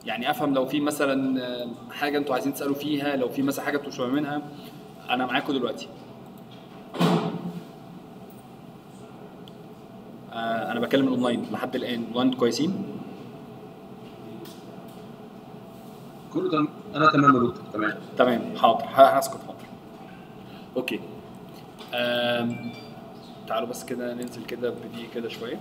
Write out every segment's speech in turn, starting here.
يعني افهم لو في مثلا آه، حاجه انتوا عايزين تسالوا فيها لو في مثلا حاجه انتوا مش فاهمينها انا معاكم دلوقتي آه، انا بكلم الاونلاين لحد الان اونلاين كويسين كله تمام انا تمام يا دكتور تمام تمام حاضر ه- هسكت حاضر اوكي آم، تعالوا بس كده ننزل كده بدي كده شويه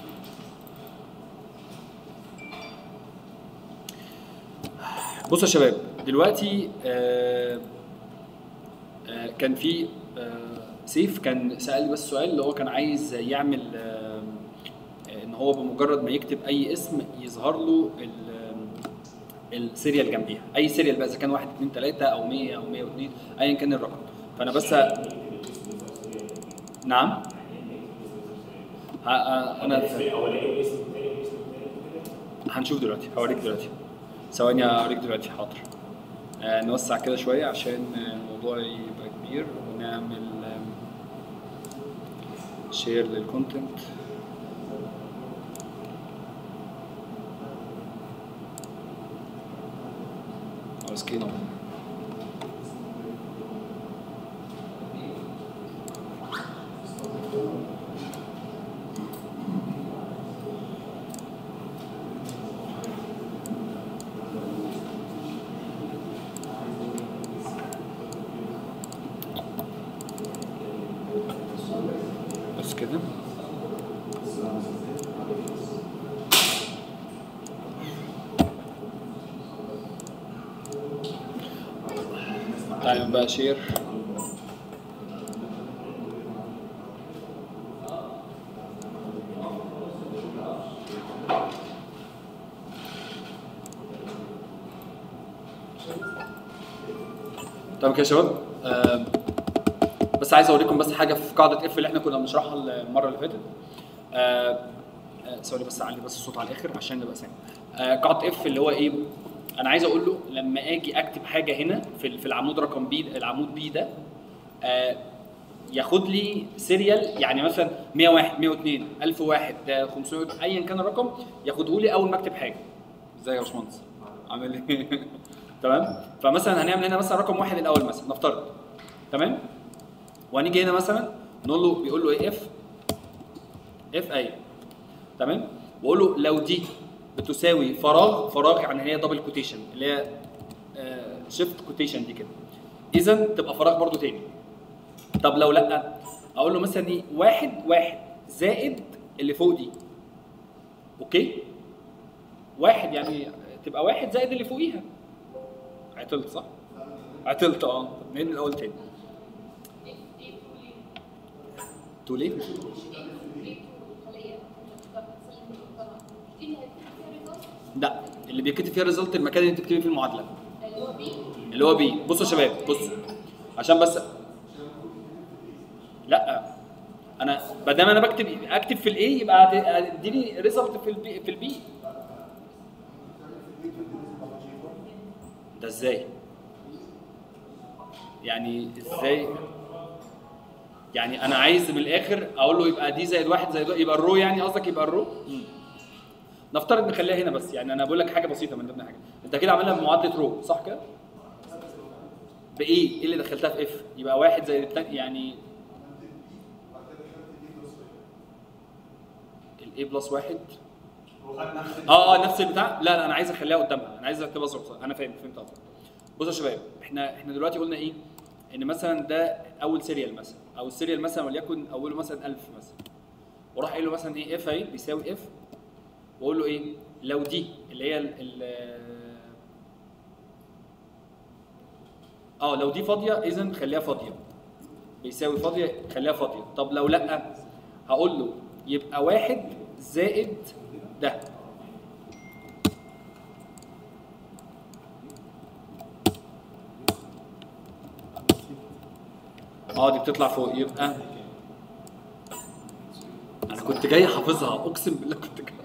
بصوا يا شباب دلوقتي آه، آه، كان في آه، سيف كان سأل بس سؤال اللي هو كان عايز يعمل آه، آه، ان هو بمجرد ما يكتب اي اسم يظهر له ال- السيريال جنبيها اي سيريال بقى اذا كان 1 2 3 او 100 او 102 ايا كان الرقم فانا بس ه... نعم ه... ه- انا هنشوف دلوقتي هوريك دلوقتي ثواني هوريك دلوقتي حاضر آه نوسع كده شويه عشان آه، الموضوع يبقى كبير ونعمل شير للكونتنت مسكين اهو بس كده تعالى بقى شير طب كده يا شباب آم، بس عايز اوريكم بس حاجه في قاعده اف اللي احنا كنا بنشرحها المره اللي فاتت آه، آه، سوري بس اعلي بس الصوت على الاخر عشان نبقى سامع آه، قاعده اف اللي هو ايه انا عايز اقول له لما اجي اكتب حاجه هنا في ال- في العمود رقم بي العمود بي ده آه، ياخد لي سيريال يعني مثلا 101 102 1001 ده 500 ايا كان الرقم ياخده لي اول ما اكتب حاجه ازاي يا باشمهندس عامل ايه تمام فمثلا هنعمل هنا مثلا رقم واحد الاول مثلا نفترض تمام وهنيجي هنا مثلا نقول له بيقول له ايه اف اف اي تمام واقول له لو دي بتساوي فراغ فراغ يعني هي دبل كوتيشن اللي هي شيفت كوتيشن دي كده اذا تبقى فراغ برضو تاني طب لو لا اقول له مثلا ايه واحد واحد زائد اللي فوق دي اوكي واحد يعني تبقى واحد زائد اللي فوقيها عطلت صح؟ عطلت اه طب من الاول تاني تو ليه؟ لا اللي بيتكتب فيها ريزلت المكان اللي انت بتكتبي فيه المعادله اللي هو بي بصوا يا شباب بصوا عشان بس لا انا ما دام انا بكتب اكتب في الاي يبقى هت- اديني ريزلت في البي في البي ده ازاي؟ يعني ازاي؟ يعني انا عايز من الاخر اقول له يبقى دي زائد واحد زائد واحد يبقى الرو يعني قصدك يبقى الرو؟ مم. نفترض نخليها هنا بس يعني انا بقول لك حاجه بسيطه من ضمن حاجه انت كده عاملها بمعادله رو صح كده؟ بايه؟ ايه اللي دخلتها في اف؟ يبقى واحد زائد التاني يعني الاي بلس واحد اه اه نفس البتاع لا لا انا عايز اخليها قدامها انا عايز اكتبها صح انا فاهم فهمت قصدك بصوا يا شباب احنا احنا دلوقتي قلنا ايه ان مثلا ده اول سيريال مثلا او السيريال مثلا وليكن اوله مثلا 1000 مثلا وراح قايل له مثلا ايه اف اهي بيساوي اف واقول له ايه لو دي اللي هي ال ال- اه لو دي فاضيه اذا خليها فاضيه بيساوي فاضيه خليها فاضيه طب لو لا هقول له يبقى واحد زائد ده اه دي بتطلع فوق يبقى انا كنت جاي حافظها اقسم بالله كنت جاي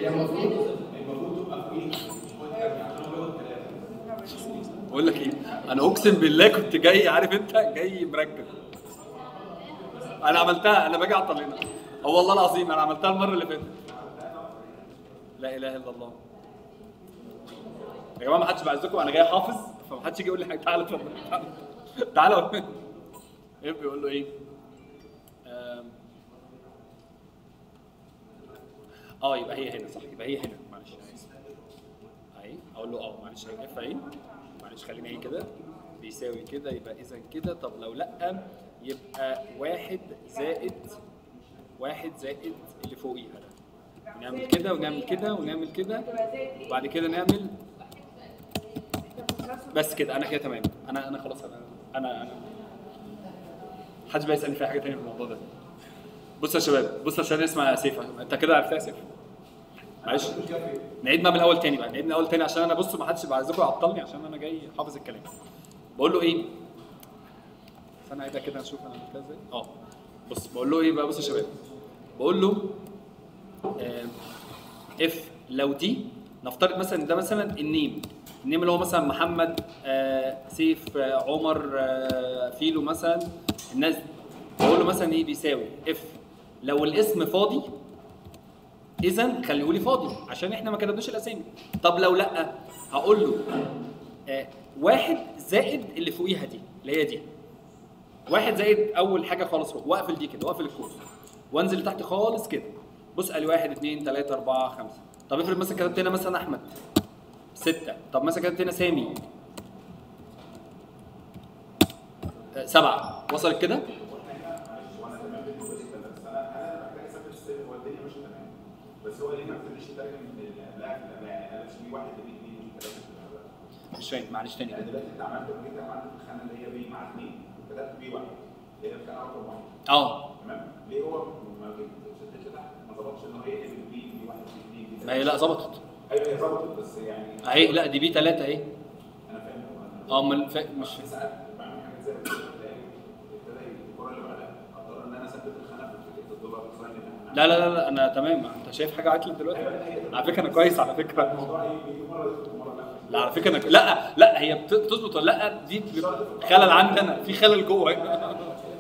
بقول لك ايه انا اقسم بالله كنت جاي عارف انت جاي مركز انا عملتها انا باجي اعطل هنا اه والله العظيم انا عملتها المره اللي فاتت لا اله الا الله يا جماعه ما حدش بعزكم انا جاي حافظ فما حدش يجي يقول لي حاجه تعالى اتفضل تعالى تعالى ايه بيقول له ايه؟ آم، اه يبقى هي هنا صح يبقى هي هنا معلش أنا آسف. اهي اقول له اه معلش هي اف اهي معلش خلينا ايه كده بيساوي كده يبقى اذا كده طب لو لا يبقى واحد زائد واحد زائد اللي فوقيها ده نعمل كده ونعمل كده ونعمل كده وبعد كده نعمل بس كده انا كده تمام انا انا خلاص انا انا انا محدش بقى يسالني في حاجه تانية في الموضوع ده بص يا شباب بص عشان اسمع سيف انت كده عرفتها يا سيف معلش نعيد بقى من الاول تاني بقى نعيد من الاول تاني عشان انا بص ما حدش بقى عايزكم يعطلني عشان انا جاي حافظ الكلام بقول له ايه استنى اعيدها كده نشوف انا عملتها ازاي اه بص بقول له ايه بقى بص يا شباب بقول له اف لو دي نفترض مثلا ده مثلا النيم النيم اللي هو مثلا محمد آه سيف آه عمر آه فيلو مثلا الناس دي بقول له مثلا ايه بيساوي اف لو الاسم فاضي اذا خليه لي فاضي عشان احنا ما كتبناش الاسامي طب لو لا هقول له آه واحد زائد اللي فوقيها دي اللي هي دي واحد زائد اول حاجه خالص فوق واقفل دي كده واقفل الكورس وانزل لتحت خالص كده بص قال لي واحد اثنين ثلاثة أربعة خمسة طب افرض مثلا كتبت هنا مثلا أحمد ستة طب مثلا كتبت هنا سامي آه، سبعة وصلت كده؟ بس هو ليه ما بتقولش ترجم من اللي قبلها في اللي قبلها يعني انا مش في واحد في اثنين في ثلاثه في القبلها. مش فاهم معلش تاني يعني كده دلوقتي انت عملت لما جيت عملت الخانه اللي هي بي مع اثنين كتبت بي واحد اللي هي الخانه رقم واحد اه تمام ليه هو ما جيت شدت لتحت ما ظبطش ان هو يقلب بي بي واحد بي اثنين بي ما هي لا ظبطت ايوه هي ظبطت بس يعني اهي لا دي بي ثلاثة اهي انا فاهم أنا- اه امال فا- مش في ساعات بعمل حاجات زي كده تلاقي ابتدى الكره اللي بعدها اضطر ان انا اثبت الخانه في فكره الدولار ساين اللي احنا لا لا لا, لا انا تمام انت شايف حاجة عطلت دلوقتي على فكرة انا كويس على فكرة الموضوع ايه بيجي مره يظبط ومره لا لا على فكرة انا لا لا هي بت- بتظبط ولا لا دي بيبقى خلل عندي انا في خلل جوه هنا يعني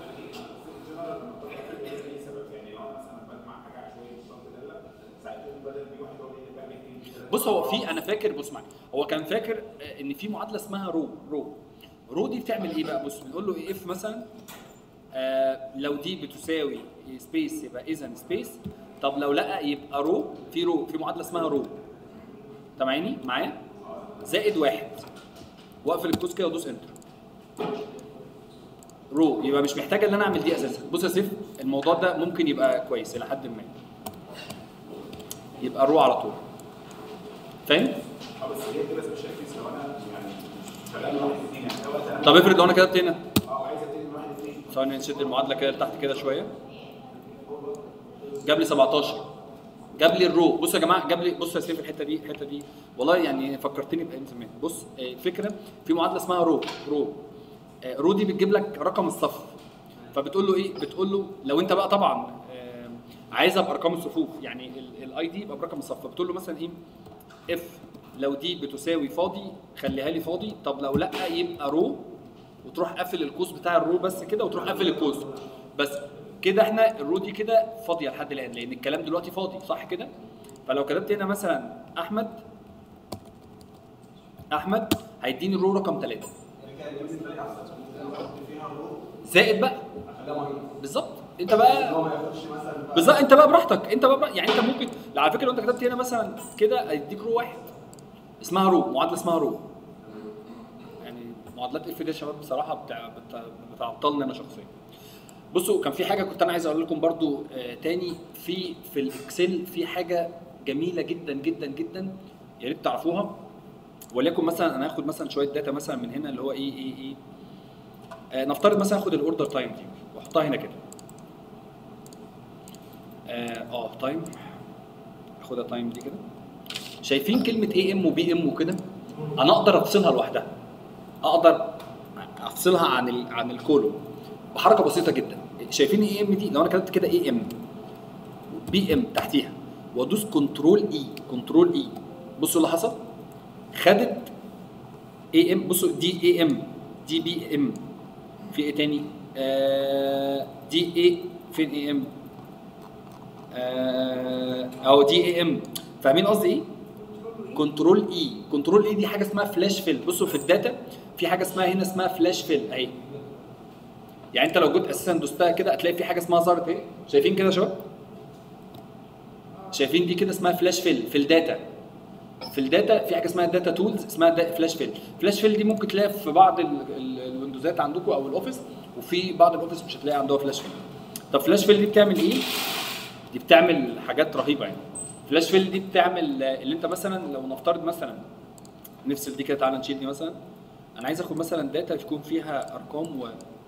لو انا مثلا بجمع حاجه عشوائيه بالشرط ده لا ساعتها بدل بي واحد هو اللي يبقى بي اثنين بي ثلاثه بص هو في انا فاكر بص معايا هو كان فاكر آه، ان في معادله اسمها رو رو رو دي بتعمل ايه بقى بص بنقول له ايه اف مثلا آه لو دي بتساوي سبيس يبقى اذا سبيس طب لو لا يبقى رو في رو في معادله اسمها رو سامعيني معايا زائد واحد واقفل القوس كده وادوس انتر رو يبقى مش محتاجه ان انا اعمل دي اساسا بص يا سيف الموضوع ده ممكن يبقى كويس الى حد ما يبقى رو على طول فاهم اه بس هي كده بس مش هيكفي لو انا يعني شغال واحد اثنين يعني لو انا طب افرض لو انا كتبت هنا اه عايز ابتدي من واحد اثنين ثواني نشد المعادله كده لتحت كده شويه جاب لي 17 جاب لي الرو بصوا يا جماعه جاب لي بصوا يا سيف الحته دي الحته دي والله يعني فكرتني بايام زمان بص آه، الفكره في معادله اسمها رو رو آه، رو دي بتجيب لك رقم الصف فبتقول له ايه بتقول له لو انت بقى طبعا آه، عايزها بارقام الصفوف يعني الاي دي يبقى برقم الصف فبتقول له مثلا ايه اف لو دي بتساوي فاضي خليها لي فاضي طب لو لا يبقى رو وتروح قافل القوس بتاع الرو بس كده وتروح قافل القوس بس كده احنا الرو دي كده فاضيه لحد الان لان الكلام دلوقتي فاضي صح كده فلو كتبت هنا مثلا احمد احمد هيديني الرو رقم ثلاثة زائد بقى بالظبط انت بقى بالظبط انت بقى براحتك انت بقى براحتك. يعني انت ممكن لا، على فكره لو انت كتبت هنا مثلا كده هيديك رو واحد اسمها رو معادله اسمها رو يعني معادلات اف دي يا شباب بصراحه بتاع بتاع- بتعطلني انا شخصيا بصوا كان في حاجه كنت انا عايز اقول لكم برضو آه تاني في في الاكسل في حاجه جميله جدا جدا جدا يا ريت تعرفوها وليكن مثلا انا هاخد مثلا شويه داتا مثلا من هنا اللي هو ايه ايه ايه آه نفترض مثلا اخد الاوردر تايم دي واحطها هنا كده اه آه، تايم اخدها تايم دي كده شايفين كلمه اي ام وبي ام وكده انا اقدر افصلها لوحدها اقدر افصلها عن ال عن الكولوم بحركه بسيطه جدا شايفين اي ام دي لو انا كتبت كده اي ام بي ام تحتيها وادوس كنترول اي كنترول اي بصوا اللي حصل خدت اي ام بصوا دي اي ام دي بي ام في ايه تاني آه دي اي فين اي ام آه او دي اي ام فاهمين قصدي ايه كنترول اي كنترول اي دي حاجه اسمها فلاش فيل بصوا في الداتا في حاجه اسمها هنا اسمها فلاش فيل اهي يعني انت لو جيت اساسا دوستها كده هتلاقي في حاجه اسمها ظهرت ايه شايفين كده يا شباب شايفين دي كده اسمها فلاش فيل في الداتا في الداتا في حاجه اسمها داتا تولز اسمها دا فلاش فيل فلاش فيل دي ممكن تلاقيها في بعض ال- ال- الويندوزات عندكم او الاوفيس وفي بعض الاوفيس مش هتلاقي عندها فلاش فيل طب فلاش فيل دي بتعمل ايه دي بتعمل حاجات رهيبه يعني فلاش فيل دي بتعمل آه، اللي انت مثلا لو نفترض مثلا نفصل دي كده تعالى نشيل دي مثلا انا عايز اخد مثلا داتا تكون فيها ارقام و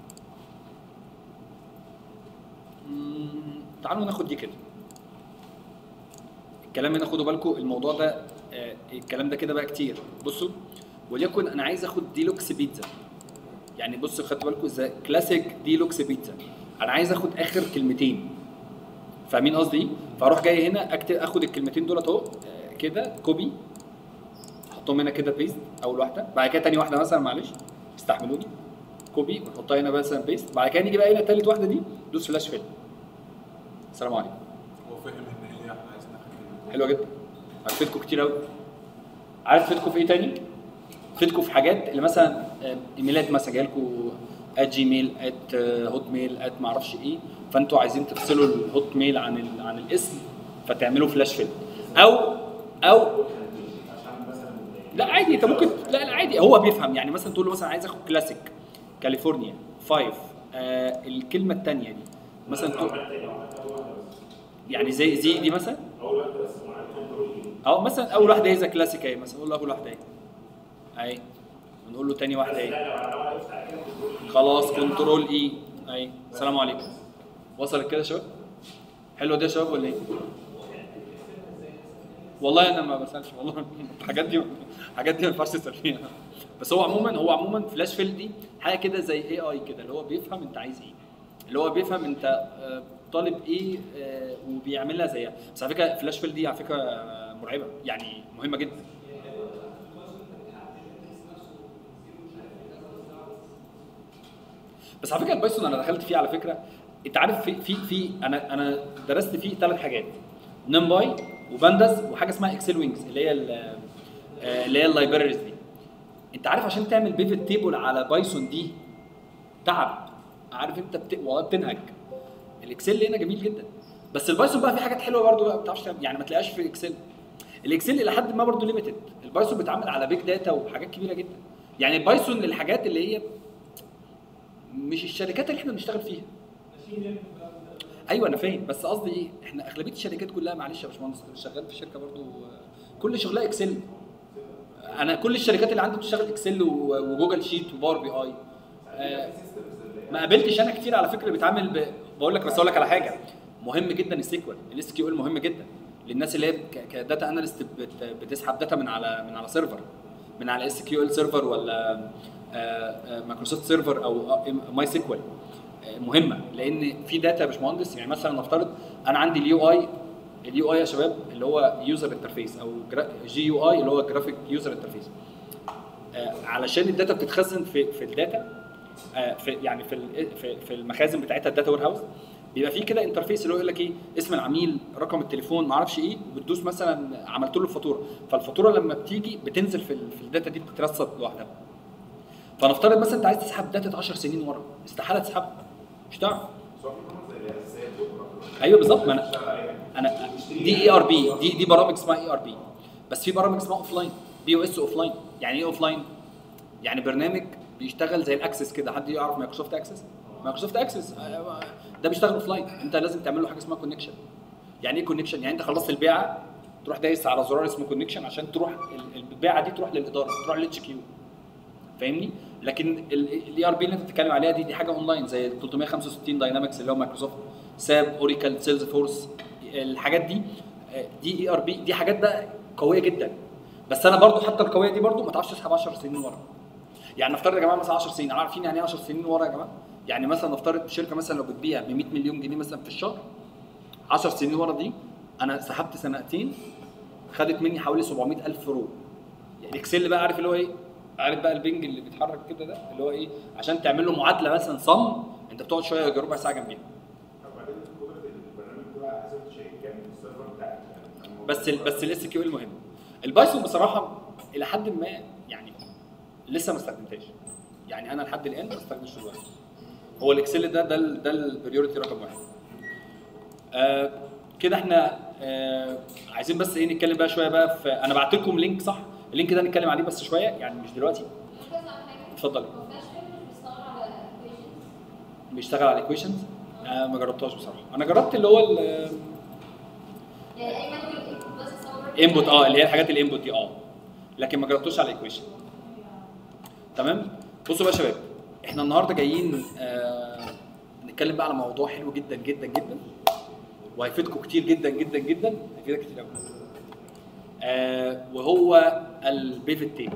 مم، تعالوا ناخد دي كده الكلام هنا خدوا بالكم الموضوع ده آه، الكلام ده كده بقى كتير بصوا وليكن انا عايز اخد ديلوكس بيتزا يعني بصوا خدتوا بالكم ازاي كلاسيك ديلوكس بيتزا انا عايز اخد اخر كلمتين فاهمين قصدي ايه؟ فاروح جاي هنا اكتب اخد الكلمتين دولت اهو آه، كده كوبي احطهم هنا كده بيست اول واحده بعد كده تاني واحده مثلا معلش استحملوني كوبي ونحطها هنا مثلا بيست بعد كده نيجي بقى هنا تالت واحده دي دوس فلاش فيل السلام عليكم هو فاهم ان هي احنا عايزين ناخد حلوه جدا هتفيدكم كتير قوي عارف تفيدكم في ايه تاني؟ تفيدكم في حاجات اللي مثلا آه، ايميلات مثلا جايلكم ات جيميل ات هوت ميل ات معرفش ايه فانتوا عايزين تفصلوا الهوت ميل عن ال- عن الاسم فتعملوا فلاش فيل او او لا عادي انت ممكن لا لا عادي هو بيفهم يعني مثلا تقول له مثلا عايز اخد كلاسيك كاليفورنيا 5 آه الكلمه الثانيه دي مثلا تقول يعني زي زي دي مثلا او مثلا اول واحده هي كلاسيك اهي مثلا نقول له اول واحده اهي اهي ونقول له تاني واحده اهي خلاص كنترول اي اهي السلام عليكم وصلت كده يا شباب حلوه دي يا شباب ولا ايه والله انا ما بسالش والله الحاجات دي الحاجات دي ما ينفعش تسال فيها بس هو عموما هو عموما فلاش فيل دي حاجه كده زي اي اي كده اللي هو بيفهم انت عايز ايه اللي هو بيفهم انت آه، طالب ايه آه، وبيعملها زيها بس على فكره فلاش فيل دي على فكره آه، مرعبه يعني مهمه جدا بس على فكره البايثون انا دخلت فيه على فكره انت عارف في في في انا انا درست فيه ثلاث حاجات نمباي وبانداس وحاجه اسمها اكسل وينجز اللي هي ال- آه، اللي هي اللايبريز دي انت عارف عشان تعمل بيفت تيبل على بايثون دي تعب عارف انت بت... والله بتنهج الاكسل هنا جميل جدا بس البايثون بقى في حاجات حلوه برضو بقى ما بتعرفش تعمل- يعني ما تلاقيهاش في اكسل الاكسل الى حد ما برضو ليميتد البايثون بيتعامل على بيج داتا وحاجات كبيره جدا يعني البايثون للحاجات اللي هي مش الشركات اللي احنا بنشتغل فيها ايوه انا فاهم بس قصدي ايه احنا اغلبيه الشركات كلها معلش يا باشمهندس أنت شغال في شركه برضو آه، كل شغلها اكسل انا كل الشركات اللي عندي بتشتغل اكسل و- وجوجل شيت وباور بي اي آه، ما قابلتش انا كتير على فكره بيتعامل ب... بقول لك بس اقول لك على حاجه مهم جدا السيكوال الاس كيو ال مهم جدا للناس اللي هي ك- كداتا اناليست بت... بتسحب داتا من على من على سيرفر من على اس كيو ال سيرفر ولا آه، آه، مايكروسوفت سيرفر او آه، ماي سيكوال آه، مهمه لان في داتا يا باشمهندس يعني مثلا نفترض انا عندي اليو اي اليو اي يا شباب اللي هو يوزر انترفيس او جي يو اي اللي هو جرافيك يوزر انترفيس آه، علشان الداتا بتتخزن في في الداتا آه، في يعني في ال- في في المخازن بتاعتها الداتا وير هاوس بيبقى فيه كده انترفيس اللي هو يقول لك ايه اسم العميل رقم التليفون ما اعرفش ايه وبتدوس مثلا عملت له الفاتوره فالفاتوره لما بتيجي بتنزل في ال- في الداتا دي بتترصد لوحدها فنفترض مثلا انت عايز تسحب داتا 10 سنين ورا استحاله تسحبها مش هتعرف بس هو في برامج زي الاساسيه بكره ايوه بالظبط ما انا اشتغل عليها انا دي اي ار بي دي دي برامج اسمها اي ار بي بس في برامج اسمها اوف لاين بي او اس اوف لاين يعني ايه اوف لاين؟ يعني برنامج بيشتغل زي الاكسس كده حد يعرف مايكروسوفت اكسس؟ مايكروسوفت اكسس آه، ده بيشتغل اوف لاين انت لازم تعمل له حاجه اسمها كونكشن يعني ايه كونكشن؟ يعني انت خلصت البيعه تروح دايس على زرار اسمه كونكشن عشان تروح ال- البيعه دي تروح للاداره تروح للاتش كيو فاهمني؟ لكن الاي ار بي اللي انت بتتكلم عليها دي دي حاجه اونلاين زي ال 365 داينامكس اللي هو مايكروسوفت ساب اوريكل سيلز فورس الحاجات دي آه، دي اي ار بي دي حاجات بقى قويه جدا بس انا برضو حتى القويه دي برضو ما تعرفش تسحب 10 سنين ورا يعني نفترض يا جماعه مثلا 10 سنين عارفين يعني ايه 10 سنين ورا يا جماعه يعني مثلا نفترض شركه مثلا لو بتبيع ب 100 مليون جنيه مثلا في الشهر 10 سنين ورا دي انا سحبت سنتين خدت مني حوالي 700 الف رو يعني اكسل بقى عارف اللي هو ايه عارف بقى البنج اللي بيتحرك كده ده اللي هو ايه عشان تعمل له معادله مثلا صم انت بتقعد شويه يجي ربع ساعه جنبيها وبعدين قدره البرنامج ده حسب شيء كام السيرفر بتاعك بس ال بس الاس كيو ال مهم البايثون بصراحه الى حد ما يعني لسه ما استخدمتهاش يعني انا لحد الان ما استخدمتش البايثون هو الاكسل ده ده ال- ده البريورتي رقم واحد آه كده احنا آه عايزين بس ايه نتكلم بقى شويه بقى في انا بعت لكم لينك صح اللينك ده نتكلم عليه بس شويه يعني مش دلوقتي اتفضلي بيشتغل على الايكويشنز آه ما جربتهاش بصراحه انا جربت اللي هو الانبوت اه اللي هي الحاجات الانبوت دي اه لكن ما جربتوش على الايكويشن تمام بصوا بقى يا شباب احنا النهارده جايين آه نتكلم بقى على موضوع حلو جدا جدا جدا وهيفيدكم كتير جدا جدا جدا هيفيدك كتير قوي آه وهو البيفت تيبل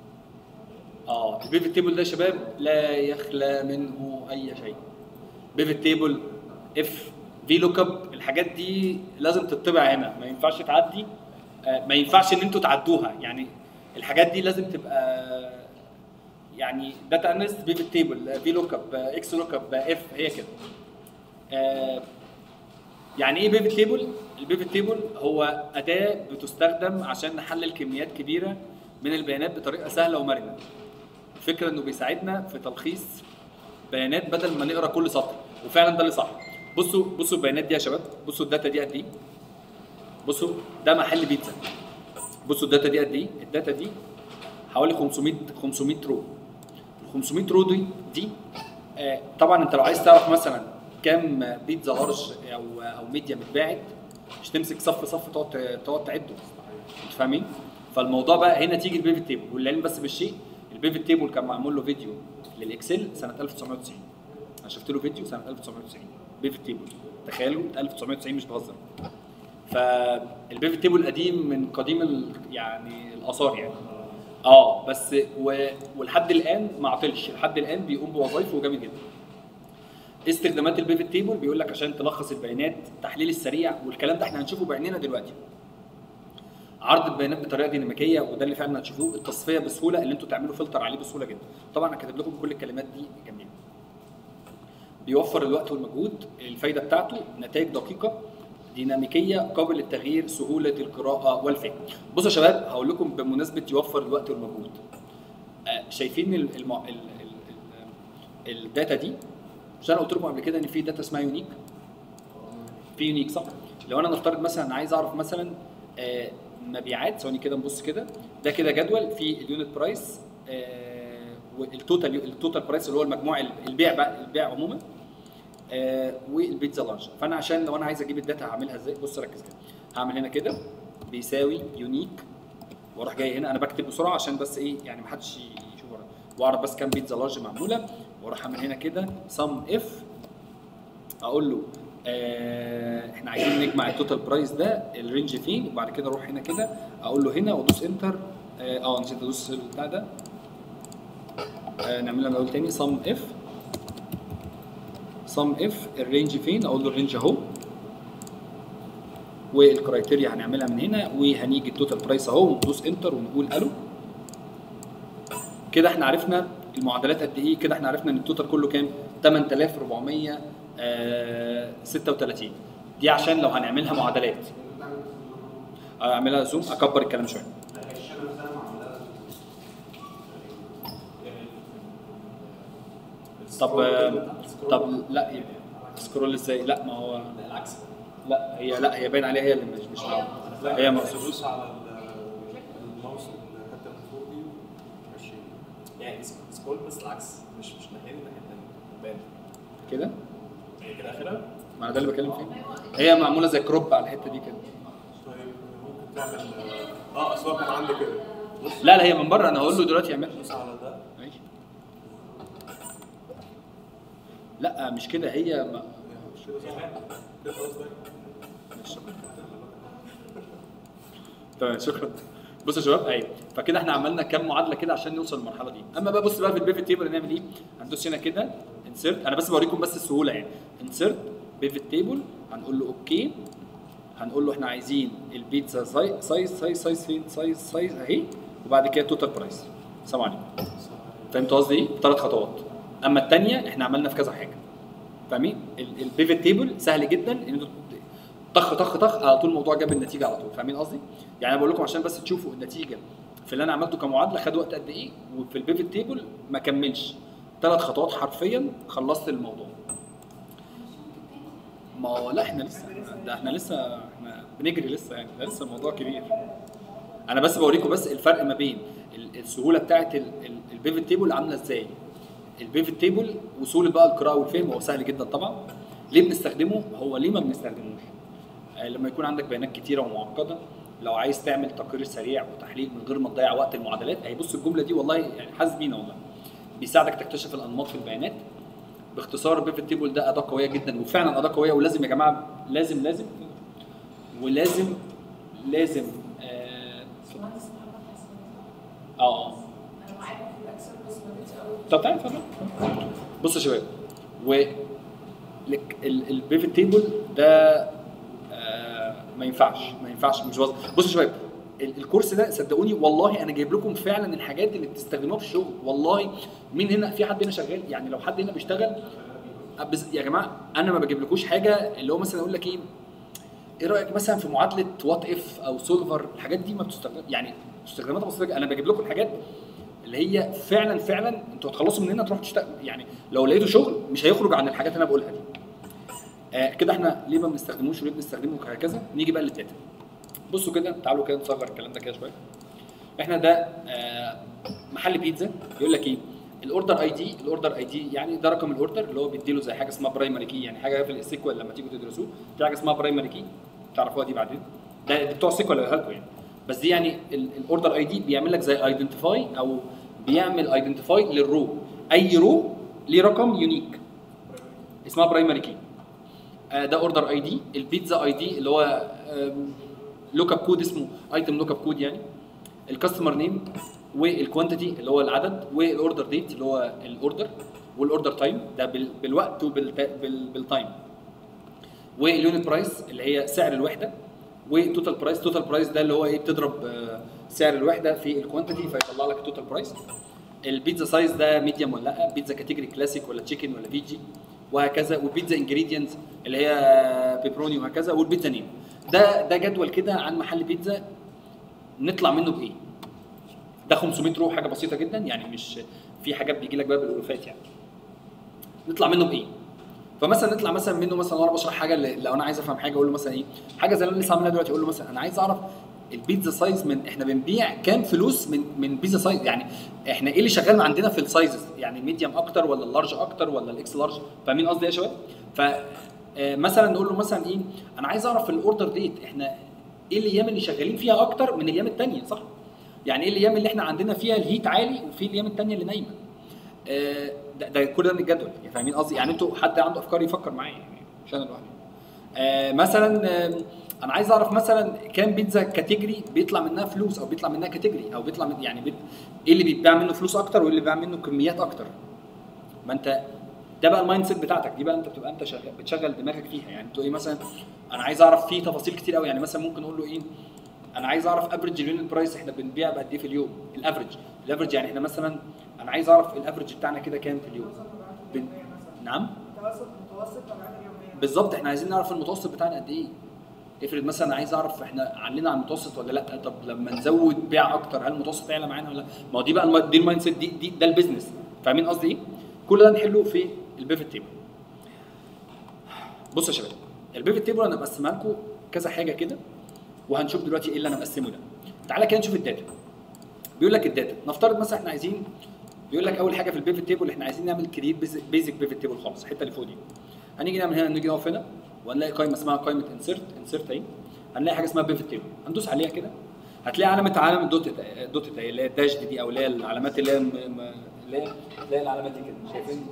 اه البيفت تيبل ده يا شباب لا يخلى منه اي شيء بيفت تيبل اف في لوك اب الحاجات دي لازم تطبع هنا ما ينفعش تعدي آه، ما ينفعش ان انتوا تعدوها يعني الحاجات دي لازم تبقى يعني داتا اناليست بيفت تيبل في لوك اب اكس لوك اب اف هي كده آه، يعني ايه بيفت تيبل البيفت تيبل هو اداه بتستخدم عشان نحلل كميات كبيره من البيانات بطريقه سهله ومرنه الفكره انه بيساعدنا في تلخيص بيانات بدل ما نقرا كل سطر وفعلا ده اللي صح بصوا بصوا البيانات دي يا شباب بصوا الداتا دي قد ايه بصوا ده محل بيتزا بصوا الداتا دي قد ايه الداتا دي حوالي 500 500 رو ال 500 رو دي دي آه طبعا انت لو عايز تعرف مثلا كام بيتزا لارج او او ميديا اتباعت مش تمسك صف صف تقعد تقعد تعده انت فاهمين فالموضوع بقى هنا تيجي البيفت تيبل والعلم بس بالشيء البيفت تيبل كان معمول له فيديو للاكسل سنه 1990 انا شفت له فيديو سنه 1990 بيفت تيبل تخيلوا 1990 مش بهزر فالبيفت تيبل قديم من قديم ال- يعني الاثار يعني اه بس و... ولحد الان ما عطلش لحد الان بيقوم بوظائفه جامد جدا استخدامات البيفت تيبل بيقول لك عشان تلخص البيانات التحليل السريع والكلام ده احنا هنشوفه بعينينا دلوقتي عرض البيانات بطريقه ديناميكيه وده اللي فعلا هتشوفوه التصفيه بسهوله اللي انتوا تعملوا فلتر عليه بسهوله جدا طبعا انا كاتب لكم كل الكلمات دي جنبيها بيوفر الوقت والمجهود الفايده بتاعته نتائج دقيقه ديناميكيه قابل للتغيير سهوله القراءه والفهم بصوا يا شباب هقول لكم بمناسبه يوفر الوقت والمجهود آه، شايفين ال- الم... ال... ال... ال... الداتا دي مش انا قلت لكم قبل كده ان في داتا اسمها يونيك في يونيك صح لو انا نفترض مثلا عايز اعرف مثلا آه، مبيعات ثواني كده نبص كده ده كده جدول في اليونت برايس آه، والتوتال التوتال برايس اللي هو المجموع البيع بقى البيع عموما آه، والبيتزا لارج فانا عشان لو انا عايز اجيب الداتا هعملها ازاي بص ركز كده هعمل هنا كده بيساوي يونيك واروح جاي هنا انا بكتب بسرعه عشان بس ايه يعني ما حدش يشوف ورايا واعرف بس كام بيتزا لارج معموله واروح اعمل هنا كده سم اف اقول له آه احنا عايزين نجمع التوتال برايس ده الرينج فين وبعد كده اروح هنا كده اقول له هنا وادوس انتر اه آه، نسيت ادوس البتاع ده آه نعملها من الاول تاني سم اف سم اف الرينج فين اقول له الرينج اهو والكرايتيريا هنعملها من هنا وهنيجي التوتال برايس اهو وندوس انتر ونقول الو كده احنا عرفنا المعادلات قد ايه كده احنا عرفنا ان التوتال كله كام 8436 دي عشان لو هنعملها معادلات اعملها زوم اكبر الكلام شويه طب طب لا سكرول ازاي لا ما هو العكس لا هي لا هي باين عليها هي اللي مش مش معاهم هي مقصود دوس على ال- الماوس الحته اللي فوق دي ماشي يعني سكرول بس العكس مش مش ناحيه الناحيه الثانيه باين كده هي كده اخرها ما انا ده اللي بتكلم فيه هي معموله زي كروب على الحته دي كده طيب ممكن تعمل اه اصل هو كان عندي كده بص لا لا هي من بره انا هقول له دلوقتي يعملها دوس على ده ماشي لا مش كده هي ما مش كده صح كده خلاص باين ماشي. تمام شكرا بصوا يا شباب ايوه فكده احنا عملنا كام معادله كده عشان نوصل للمرحله دي اما بقى بص بقى في البيفت تيبل هنعمل ايه هندوس هنا كده انسرت انا بس بوريكم بس السهوله يعني انسرت بيفت تيبل هنقول له اوكي هنقول له احنا عايزين البيتزا سايز سايز سايز سايز فين سايز سايز اهي وبعد كده توتال برايس سلام عليكم فهمتوا قصدي ايه؟ ثلاث خطوات اما الثانيه احنا عملنا في كذا حاجه فاهمين؟ البيفت تيبل سهل جدا ان انتوا طخ طخ طخ على طول الموضوع جاب النتيجه على طول فاهمين قصدي؟ يعني انا بقول لكم عشان بس تشوفوا النتيجه في اللي انا عملته كمعادله خد وقت قد ايه وفي البيفت تيبل ما كملش ثلاث خطوات حرفيا خلصت الموضوع ما هو لا احنا لسه ده احنا لسه احنا بنجري لسه يعني ده لسه الموضوع كبير انا بس بوريكم بس الفرق ما بين ال- السهوله بتاعت البيفت تيبل عامله ازاي البيفت تيبل وسهوله بقى القراءه والفهم هو سهل جدا طبعا ليه بنستخدمه هو ليه ما بنستخدموش آه، لما يكون عندك بيانات كتيره ومعقده لو عايز تعمل تقرير سريع وتحليل من غير ما تضيع وقت المعادلات هي بص الجمله دي والله يعني حاسس بينا والله بيساعدك تكتشف الانماط في البيانات باختصار البيفت تيبل ده اداه قويه جدا وفعلا اداه قويه ولازم يا جماعه لازم لازم ولازم لازم آه باشمهندس محمد حسن اه انا معاك في الاكسل بس ما جيتش قوي طب تعالى اتفضل بص يا شباب و لك- ال- البيفت تيبل ده آه ما ينفعش ما ينفعش مش وظ... بصوا يا شباب ال- الكورس ده صدقوني والله انا جايب لكم فعلا الحاجات اللي بتستخدموها في الشغل والله مين هنا في حد هنا شغال يعني لو حد هنا بيشتغل أبز... يا جماعه انا ما بجيبلكوش حاجه اللي هو مثلا اقول لك ايه ايه رايك مثلا في معادله وات اف او سولفر الحاجات دي ما بتستخدم يعني استخداماتها بسيطه انا بجيب لكم الحاجات اللي هي فعلا فعلا انتوا هتخلصوا من هنا تروحوا تشتغل يعني لو لقيتوا شغل مش هيخرج عن الحاجات اللي انا بقولها دي آه كده احنا ليه ما بنستخدموش وليه بنستخدمه وهكذا نيجي بقى للداتا بصوا كده تعالوا كده نصغر الكلام ده كده شويه احنا ده آه محل بيتزا يقول لك ايه الاوردر اي دي الاوردر اي دي يعني ده رقم الاوردر اللي هو بيديله زي حاجه اسمها برايمري كي يعني حاجه في السيكوال لما تيجوا تدرسوه في حاجه اسمها برايمري كي تعرفوها دي بعدين ده دي بتوع السيكوال اللي لكم يعني بس دي يعني الاوردر اي دي بيعمل لك زي ايدنتيفاي او بيعمل ايدنتيفاي للرو اي رو ليه رقم يونيك اسمها برايمري كي آه، ده اوردر اي دي البيتزا اي دي اللي هو لوك اب كود اسمه ايتم لوك اب كود يعني الكاستمر نيم والكوانتيتي اللي هو العدد والاوردر ديت اللي هو الاوردر والاوردر تايم ده بال- بالوقت وبالتايم واليونت برايس اللي هي سعر الوحده وتوتال برايس توتال برايس ده اللي هو ايه بتضرب آه، سعر الوحده في الكوانتيتي فيطلع لك التوتال برايس البيتزا سايز ده ميديوم ولا لا بيتزا كاتيجوري كلاسيك ولا تشيكن ولا فيجي وهكذا والبيتزا انجريدينتس اللي هي بيبروني وهكذا والبيتزا نيم ده ده جدول كده عن محل بيتزا نطلع منه بايه ده 500 رو حاجه بسيطه جدا يعني مش في حاجات بيجي لك بقى بالالوفات يعني نطلع منه بايه فمثلا نطلع مثلا منه مثلا وانا بشرح حاجه اللي- لو انا عايز افهم حاجه اقول له مثلا ايه حاجه زي اللي انا لسه عاملها دلوقتي اقول له مثلا انا عايز اعرف البيتزا سايز من احنا بنبيع كام فلوس من من بيتزا سايز يعني احنا ايه اللي شغال عندنا في السايزز يعني الميديوم اكتر ولا اللارج اكتر ولا الاكس لارج فاهمين قصدي ايه يا شباب ف آه، مثلا نقول له مثلا ايه انا عايز اعرف في الاوردر ديت احنا ايه الايام اللي شغالين فيها اكتر من الايام التانية صح يعني ايه الايام اللي احنا عندنا فيها الهيت عالي وفي الايام التانية اللي نايمه آه، ده, ده كل ده من الجدول يعني فاهمين قصدي يعني انتوا حد عنده افكار يفكر معايا يعني مش انا لوحدي آه، مثلا آه، انا عايز اعرف مثلا كام بيتزا كاتيجوري بيطلع منها فلوس او بيطلع منها كاتيجوري او بيطلع من يعني بيت ايه اللي بيتباع منه فلوس اكتر وايه اللي بيتباع منه كميات اكتر ما انت ده بقى المايند سيت بتاعتك دي بقى انت بتبقى انت شغال بتشغل دماغك فيها يعني انتوا ايه مثلا انا عايز اعرف فيه تفاصيل كتير قوي يعني مثلا ممكن اقول له ايه انا عايز اعرف افريج اليونت برايس احنا بنبيع بقد ايه في اليوم الافريج الافريج يعني احنا مثلا انا عايز اعرف الافريج بتاعنا كده كام في اليوم بن... نعم متوسط متوسط مبيعات اليوميه بالظبط احنا عايزين نعرف المتوسط بتاعنا قد ايه افرض مثلا عايز اعرف احنا علينا على المتوسط ولا لا طب لما نزود بيع اكتر هل المتوسط يعلى معانا ولا لا ما هو دي بقى الم- دي المايند سيت دي, دي ده البيزنس فاهمين قصدي ايه كل ده نحله في البيفت تيبل بصوا يا شباب البيفت تيبل انا مقسمها لكم كذا حاجه كده وهنشوف دلوقتي ايه اللي انا مقسمه ده تعالى كده نشوف الداتا بيقول لك الداتا نفترض مثلا احنا عايزين بيقول لك اول حاجه في البيفت تيبل احنا عايزين نعمل كريت بيزك بيفت تيبل خالص الحته اللي فوق دي هنيجي نعمل هنا نيجي نقف هنا وهنلاقي قائمه اسمها قائمه انسرت انسرت اهي هنلاقي حاجه اسمها بيفت تيبل هندوس عليها كده هتلاقي علامه علامه دوت دوت اهي اللي هي الداش دي او اللي هي العلامات اللي هي م- م- اللي هي اللي هي العلامات دي كده شايفين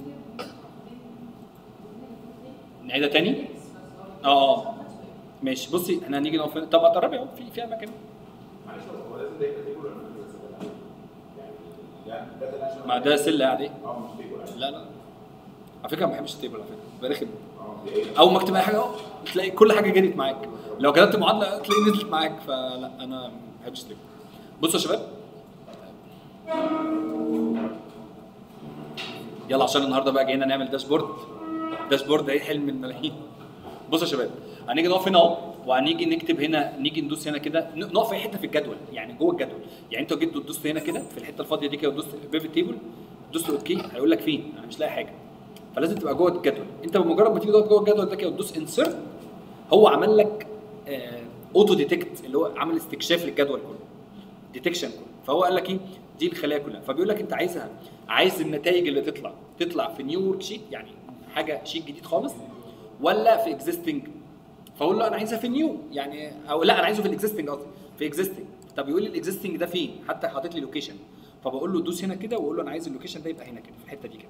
نعيدها تاني اه اه ماشي بصي احنا هنيجي نقف هنا طب قربي اهو في في اماكن معلش هو لازم ده يبقى تيبل ولا مش تيبل؟ يعني ده ده عشان ما ده سله قاعد ايه اه مش تيبل عادي. لا لا على فكره ما بحبش التيبل على فكره ده رخم اه دي ايه؟ اول ما اكتب اي حاجه اهو تلاقي كل حاجه جريت معاك لو كتبت معادله تلاقي نزلت معاك فلا انا ما بحبش التيبل بصوا يا شباب يلا عشان النهارده بقى جايين نعمل داشبورد داشبورد ايه حلم الملايين بصوا يا شباب هنيجي نقف هنا اهو وهنيجي نكتب هنا نيجي ندوس هنا كده ن- نقف في أي حته في الجدول يعني جوه الجدول يعني انت جيت دوست هنا كده في الحته الفاضيه دي كده ودوست بيفت تيبل دوست اوكي هيقول لك فين انا مش لاقي حاجه فلازم تبقى جوه الجدول انت بمجرد ما تيجي تقعد جوه الجدول ده كده وتدوس انسرت هو عمل لك اوتو ديتكت اللي هو عمل استكشاف للجدول كله ديتكشن كله فهو قال لك ايه دي الخلايا كلها فبيقول لك انت عايزها عايز النتائج اللي تطلع تطلع في نيو ورك شيت يعني حاجه شيت جديد خالص ولا في اكزيستنج فاقول له انا عايزها في نيو يعني او لا انا عايزه في الاكزيستنج قصدي في اكزيستنج طب يقول لي الاكزيستنج ده فين حتى حاطط لي لوكيشن فبقول له دوس هنا كده واقول له انا عايز اللوكيشن ده يبقى هنا كده في الحته دي كده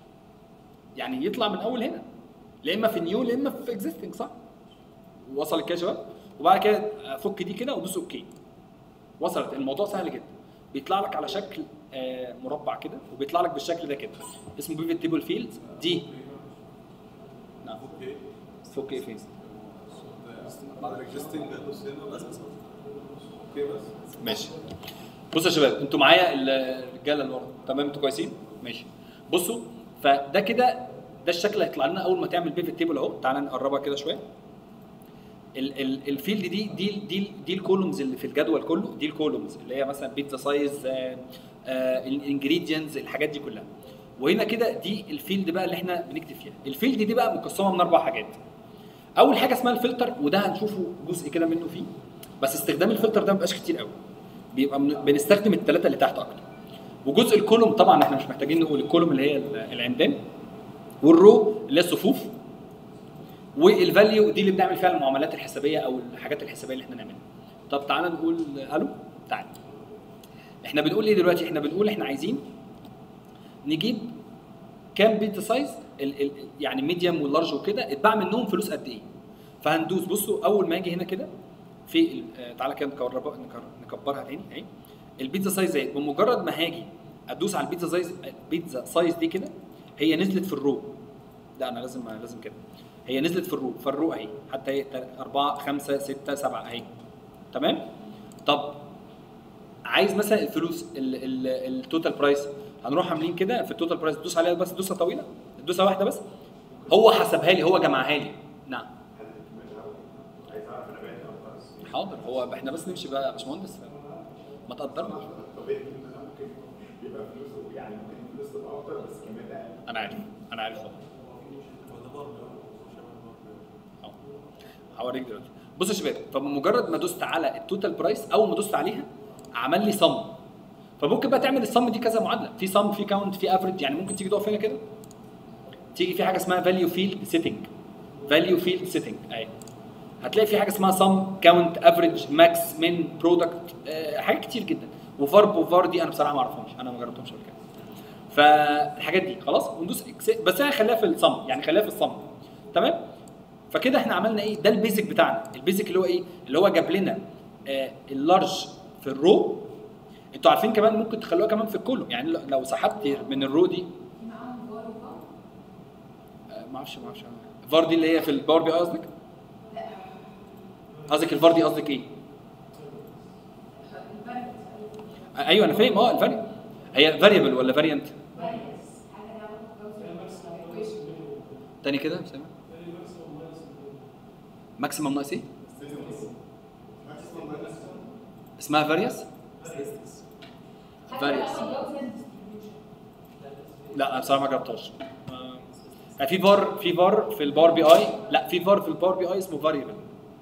يعني يطلع من اول هنا لا اما في نيو لا اما في اكزيستنج صح وصلت كده يا شباب وبعد كده افك دي كده وادوس اوكي وصلت الموضوع سهل جدا بيطلع لك على شكل آه، مربع كده وبيطلع لك بالشكل ده كده اسمه بيفت تيبل فيلد دي نعم اوكي فك ايه فين بعد الاكزيستنج ادوس هنا بس اوكي بس ماشي بصوا يا شباب انتوا معايا ال- الرجاله اللي ورا تمام انتوا كويسين ماشي بصوا فده كده ده الشكل اللي هيطلع لنا اول ما تعمل بيفت تيبل اهو تعالى نقربها كده شويه ال- ال- الفيلد دي دي دي دي الكولومز اللي في الجدول كله دي الكولومز اللي هي مثلا بيتزا سايز الانجريدينتس الحاجات دي كلها وهنا كده دي الفيلد بقى اللي احنا بنكتب فيها الفيلد دي بقى مقسمه من اربع حاجات اول حاجه اسمها الفلتر وده هنشوفه جزء كده منه فيه بس استخدام الفلتر ده ما بيبقاش كتير قوي بيبقى من- بنستخدم الثلاثه اللي تحت اكتر وجزء الكولوم طبعا احنا مش محتاجين نقول الكولوم اللي هي ال- العمدان والرو اللي هي الصفوف والفاليو دي اللي بنعمل فيها المعاملات الحسابيه او الحاجات الحسابيه اللي احنا نعملها طب تعالى نقول الو تعالى احنا بنقول ايه دلوقتي احنا بنقول احنا عايزين نجيب كام بيت سايز ال ال يعني ميديوم واللارج وكده اتباع منهم فلوس قد ايه فهندوس بصوا اول ما اجي هنا كده في ال- آه، تعالى كده نكربها نكر- نكبرها تاني اهي البيتزا سايز اهي بمجرد ما هاجي ادوس على البيتزا سايز البيتزا سايز دي كده هي نزلت في الرو لا انا لازم لازم كده هي نزلت في الرو فالرو اهي حتى هي 4 5 6 7 اهي تمام طب عايز مثلا الفلوس ال- ال- التوتال برايس هنروح عاملين كده في التوتال برايس تدوس عليها بس دوسه طويله دوسه واحده بس هو حسبها لي هو جمعها لي نعم عايز اعرف انا بعت اكتر حاضر هو احنا بس نمشي بقى يا باشمهندس ما تقدرنا طبيعي ان انا ممكن يبقى فلوسه يعني ممكن الفلوس تبقى اكتر بس كميتها اقل انا عارف انا عارف والله هو ده برضه شبه برضه أهو. هوريك دلوقتي بصوا يا شباب فبمجرد ما دوست على التوتال برايس اول ما دوست عليها عمل لي صم فممكن بقى تعمل الصم دي كذا معادله في صم في كاونت في افريج يعني ممكن تيجي تقف هنا كده تيجي في حاجه اسمها فاليو فيلد سيتنج فاليو فيلد سيتنج اهي هتلاقي في حاجه اسمها صم كاونت افريج ماكس من برودكت حاجات كتير جدا وفارب وفار دي انا بصراحه ما اعرفهمش انا ما جربتهمش قبل كده فالحاجات دي خلاص وندوس إكس- بس انا خليها في الصم يعني خليها في الصم تمام فكده احنا عملنا ايه ده البيزك بتاعنا البيزك اللي هو ايه اللي هو جاب لنا آه اللارج في الرو انتوا عارفين كمان ممكن تخلوها كمان في الكولوم يعني لو- لو سحبت من الرو دي معاهم فار وفار آه، ما اعرفش ما اعرفش الفار دي اللي هي في الباور بي اي قصدك لا قصدك الفار دي قصدك ايه الفاريانت آه، ايوه انا فاهم اه الفاري هي فاريبل ولا فاريانت فاريانس حاجه لها علاقه بالكالكوليشن تاني كده سامع ماكسيمم ناقص ايه اسمها فاريوس فاريوس لا انا بصراحه ما جربتهاش آه، في فار في فار في الباور بي اي لا في فار في الباور بي اي اسمه فاريبل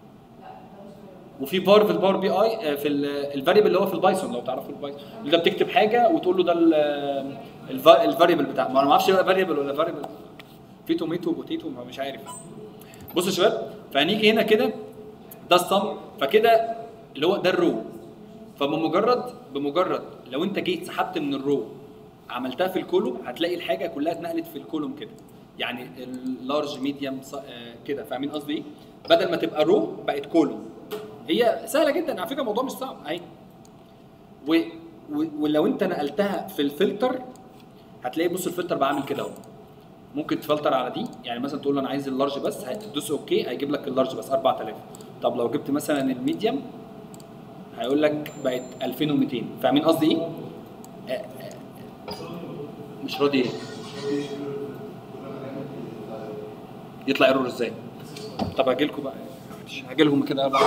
وفي فار في الباور بي اي آه، في الفاريبل اللي هو في البايثون لو تعرفوا البايثون اللي ده بتكتب حاجه وتقول له ده الفاريبل بتاع ما انا ما اعرفش بقى فاريبل ولا فاريبل في توميتو بوتيتو ما مش عارف بصوا يا شباب فهنيجي هنا كده ده الصم فكده اللي هو ده الرو فبمجرد بمجرد لو انت جيت سحبت من الرو عملتها في الكولوم هتلاقي الحاجه كلها اتنقلت في الكولوم كده يعني اللارج ميديوم كده فاهمين قصدي ايه بدل ما تبقى رو بقت كولوم هي سهله جدا على فكره الموضوع مش صعب اهي و... و... ولو انت نقلتها في الفلتر هتلاقي بص الفلتر بقى عامل كده اهو ممكن تفلتر على دي يعني مثلا تقول له انا عايز اللارج بس هتدوس اوكي هيجيب لك اللارج بس 4000 طب لو جبت مثلا الميديوم هيقول لك بقت 2200 فاهمين قصدي ايه؟ آه، آه، مش راضي ايه؟ يطلع ايرور ازاي؟ طب اجي لكم بقى مش هاجي لهم كده بقى.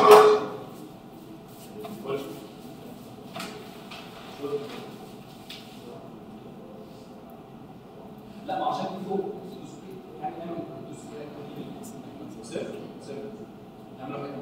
لا ما عشان دي فوق يعني انا صفر صفر اعمل واحد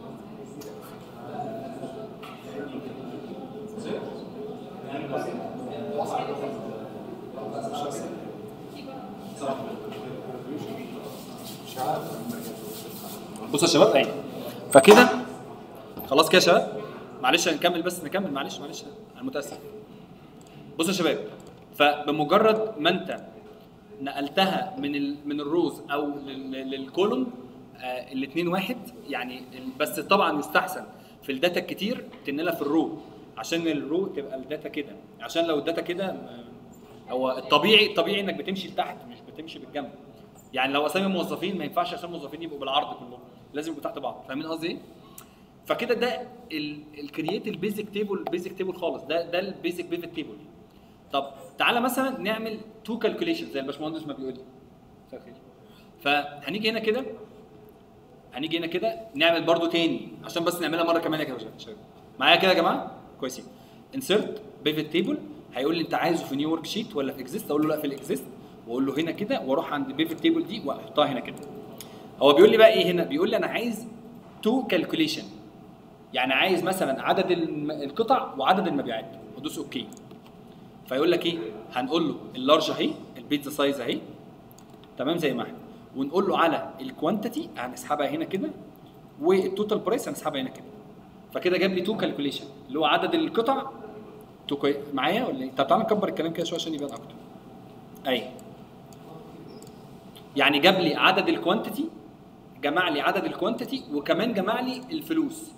بصوا يا شباب اهي فكده خلاص كده يا شباب معلش هنكمل بس نكمل معلش معلش انا متاسف بصوا يا شباب فبمجرد ما انت نقلتها من ال... من الروز او لل... للكولوم آه الاثنين واحد يعني ال- بس طبعا يستحسن في الداتا الكتير تنقلها في الرو عشان الرو تبقى الداتا كده عشان لو الداتا كده آه، هو الطبيعي الطبيعي انك بتمشي لتحت مش بتمشي بالجنب يعني لو اسامي موظفين ما ينفعش اسامي موظفين يبقوا بالعرض كلهم لازم يبقوا تحت بعض فاهمين قصدي ايه؟ فكده ده الكرييت البيزك تيبل بيزك تيبل خالص ده ده البيزك بيفت تيبل طب تعالى مثلا نعمل تو كالكوليشن زي الباشمهندس ما بيقول لي مساء الخير. فهنيجي هنا كده هنيجي هنا كده نعمل برضو تاني عشان بس نعملها مره كمان يا شباب شباب. معايا كده يا جماعه كويسين انسرت بيفت تيبل هيقول لي انت عايزه في نيو ورك شيت ولا في اكزيست اقول له لا في الاكزيست واقول له هنا كده واروح عند البيفت تيبل دي واحطها هنا كده هو بيقول لي بقى ايه هنا بيقول لي انا عايز تو كالكوليشن يعني عايز مثلا عدد الم- القطع وعدد المبيعات ادوس اوكي فيقول لك ايه هنقول له اللارج اهي البيتزا سايز اهي تمام زي ما احنا ونقول له على الكوانتيتي هنسحبها هنا كده والتوتال برايس هنسحبها هنا كده فكده جاب لي تو كالكوليشن اللي هو عدد القطع تو كوي... معايا ولا ايه؟ طب تعالى نكبر الكلام كده شويه عشان يبان اكتر. اي يعني جاب لي عدد الكوانتيتي جمع لي عدد الكوانتيتي وكمان جمع لي الفلوس.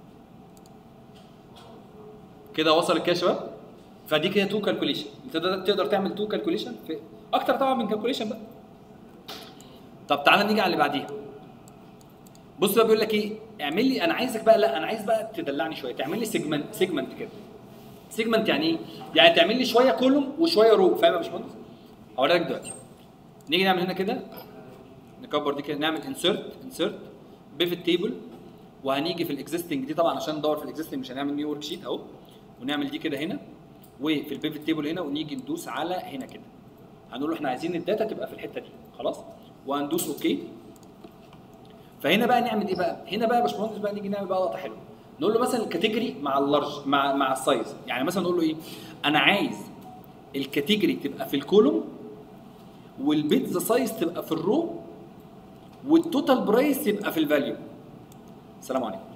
كده وصل كده يا شباب؟ فدي كده تو كالكوليشن تقدر تقدر تعمل تو كالكوليشن في اكتر طبعا من كالكوليشن بقى. طب تعالى نيجي على اللي بعديها. بص بقى بيقول لك ايه؟ اعمل لي انا عايزك بقى لا انا عايز بقى تدلعني شويه تعمل لي سيجمنت سيجمنت كده. سيجمنت يعني ايه؟ يعني تعمل لي شويه كولوم وشويه رو فاهم يا باشمهندس؟ هوريك دلوقتي. نيجي نعمل هنا كده نكبر دي كده نعمل انسرت انسرت بيفت تيبل وهنيجي في الاكزيستنج دي طبعا عشان ندور في الاكزيستنج مش هنعمل نيو ورك شيت اهو ونعمل دي كده هنا وفي البيفت تيبل هنا ونيجي ندوس على هنا كده هنقول له احنا عايزين الداتا تبقى في الحته دي خلاص وهندوس اوكي فهنا بقى نعمل ايه بقى؟ هنا بقى يا باشمهندس بقى نيجي نعمل بقى لقطه حلوه نقول له مثلا الكاتيجوري مع اللارج مع مع السايز يعني مثلا نقول له ايه؟ انا عايز الكاتيجوري تبقى في الكولوم والبيتزا سايز تبقى في الرو والتوتال برايس يبقى في الفاليو السلام عليكم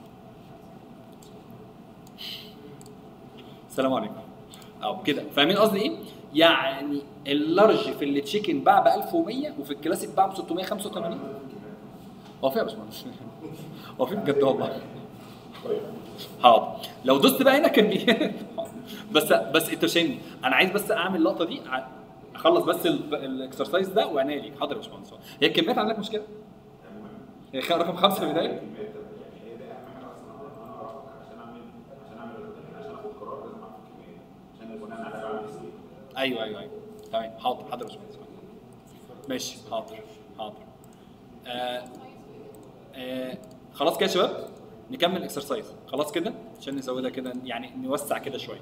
السلام عليكم او كده فاهمين قصدي ايه؟ يعني اللارج في التشيكن باع ب 1100 وفي الكلاسيك باع ب 685 هو في يا باشمهندس هو في بجد والله حاضر لو دوست بقى هنا كان بي بس بس انت شايفني انا عايز بس اعمل اللقطه دي ع- اخلص بس ال- الاكسرسايز ده وعناية ليك حاضر يا باشمهندس هي الكميات عندك مشكله؟ هي خ- رقم خمسه في البدايه؟ هي ده اهم حاجه اصلا انا اعرف عشان اعمل عشان اعمل عشان اخد قرار لازم اعرف الكميه عشان بناء على بعمل تسليم ايوه ايوه ايوه تمام حاضر حاضر يا باشمهندس ماشي حاضر حاضر آه آه خلاص كده يا شباب نكمل اكسرسايز خلاص كده عشان نزودها كده يعني نوسع كده شويه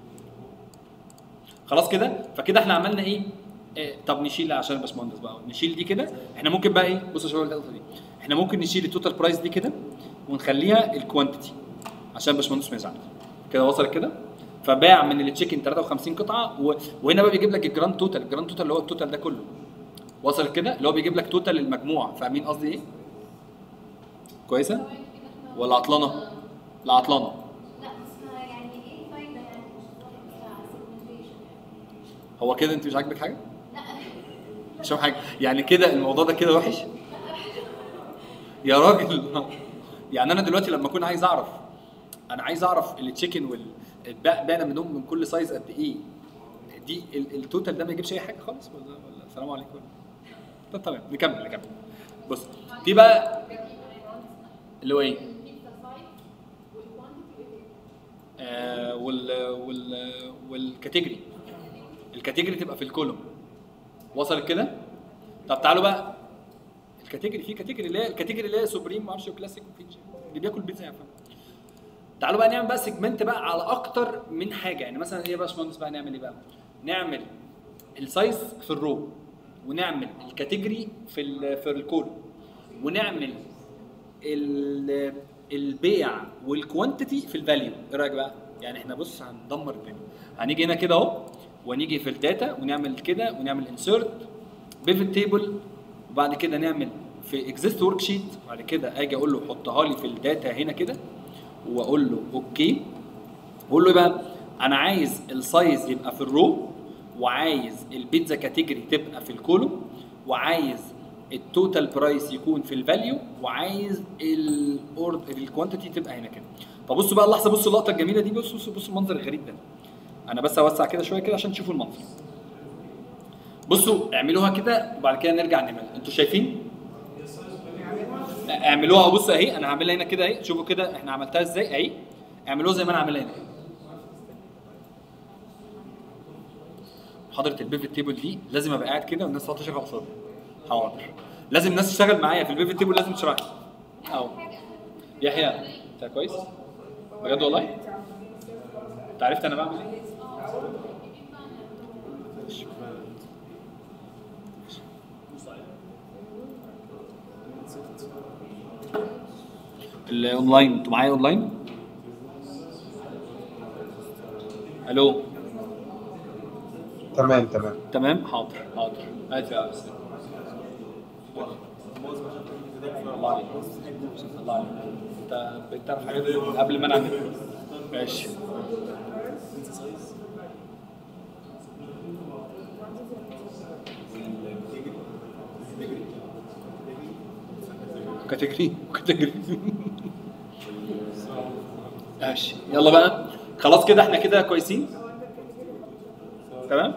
خلاص كده فكده احنا عملنا ايه إيه طب نشيل عشان الباشمهندس بقى نشيل دي كده احنا ممكن بقى ايه بصوا يا شباب اللقطه دي احنا ممكن نشيل التوتال برايس دي كده ونخليها الكوانتيتي عشان الباشمهندس ما يزعلش كده وصلت كده فباع من التشيكن 53 قطعه و... وهنا بقى بيجيب لك الجراند توتال الجراند توتال اللي هو التوتال ده كله وصل كده اللي هو بيجيب لك توتال المجموع فاهمين قصدي ايه كويسه ولا عطلانه لا عطلانه لا بس يعني ايه الفايده يعني بتاع segmentation؟ هو كده انت مش عاجبك حاجه لا مش فاهم حاجه يعني كده الموضوع ده كده وحش يا راجل يعني انا دلوقتي لما اكون عايز اعرف انا عايز اعرف التشيكن والباقي منهم من كل سايز قد ايه دي ال- التوتال ده ما يجيبش اي حاجه خالص ولا ولا السلام عليكم طب تمام نكمل نكمل بص دي بقى اللي هو ايه آه وال وال والكاتيجوري الكاتيجوري تبقى في الكولوم وصلت كده طب تعالوا بقى الكاتيجوري في كاتيجوري اللي هي الكاتيجوري اللي هي سوبريم ما اعرفش كلاسيك وفيتشر اللي بياكل بيتزا يعني فاهم تعالوا بقى نعمل بقى سيجمنت بقى على اكتر من حاجه يعني مثلا ايه يا باشمهندس بقى نعمل ايه بقى؟ نعمل السايز في الرو ونعمل الكاتيجوري في ال في الكولوم ونعمل ال- البيع والكوانتيتي في الفاليو ايه رايك بقى؟ يعني احنا بص هندمر الدنيا هنيجي هنا كده اهو ونيجي في الداتا ونعمل كده ونعمل انسيرت بيفت تيبل وبعد كده نعمل في اكزيست ورك شيت وبعد كده اجي اقول له حطها لي في الداتا هنا كده واقول له اوكي بقول له ايه بقى انا عايز السايز يبقى في الرو وعايز البيتزا كاتيجوري تبقى في الكولوم وعايز التوتال برايس يكون في الفاليو وعايز الاورد الكوانتيتي تبقى هنا كده فبصوا بقى اللحظه بصوا اللقطه الجميله دي بصوا بصوا بصوا المنظر الغريب ده انا بس اوسع كده شويه كده عشان تشوفوا المنظر بصوا اعملوها كده وبعد كده نرجع نعملها انتوا شايفين اعملوها بصوا اهي انا هعملها هنا كده اهي شوفوا كده احنا عملتها ازاي اهي اعملوها زي ما انا عاملها هنا محاضره البيفت تيبل دي لازم ابقى قاعد كده والناس تقعد تشرح قصادي حاضر لازم الناس تشتغل معايا في البيفت تيبل لازم تشرح لي اهو يحيى انت كويس بجد والله انت عرفت انا بعمل ايه الاونلاين انتوا معايا اونلاين الو تمام تمام تمام حاضر حاضر هات يا أستاذ. الله عليك الله عليك انت بتعرف الحاجات دي من قبل ما انا اعمل ماشي كاتيجوري كاتيجوري ماشي يلا بقى خلاص كده احنا كده كويسين تمام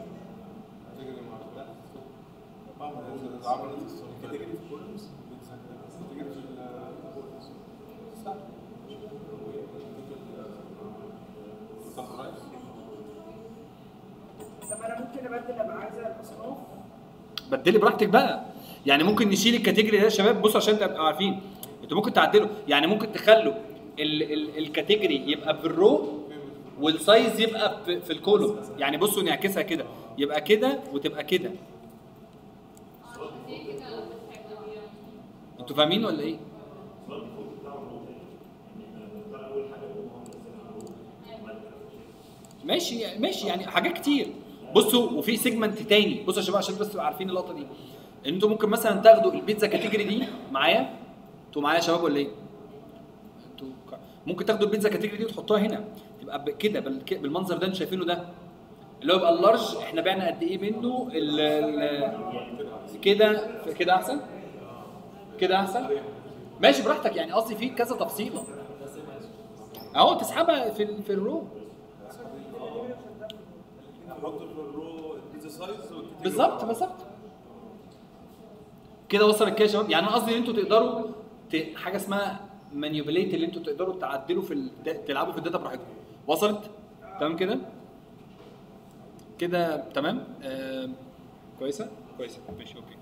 طب انا ممكن ابدل ابقى عايزه الاصناف بدلي براحتك بقى يعني ممكن نشيل الكاتيجوري ده يا شباب بصوا عشان تبقوا عارفين انتوا ممكن تعدلوا يعني ممكن تخلوا ال ال الكاتيجوري يبقى بالرو والسايز يبقى في, في الكولوم يعني بصوا نعكسها كده يبقى كده وتبقى كده انتوا فاهمين ولا ايه؟ ماشي يعني ماشي يعني حاجات كتير بصوا وفي سيجمنت تاني بصوا يا شباب عشان بس تبقوا عارفين اللقطه دي انتوا ممكن مثلا تاخدوا البيتزا كاتيجوري دي معايا انتوا معايا يا شباب ولا ايه؟ انتوا ك- ممكن تاخدوا البيتزا كاتيجوري دي وتحطوها هنا تبقى ب- كده بال- بالمنظر ده انتوا شايفينه ده اللي هو يبقى اللارج احنا بعنا قد ايه منه ال ال- كده كده احسن كده احسن ماشي براحتك يعني قصدي في كذا تفصيله اهو تسحبها في ال- في الرو نحط في الرو البيتزا سايز والكاتيجوري بالظبط بالظبط كده وصلت كده يا شباب يعني انا قصدي ان انتوا تقدروا ت... حاجه اسمها مانيبيليت اللي انتوا تقدروا تعدلوا في الد... تلعبوا في الداتا براحتكم وصلت تمام كده كده تمام آه... كويسه كويسه ماشي اوكي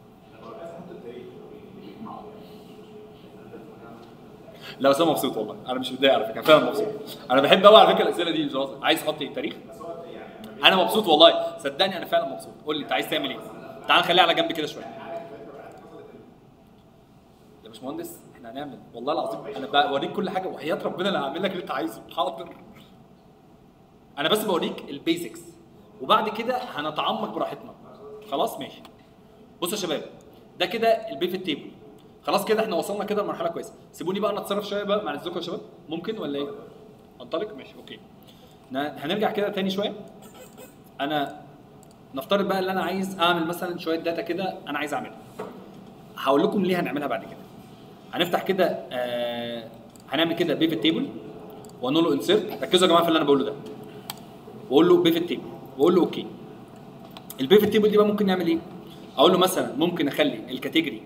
لا بس انا مبسوط والله انا مش متضايق على فكره فعلا مبسوط انا بحب قوي على فكره الاسئله دي مش بهزر. عايز تحط ايه تاريخ انا مبسوط والله صدقني انا فعلا مبسوط قول لي انت عايز تعمل ايه تعال نخليها على جنب كده شويه يا باشمهندس احنا هنعمل والله العظيم انا بوريك كل حاجه وحياه ربنا اللي هعمل لك اللي انت عايزه حاضر انا بس بوريك البيزكس وبعد كده هنتعمق براحتنا خلاص ماشي بصوا يا شباب ده كده البيفت تيبل خلاص كده احنا وصلنا كده لمرحله كويسه سيبوني بقى نتصرف شويه بقى مع اذنكم يا شباب ممكن ولا ايه انطلق ماشي اوكي ن- هنرجع كده تاني شويه انا نفترض بقى اللي انا عايز اعمل مثلا شويه داتا كده انا عايز اعملها هقول لكم ليه هنعملها بعد كده هنفتح كده آه هنعمل كده بيفت تيبل ونقول له انسيرت ركزوا يا جماعه في اللي انا بقوله ده واقول له بيفت تيبل واقول له اوكي البيفت تيبل دي بقى ممكن نعمل ايه اقول له مثلا ممكن اخلي الكاتيجوري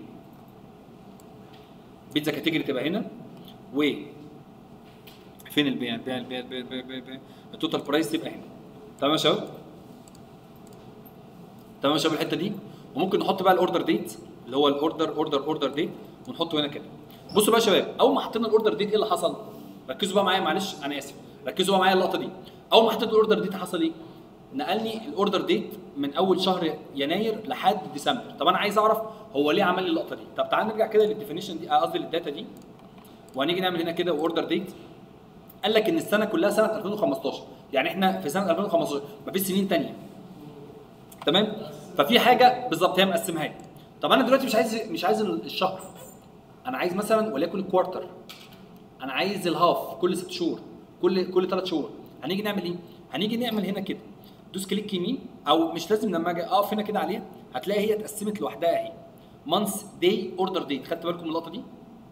بيتزا كاتيجوري تبقى هنا و فين البيع البيع البيع البيع البيع البيع البيع التوتال برايس تبقى هنا تمام يا شباب تمام يا شباب الحته دي وممكن نحط بقى الاوردر ديت اللي هو الاوردر اوردر اوردر ديت ونحطه هنا كده بصوا بقى يا شباب اول ما حطينا الاوردر ديت ايه اللي حصل ركزوا بقى معايا معلش انا اسف ركزوا بقى معايا اللقطه دي اول ما حطيت الاوردر ديت حصل ايه نقلني الاوردر ديت من اول شهر يناير لحد ديسمبر طب انا عايز اعرف هو ليه عمل لي اللقطه دي طب تعال نرجع كده للديفينيشن دي آه، قصدي للداتا دي وهنيجي نعمل هنا كده اوردر ديت قال لك ان السنه كلها سنه 2015 يعني احنا في سنه 2015 مفيش سنين تانية تمام ففي حاجه بالظبط هي مقسمها لي طب انا دلوقتي مش عايز مش عايز الشهر انا عايز مثلا وليكن الكوارتر انا عايز الهاف كل ست شهور كل كل ثلاث شهور هنيجي نعمل ايه هنيجي نعمل هنا كده دوس كليك يمين او مش لازم لما اجي اقف هنا كده عليها هتلاقي هي اتقسمت لوحدها اهي مانث داي اوردر ديت خدت بالكم من اللقطه دي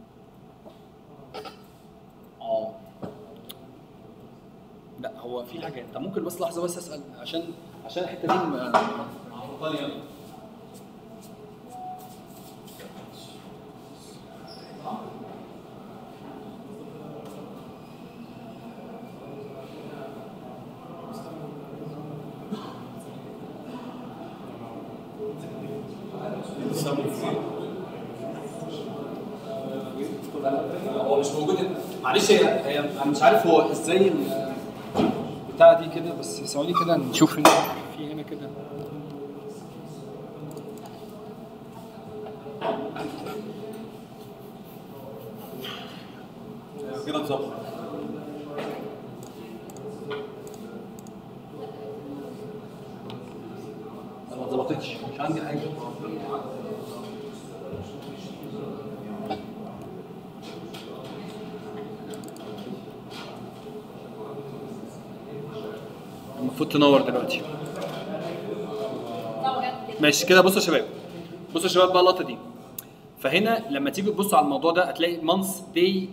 اه لا هو في حاجه طب ممكن بس لحظه بس اسال عشان عشان الحته دي م- معطلاني أوي. هو مش موجود هنا. معلش هي هي انا مش عارف هو ازاي ال- بتاع دي كده بس ثواني كده نشوف هنا في هنا كده أيوة كده اتظبط لا، ما اتظبطتش مش عندي حاجه المفروض تنور دلوقتي ماشي كده بصوا يا شباب بصوا يا شباب بقى اللقطه دي فهنا لما تيجي تبصوا على الموضوع ده هتلاقي مانث داي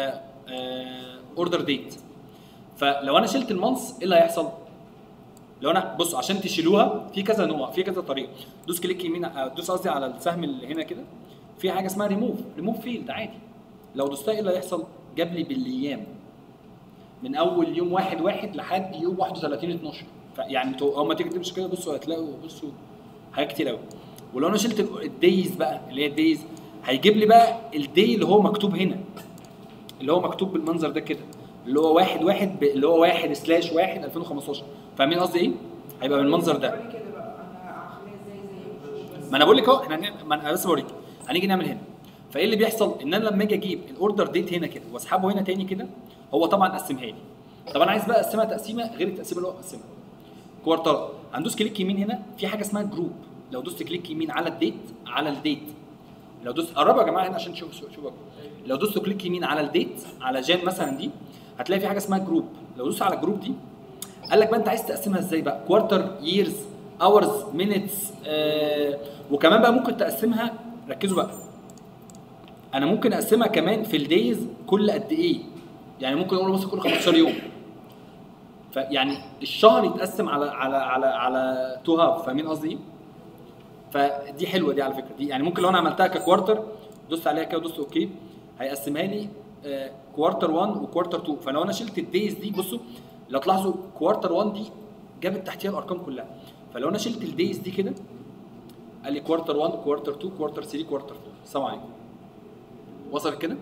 اوردر ديت فلو انا شلت المانث ايه اللي هيحصل؟ لو انا بصوا عشان تشيلوها في كذا نوع في كذا طريقه دوس كليك يمين آه، دوس قصدي على السهم اللي هنا كده في حاجه اسمها ريموف ريموف فيلد عادي لو دوستها ايه اللي هيحصل؟ جاب لي بالايام من اول يوم واحد واحد لحد يوم 31 12 فيعني انتوا اول ما تيجي تمشي كده بصوا هتلاقوا بصوا حاجات كتير قوي ولو انا شلت ال- الدايز بقى اللي هي الدايز هيجيب لي بقى الداي اللي هو مكتوب هنا اللي هو مكتوب بالمنظر ده كده اللي هو واحد واحد ب... اللي هو واحد سلاش واحد 2015 فاهمين قصدي ايه؟ هيبقى بالمنظر ده وريني كده بقى انا هخليها ازاي زي ما انا بقول لك اهو احنا هن- ما انا بس بوريك هنيجي نعمل هنا فايه اللي بيحصل ان انا لما اجي اجيب الاوردر ديت هنا كده واسحبه هنا تاني كده هو طبعا قسمها لي طب انا عايز بقى اقسمها تقسيمه غير التقسيمه اللي هو قسمها كوارتر هندوس كليك يمين هنا في حاجه اسمها جروب لو دوست كليك يمين على الديت على الديت لو دوست قربوا يا جماعه هنا عشان تشوفوا شوفوا لو دوست كليك يمين على الديت على جان مثلا دي هتلاقي في حاجه اسمها جروب لو دوست على الجروب دي قال لك بقى انت عايز تقسمها ازاي بقى كوارتر ييرز اورز مينتس وكمان بقى ممكن تقسمها ركزوا بقى انا ممكن اقسمها كمان في الدايز كل قد ايه يعني ممكن اقول مثلا كل 15 يوم فيعني الشهر يتقسم على على على على تو هاف فاهمين قصدي ايه؟ فدي حلوه دي على فكره دي يعني ممكن لو انا عملتها ككوارتر دوست عليها كده ودوست اوكي هيقسمها لي كوارتر 1 وكوارتر 2 فلو انا شلت الدايز دي بصوا لو تلاحظوا كوارتر 1 دي جابت تحتيها الارقام كلها فلو انا شلت الدايز دي كده قال لي كوارتر 1 كوارتر 2 كوارتر 3 كوارتر 4 السلام عليكم وصلت كده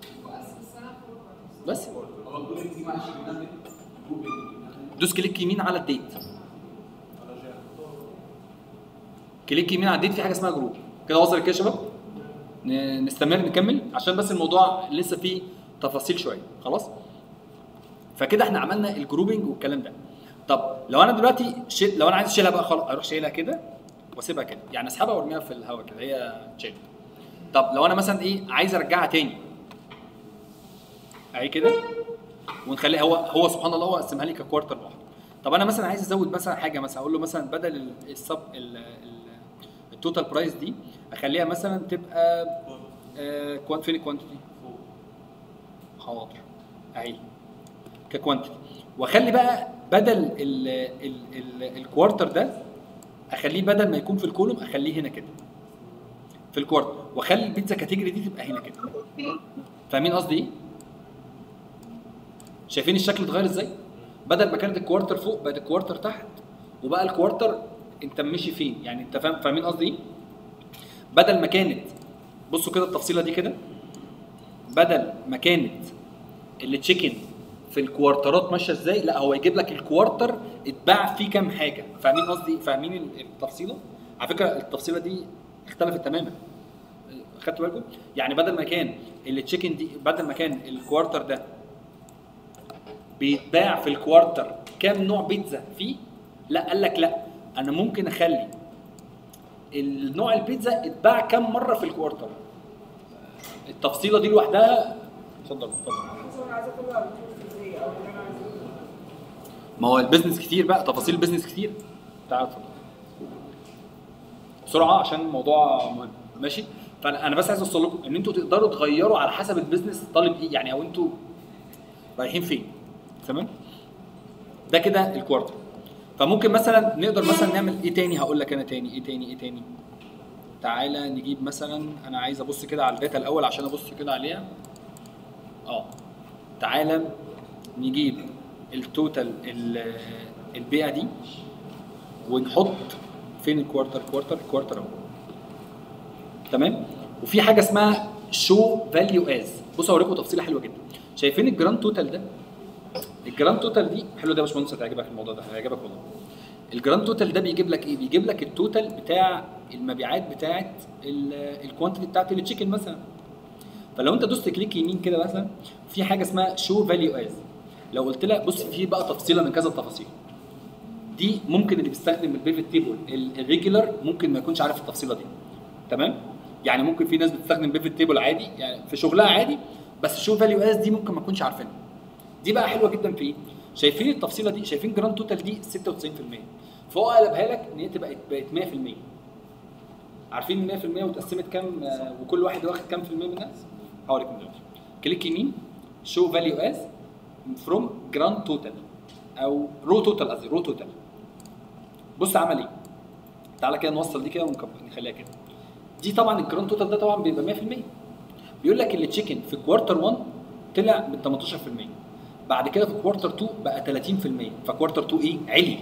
بس دوس كليك يمين على الديت كليك يمين على الديت في حاجه اسمها جروب كده وصل كده يا شباب ن- نستمر نكمل عشان بس الموضوع لسه فيه تفاصيل شويه خلاص فكده احنا عملنا الجروبنج والكلام ده طب لو انا دلوقتي شيل لو انا عايز اشيلها بقى خلاص اروح شايلها كده واسيبها كده يعني اسحبها وارميها في الهواء كده هي تشيل طب لو انا مثلا ايه عايز ارجعها تاني اهي كده ونخليها هو هو سبحان الله هو قسمها لي ككوارتر واحد طب انا مثلا عايز ازود مثلا حاجه مثلا اقول له مثلا بدل ال- السب ال- ال- التوتال برايس دي اخليها مثلا تبقى آه كوانت فين الكوانتيتي حاضر اهي ككوانتيتي واخلي بقى بدل ال ال ال الكوارتر ده اخليه بدل ما يكون في الكولوم اخليه هنا كده في الكوارتر واخلي البيتزا كاتيجوري دي تبقى هنا كده فاهمين قصدي ايه؟ شايفين الشكل اتغير ازاي؟ بدل ما كانت الكوارتر فوق بقت الكوارتر تحت وبقى الكوارتر انت ماشي فين؟ يعني انت فاهم فاهمين قصدي ايه؟ بدل ما كانت بصوا كده التفصيله دي كده بدل ما كانت التشيكن في الكوارترات ماشيه ازاي لا هو يجيب لك الكوارتر اتباع فيه كام حاجه فاهمين قصدي فاهمين ال- التفصيله على فكره التفصيله دي اختلفت تماما خدتوا بالكم يعني بدل ما كان التشيكن دي بدل ما كان الكوارتر ده بيتباع في الكوارتر كام نوع بيتزا فيه لا قال لك لا انا ممكن اخلي النوع البيتزا اتباع كام مره في الكوارتر التفصيله دي لوحدها اتفضل اتفضل بس انا عايزه اطلع الفلوس ازاي او اللي انا عايزه ما هو البيزنس كتير بقى تفاصيل البيزنس كتير تعال اتفضل بسرعه عشان الموضوع مهم ماشي فانا انا بس عايز اوصل لكم ان انتوا تقدروا تغيروا على حسب البيزنس طالب ايه يعني او انتوا رايحين فين تمام ده كده الكوارتر فممكن مثلا نقدر مثلا نعمل ايه تاني هقول لك انا تاني ايه تاني ايه تاني تعالى نجيب مثلا انا عايز ابص كده على الداتا الاول عشان ابص كده عليها اه تعالى نجيب التوتال ال- البيئه دي ونحط فين الكوارتر كوارتر كوارتر اهو تمام وفي حاجه اسمها شو فاليو از بصوا اوريكم تفصيله حلوه جدا شايفين الجراند توتال ده الجراند توتال دي حلو ده يا باشمهندس هتعجبك الموضوع ده هيعجبك والله الجراند توتال ده بيجيب لك ايه بيجيب لك التوتال بتاع المبيعات بتاعت الكوانتيتي بتاعت التشيكن مثلا فلو انت دوست كليك يمين كده مثلا في حاجه اسمها شو فاليو از لو قلت لك بص في بقى تفصيله من كذا التفاصيل دي ممكن اللي بيستخدم البيفت تيبل الريجولار ممكن ما يكونش عارف التفصيله دي تمام يعني ممكن في ناس بتستخدم بيفت تيبل عادي يعني في شغلها عادي بس شو فاليو از دي ممكن ما تكونش عارفينها دي بقى حلوه جدا في ايه شايفين التفصيله دي شايفين جراند توتال دي 96% فهو قلبها لك ان هي تبقى بقت 100% عارفين 100% واتقسمت كام آه، وكل واحد واخد كام في المية منها هوريكم دلوقتي كليك يمين شو فاليو از فروم جراند توتال او رو توتال قصدي رو توتال بص عمل ايه تعالى كده نوصل دي كده ونخليها كده دي طبعا الجراند توتال ده طبعا بيبقى 100% بيقول لك التشيكن في كوارتر 1 طلع من 18% بعد كده في كوارتر 2 بقى 30% فكوارتر 2 ايه علي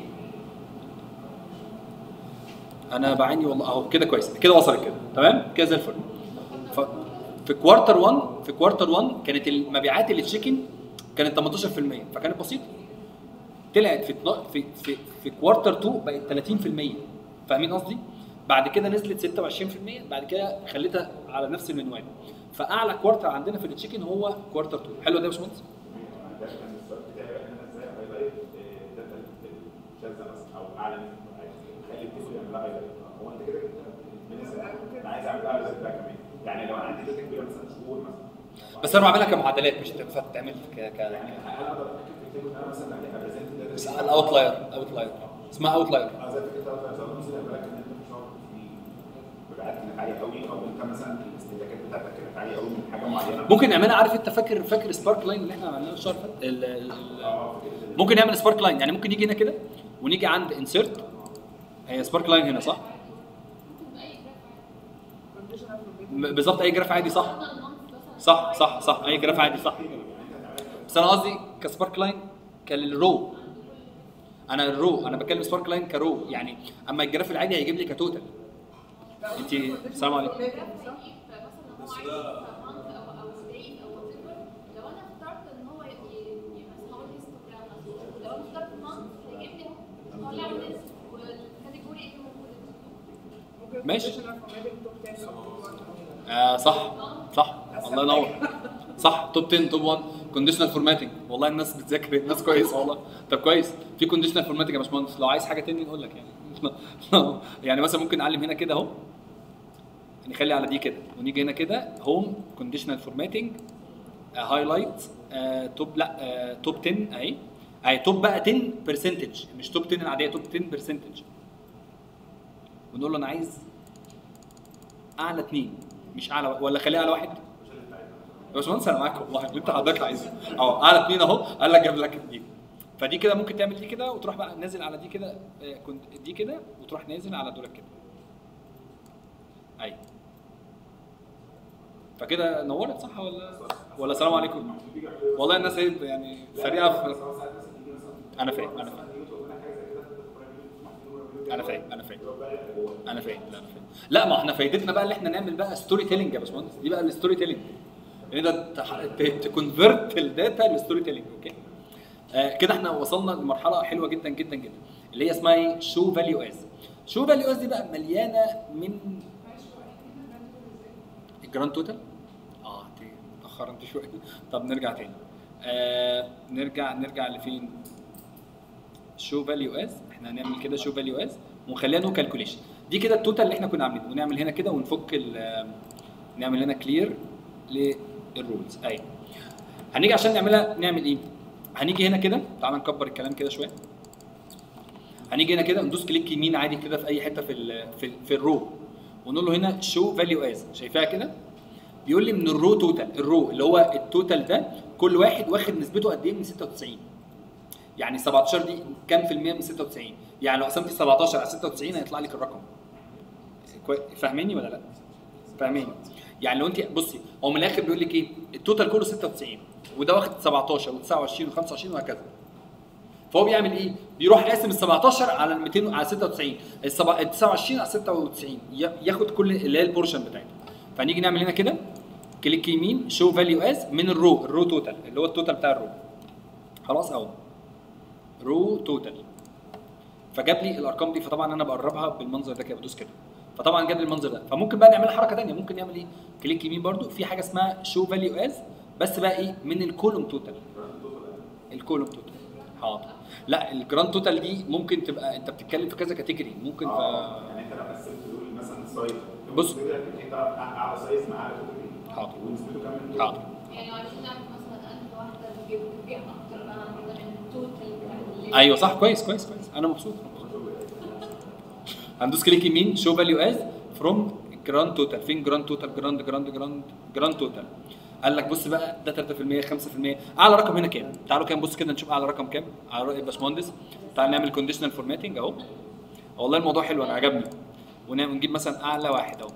انا بعاني والله اهو كده كويس كده وصلت كده تمام كده زي الفل ف في كوارتر 1 في كوارتر 1 كانت المبيعات اللي تشيكن كانت 18% فكانت بسيطه طلعت في اتنا- في في, في كوارتر 2 بقت 30% فاهمين قصدي؟ بعد كده نزلت 26% بعد كده خليتها على نفس المنوال فاعلى كوارتر عندنا في التشيكن هو كوارتر 2 حلو ده يا باشمهندس؟ ده كان السؤال بتاعي احنا ازاي هايلايت داتا الشاذه مثلا او اعلى نسبه خلي التيبل يعملها هايلايت هو انت كده جبت بالنسبه انا عايز اعمل هايلايت بقى كمان يعني لو انا عندي داتا كبيره مثلا شهور مثلا بس انا بعملها كمعادلات مش تنفع تتعمل ك ك يعني هل اقدر اتاكد في التيبل انا مثلا يعني ابريزنت داتا الاوتلاير اوتلاير اسمها اوتلاير اه زي فكره بتاعت زمان مثلا يقول لك ان انت في شهر في مبيعات كانت عاليه قوي او انت مثلا الاستهلاكات بتاعتك كانت عاليه قوي من حاجه معينه ممكن نعملها عارف انت فاكر فاكر سبارك لاين اللي احنا عملناه الشهر اللي فات ال- ال- ال- ممكن نعمل سبارك لاين يعني ممكن يجي هنا كده ونيجي عند انسيرت هي سبارك لاين هنا صح؟ م- بالظبط اي جراف عادي صح صح صح صح اي جراف عادي صح بس انا قصدي كسبارك لاين كالرو انا الرو انا بتكلم سبارك لاين كرو يعني اما الجراف العادي هيجيب لي كتوتال انت السلام عليكم بس ده او او days او whatever لو انا اخترت ان هو ي- ي- مثلا هقول هيستوجرام مثلا لو انا اخترت month هيجيب لي هو طالع لي والكاتيجوري اللي موجوده ماشي. ماشي آه صح صح الله ينور صح توب 10 توب 1 كونديشنال فورماتنج والله الناس بتذاكر الناس كويسه والله طب كويس في كونديشنال فورماتنج يا باشمهندس لو عايز حاجه تاني نقول لك يعني يعني مثلا ممكن نعلم هنا كده اهو نخلي على دي كده ونيجي هنا كده هوم كونديشنال فورماتنج هايلايت توب لا توب 10 اهي اهي توب بقى 10 برسنتج مش توب 10 العاديه توب 10 برسنتج ونقول له انا عايز اعلى اثنين مش اعلى ولا خليها اعلى واحد يا باشمهندس انا معاك والله اللي انت حضرتك عايزه اهو اعلى اثنين اهو قال لك جاب لك دي فدي كده ممكن تعمل دي كده وتروح بقى نازل على دي كده آه، كنت دي كده وتروح نازل على دولك كده ايوه فكده نورت صح ولا ولا السلام عليكم والله الناس هي يعني سريعه في انا فاهم انا فاهم انا فاهم انا فاهم انا فاهم لا انا فاهم لا ما احنا فايدتنا بقى اللي احنا نعمل بقى ستوري تيلينج يا باشمهندس دي بقى الستوري تيلينج ان انت تكونفرت الداتا لستوري تيلينج اوكي آه كده احنا وصلنا لمرحله حلوه جدا جدا جدا اللي هي اسمها ايه شو فاليو از شو فاليو از دي بقى مليانه من الجراند توتال اه انت متاخر انت شويه طب نرجع تاني آه نرجع نرجع لفين شو فاليو از احنا هنعمل كده شو فاليو از ونخليها نو كالكوليشن دي كده التوتال اللي احنا كنا عاملينه ونعمل هنا كده ونفك ال- نعمل هنا كلير للرولز ايوه هنيجي عشان نعملها نعمل ايه هنيجي هنا كده تعال نكبر الكلام كده شويه هنيجي هنا كده ندوس كليك يمين عادي كده في اي حته في ال في, ال في الرو ونقول له هنا شو فاليو از شايفاها كده بيقول لي من الرو توتال الرو اللي هو التوتال ده كل واحد واخد نسبته قد ايه من 96 يعني 17 دي كام في المية من 96 يعني لو قسمت 17 على 96 هيطلع لك الرقم كوي- فاهميني ولا لا فاهميني يعني لو انت بصي هو من الاخر بيقول لك ايه التوتال كله 96 وده واخد 17 و29 و25 وهكذا فهو بيعمل ايه؟ بيروح قاسم ال 17 على ال 200 على 96 ال 29 على 96 ي- ياخد كل اللي هي البورشن بتاعته فنيجي نعمل هنا كده كليك يمين شو فاليو از من الرو الرو توتال اللي هو التوتال بتاع الرو خلاص اهو رو توتال فجاب لي الارقام دي فطبعا انا بقربها بالمنظر ده كده بدوس كده فطبعا جاب لي المنظر ده فممكن بقى نعمل حركه ثانيه ممكن نعمل ايه كليك يمين برده في حاجه اسمها شو فاليو از بس بقى ايه من الكولوم توتال الكولوم توتال حاضر لا الجراند توتال دي ممكن تبقى انت بتتكلم في كذا كاتيجوري ممكن اه في يعني انت لو قسمت دول مثلا سايز بص. انت اعلى سايز مع اعلى كاتيجوري حاضر ونسبته كام من دول؟ حاضر يعني لو عايزين نعرف مثلا أنهي واحدة بتجيب بتبيع أكتر بقى كده من التوتال بتاع الليل. ايوه صح كويس كويس كويس انا مبسوط هندوس كليك يمين شو فاليو از فروم جراند توتال فين جراند توتال جراند جراند جراند جراند توتال قال لك بص بقى ده 3% 5% اعلى رقم هنا كام تعالوا كام بص كده نشوف اعلى رقم كام على راي الباشمهندس تعال نعمل كونديشنال فورماتنج اهو والله الموضوع حلو انا عجبني ونعمل نجيب مثلا اعلى واحد اهو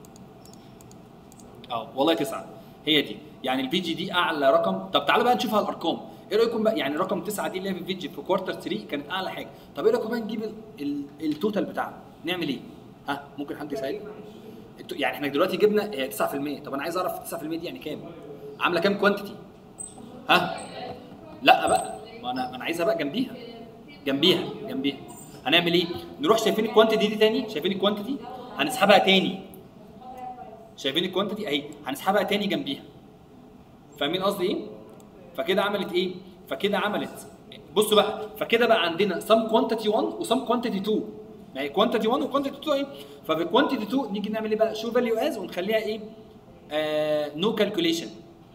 اه والله تسعة هي دي يعني البي جي دي اعلى رقم طب تعالوا بقى نشوفها الارقام ايه رايكم بقى يعني رقم تسعة دي اللي هي في الفيديو في كوارتر 3 كانت اعلى حاجه طب ايه رايكم بقى نجيب ال- ال- التوتال بتاعنا نعمل ايه ها ممكن حد يساعدني التو- يعني احنا دلوقتي جبنا هي 9% طب انا عايز اعرف 9% دي يعني كام عامله كام كوانتيتي ها لا بقى ما انا ما انا عايزها بقى جنبيها جنبيها جنبيها هنعمل ايه نروح شايفين الكوانتيتي دي تاني شايفين الكوانتيتي هنسحبها تاني شايفين الكوانتيتي اهي هنسحبها تاني جنبيها فاهمين قصدي ايه فكده عملت ايه فكده عملت بصوا بقى فكده بقى عندنا سم كوانتيتي 1 وسم كوانتيتي 2 يعني كوانتيتي 1 وكوانتيتي 2 ايه ففي كوانتيتي 2 نيجي نعمل ايه بقى شو فاليو از ونخليها ايه نو كالكوليشن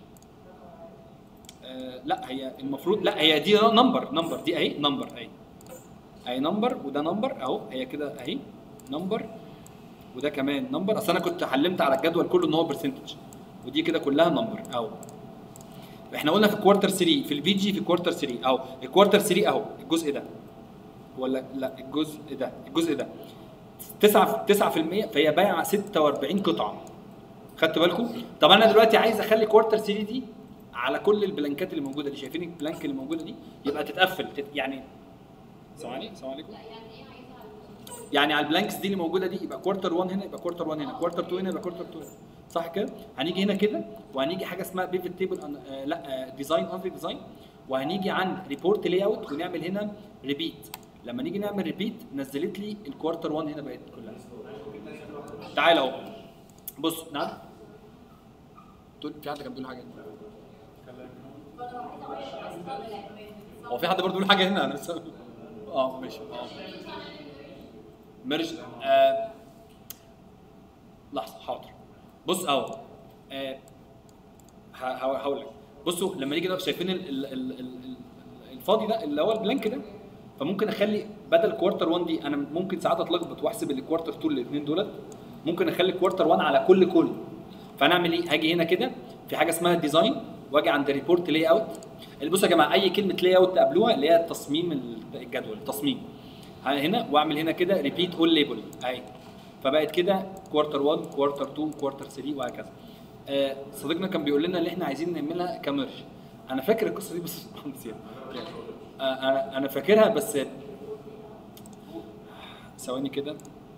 لا هي المفروض لا هي دي نمبر نمبر دي اهي نمبر اهي اهي نمبر وده نمبر اهو هي كده اهي نمبر وده كمان نمبر اصل انا كنت حلمت على الجدول كله ان هو برسنتج ودي كده كلها نمبر اهو احنا قلنا في كوارتر 3 في الفي جي في كوارتر 3 اهو الكوارتر 3 اهو الجزء ده ولا لا الجزء ده الجزء ده 9 9% فهي بايعه 46 قطعه خدتوا بالكم طب انا دلوقتي عايز اخلي كوارتر 3 دي على كل البلانكات اللي موجوده دي شايفين البلانك اللي موجوده دي يبقى تتقفل تت... يعني السلام عليكم السلام عليكم لا يعني ايه عايزها يعني على البلانكس دي اللي موجوده دي يبقى كوارتر 1 هنا يبقى كوارتر 1 هنا كوارتر 2 هنا يبقى كوارتر 2 هنا صح كده هنيجي هنا كده وهنيجي حاجه اسمها بيفت تيبل آه لا ديزاين قصدي ديزاين وهنيجي عند ريبورت لاي اوت ونعمل هنا ريبيت لما نيجي نعمل ريبيت نزلت لي الكوارتر 1 هنا بقت كلها تعال اهو بص نعم تقول في حد كان بيقول حاجه هو في حد برضه بيقول حاجه هنا انا لسه اه ماشي اه ميرج آه لحظه حاضر بص اهو آه ه- ه- هقول لك بصوا لما نيجي نقف شايفين ال- ال- ال- ال- الفاضي ده اللي هو البلانك ده فممكن اخلي بدل كوارتر 1 دي انا ممكن ساعات اتلخبط واحسب الكوارتر 2 الاثنين دولت ممكن اخلي كوارتر 1 على كل كل فنعمل ايه هاجي هنا كده في حاجه اسمها ديزاين واجي عند ريبورت لاي اوت اللي بصوا يا جماعه اي كلمه لاي اوت تقابلوها اللي هي تصميم الجدول التصميم هنا واعمل هنا كده ريبيت اول ليبل اهي فبقت كده كوارتر 1 كوارتر 2 كوارتر 3 وهكذا آه، صديقنا كان بيقول لنا اللي احنا عايزين نعملها كميرج انا فاكر القصه دي بس نسيها. آه، انا انا فاكرها بس ثواني كده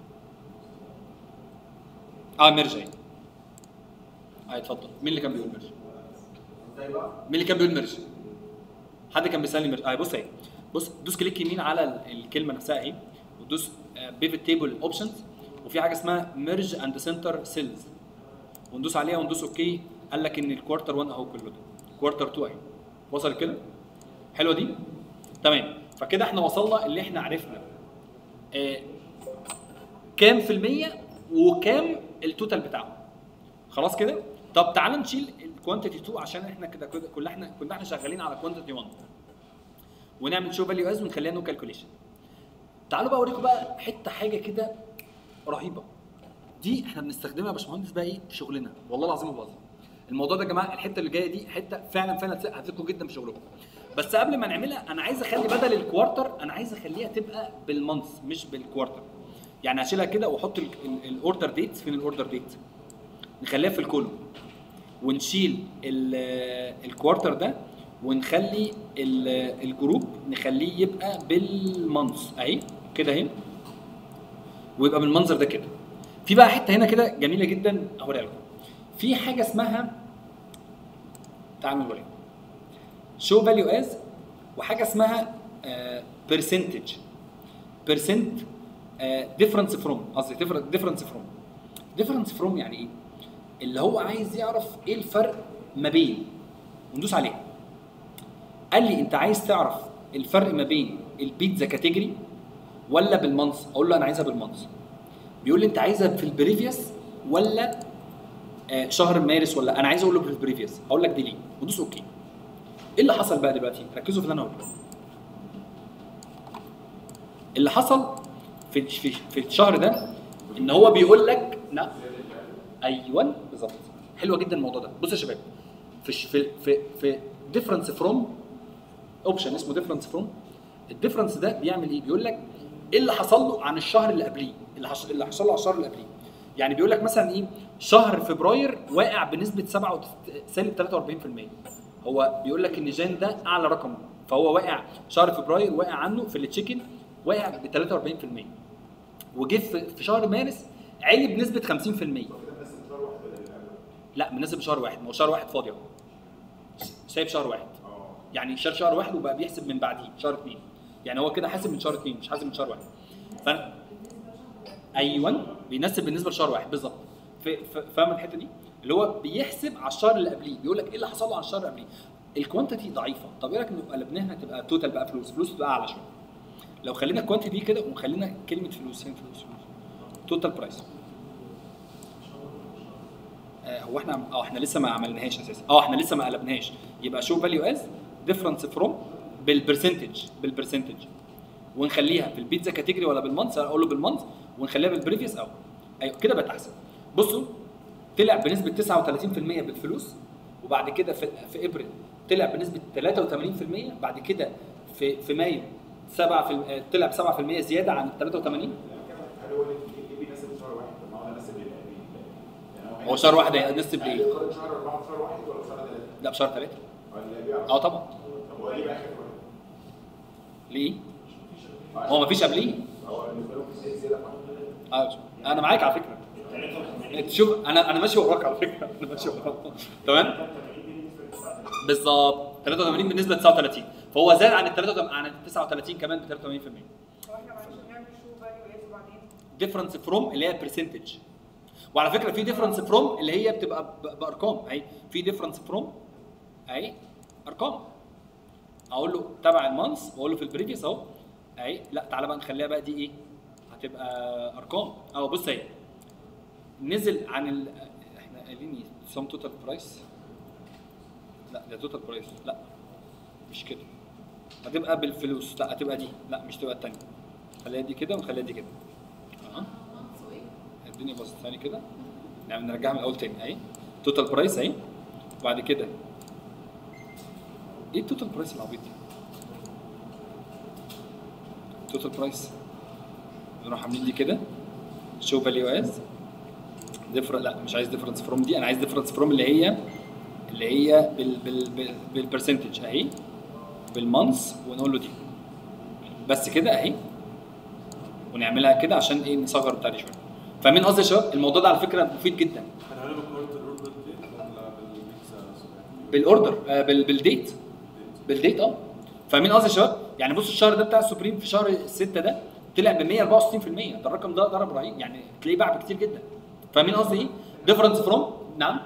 اه ميرج اهي اه اتفضل مين اللي كان بيقول ميرج؟ مين اللي كان بيقول ميرج؟ حد كان بيسالني ميرج اه بص اهي بص دوس كليك يمين على ال- الكلمه نفسها اهي ودوس بيفت تيبل اوبشنز وفي حاجه اسمها ميرج اند سنتر سيلز وندوس عليها وندوس اوكي قال لك ان الكوارتر 1 اهو كله ده كوارتر 2 اهي وصل كده حلوه دي تمام فكده احنا وصلنا اللي احنا عرفنا آه كام في المية وكام التوتال بتاعه خلاص كده طب تعال نشيل الكوانتيتي 2 عشان احنا كده كده كل احنا كنا احنا شغالين على كوانتيتي 1 ونعمل شو فاليو از ونخليها نو كالكوليشن تعالوا بقى اوريكم بقى حته حاجه كده رهيبه دي احنا بنستخدمها يا باشمهندس بقى ايه في شغلنا والله العظيم ما بهزر الموضوع ده يا جماعه الحته اللي جايه دي حته فعلا فعلا هتفيدكم جدا في شغلكم بس قبل ما نعملها انا عايز اخلي بدل الكوارتر انا عايز اخليها تبقى بالمانث مش بالكوارتر يعني اشيلها كده واحط الاوردر ديت فين الاوردر ديت نخليها في الكولوم ونشيل ال- الكوارتر ده ونخلي ال- الجروب نخليه يبقى بالمانث اهي كده اهي ويبقى بالمنظر ده كده في بقى حته هنا كده جميله جدا اوريها لكم في حاجه اسمها تعالوا نوريها شو فاليو از وحاجه اسمها برسنتج بيرسنت ديفرنس فروم قصدي ديفرنس فروم ديفرنس فروم يعني ايه اللي هو عايز يعرف ايه الفرق ما بين وندوس عليه قال لي انت عايز تعرف الفرق ما بين البيتزا كاتيجوري ولا بالمانث اقول له انا عايزها بالمانث بيقول لي انت عايزها في البريفيوس ولا آه، شهر مارس ولا انا عايز اقول له في البريفيوس اقول لك دي ليه ودوس اوكي ايه اللي حصل بقى دلوقتي ركزوا في اللي انا هقوله اللي حصل في في في الشهر ده ان هو بيقول لك لا ايوه بالظبط حلوه جدا الموضوع ده بص يا شباب في الش- في في في ديفرنس فروم اوبشن اسمه ديفرنس فروم الديفرنس ده بيعمل ايه بيقول لك ايه اللي حصل له عن الشهر اللي قبليه اللي حصل اللي حصل له على الشهر اللي قبليه يعني بيقول لك مثلا ايه شهر فبراير واقع بنسبه 7 سالب 43% هو بيقول لك ان جان ده اعلى رقم فهو واقع شهر فبراير واقع عنه في التشيكن واقع ب 43% وجه في في شهر مارس عالي بنسبه 50% لا مناسب شهر واحد ما هو شهر واحد فاضي اهو سايب شهر واحد يعني شال شهر واحد وبقى بيحسب من بعديه شهر اثنين يعني هو كده حاسب من شهر اثنين مش حاسب من شهر واحد ف ايوه بينسب بالنسبه لشهر واحد بالظبط ف- ف- فاهم الحته دي اللي هو بيحسب على الشهر اللي قبليه بيقول لك ايه اللي حصل له على الشهر اللي قبليه الكوانتيتي ضعيفه طب ايه رايك نبقى قلبناها تبقى توتال بقى فلوس فلوس تبقى اعلى شويه لو خلينا الكوانتيتي دي كده وخلينا كلمه فلوس فين فلوس فلوس توتال برايس آه، هو احنا اه احنا لسه ما عملناهاش اساسا اه احنا لسه ما قلبناهاش يبقى شو فاليو از ديفرنس فروم بالبرسنتج بالبرسنتج ونخليها في البيتزا كاتيجوري ولا بالمانث اقول له بالمانث ونخليها بالبريفيوس او ايوه كده بقت احسن بصوا طلع بنسبه 39% بالفلوس وبعد كده في في ابريل طلع بنسبه 83% بعد كده في في مايو 7 في طلع ب 7% زياده عن ال 83 هل هو ليه ليه بيناسب شهر واحد؟ طب ما هو انا ناسب للقديم يعني هو شهر واحد هيناسب يعني لايه؟ يقارن شهر اربعه بشهر واحد ولا بشهر ثلاثه؟ لا بشهر ثلاثه ولا بيعرف؟ اه طبعا طب هو ليه بقى خد واحد؟ ليه؟ هو مفيش قبليه هو بالنسبه له في زياده في واحد. اه انا معاك على فكره انت شوف انا انا ماشي وراك على فكره انا ماشي وراك تمام بالظبط 83 بالنسبه ل 39 فهو زاد عن ال 83 عن ال 39 كمان ب 83% هو احنا عشان نعمل شو فاليو ايه وبعدين ديفرنس فروم اللي هي برسنتج وعلى فكره في ديفرنس فروم اللي هي بتبقى ب- بارقام اهي في ديفرنس فروم اهي ارقام اقول له تبع المانث واقول له في البريفيوس اهو اهي لا تعالى بقى نخليها بقى دي ايه هتبقى ارقام اهو بص اهي نزل عن ال احنا قايلين سم توتال برايس لا ده توتال برايس لا مش كده هتبقى بالفلوس لا هتبقى دي لا مش تبقى الثانيه خليها دي كده ونخليها دي كده اه الدنيا باظت ثاني كده يعني نرجعها من الاول تاني اهي توتال برايس اهي وبعد كده ايه التوتال برايس العبيط دي؟ توتال برايس نروح عاملين دي كده شو فاليو از ديفر لا مش عايز ديفرنس فروم دي انا عايز ديفرنس فروم اللي هي اللي هي بال بال بال بالبرسنتج اهي بالمانث ونقول له دي بس كده اهي ونعملها كده عشان ايه نصغر بتاع دي شويه فاهمين قصدي يا شباب الموضوع ده على فكره مفيد جدا هنعملها بكارت الاوردر ديت ولا بالبيتزا سوري؟ بالاوردر آه بال بالديت بالديت اه فاهمين قصدي يا شباب يعني بصوا الشهر ده بتاع السوبريم في شهر 6 ده طلع ب 164% ده الرقم ده ضرب رهيب يعني تلاقيه باع بكتير جدا فاهمين قصدي ايه ديفرنس فروم نعم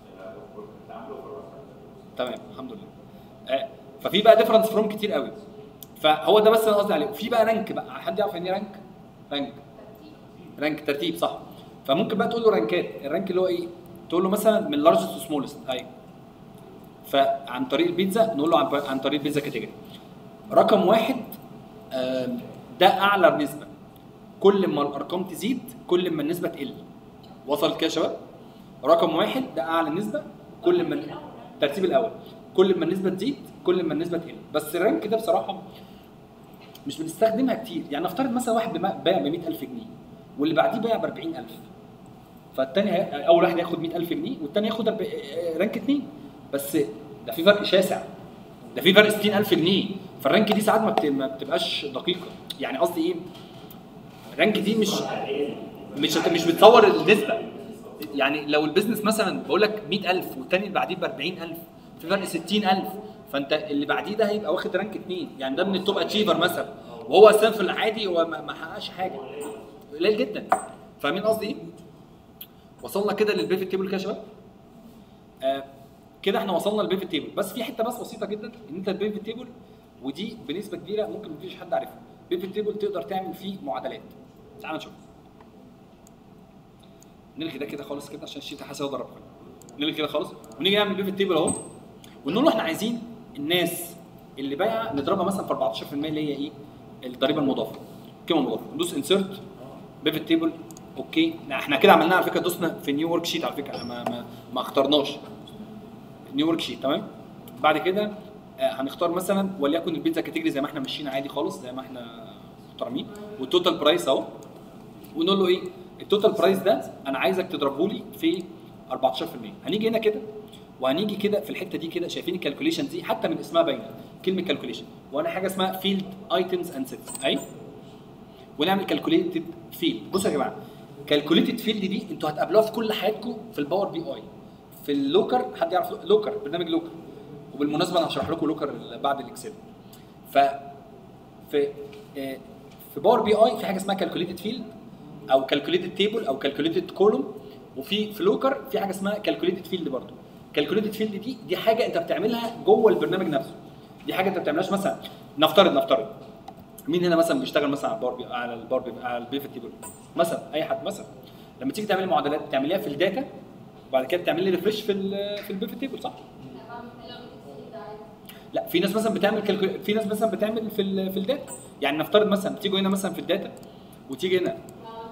تمام الحمد لله آه ففي بقى ديفرنس فروم كتير قوي فهو ده بس اللي أنا قصدي عليه في بقى رانك بقى حد يعرف يعني ايه رانك رانك رانك ترتيب صح فممكن بقى تقول له رانكات الرانك اللي هو ايه تقول له مثلا من لارجست تو سمولست ايوه فعن طريق البيتزا نقول له عن, عن طريق البيتزا كاتيجوري رقم واحد آم، ده اعلى نسبه كل ما الارقام تزيد كل ما النسبه تقل وصل كده يا شباب رقم واحد ده اعلى نسبه كل ما الترتيب الاول كل ما النسبه تزيد كل ما النسبه تقل بس الرانك ده بصراحه مش بنستخدمها كتير يعني نفترض مثلا واحد بما- بايع ب 100000 جنيه واللي بعديه بايع ب 40000 فالتاني هي- اول واحد هياخد 100000 جنيه والتاني ياخد أرب- آه، رانك 2 بس ده في فرق شاسع ده في فرق 60000 جنيه فالرانك دي ساعات ما بت- ما بتبقاش دقيقه يعني قصدي ايه الرانك دي مش مش مش بتصور النسبه يعني لو البيزنس مثلا بقول لك 100000 والتاني اللي بعديه ب 40000 في فرق 60000 فانت اللي بعديه ده هيبقى واخد رانك 2 يعني ده من التوب اتشيفر مثلا وهو اساسا في العادي هو ما ما حققش حاجه قليل جدا فاهمين قصدي ايه؟ وصلنا كده للبيفت تيبل كده يا شباب آه كده احنا وصلنا للبيفت تيبل بس في حته بس بسيطه جدا ان انت البيفت تيبل ودي بنسبه كبيره ممكن مفيش حد عارفها بيفت تيبل تقدر تعمل فيه معادلات تعال نشوف نلغي ده كده خالص كده عشان الشيت حاسس هو ضرب نلغي كده خالص ونيجي نعمل بيفت تيبل اهو ونقول له احنا عايزين الناس اللي بايعه نضربها مثلا في 14% اللي هي ايه الضريبه المضافه القيمه المضافه ندوس انسرت بيفت تيبل اوكي لا، احنا كده عملناها على فكره دوسنا في نيو ورك شيت على فكره ما ما, ما اخترناش نيو ورك شيت تمام بعد كده آه، هنختار مثلا وليكن البيتزا كاتيجوري زي ما احنا ماشيين عادي خالص زي ما احنا محترمين والتوتال برايس اهو ونقول له ايه التوتال برايس ده انا عايزك تضربه لي في 14% هنيجي هنا كده وهنيجي كده في الحته دي كده شايفين الكالكوليشن دي حتى من اسمها باينه كلمه كالكوليشن وانا حاجه اسمها فيلد ايتمز اند سيتس اي ونعمل كالكوليتد فيلد بصوا يا جماعه كالكوليتد فيلد دي انتوا هتقابلوها في كل حياتكم في الباور بي اي في اللوكر حد يعرف لوكر برنامج لوكر وبالمناسبه انا هشرح لكم لوكر بعد الاكسل ف في آه، في باور بي اي في حاجه اسمها كالكوليتد فيلد او كالكوليتد تيبل او كالكوليتد كولوم وفي في لوكر في حاجه اسمها كالكوليتد فيلد برضه كالكوليتد فيلد دي دي حاجه انت بتعملها جوه البرنامج نفسه دي حاجه انت ما بتعملهاش مثلا نفترض نفترض مين هنا مثلا بيشتغل مثلا على الباور بي على الباور بي على البيفت تيبل مثلا اي حد مثلا لما تيجي تعمل معادلات تعمليها في الداتا وبعد كده تعمل لي ريفرش في ال في البيفت تيبل صح؟ لا في ناس مثلا بتعمل كالكول... في ناس مثلا بتعمل في ال... في الداتا يعني نفترض مثلا تيجوا هنا مثلا في الداتا وتيجي هنا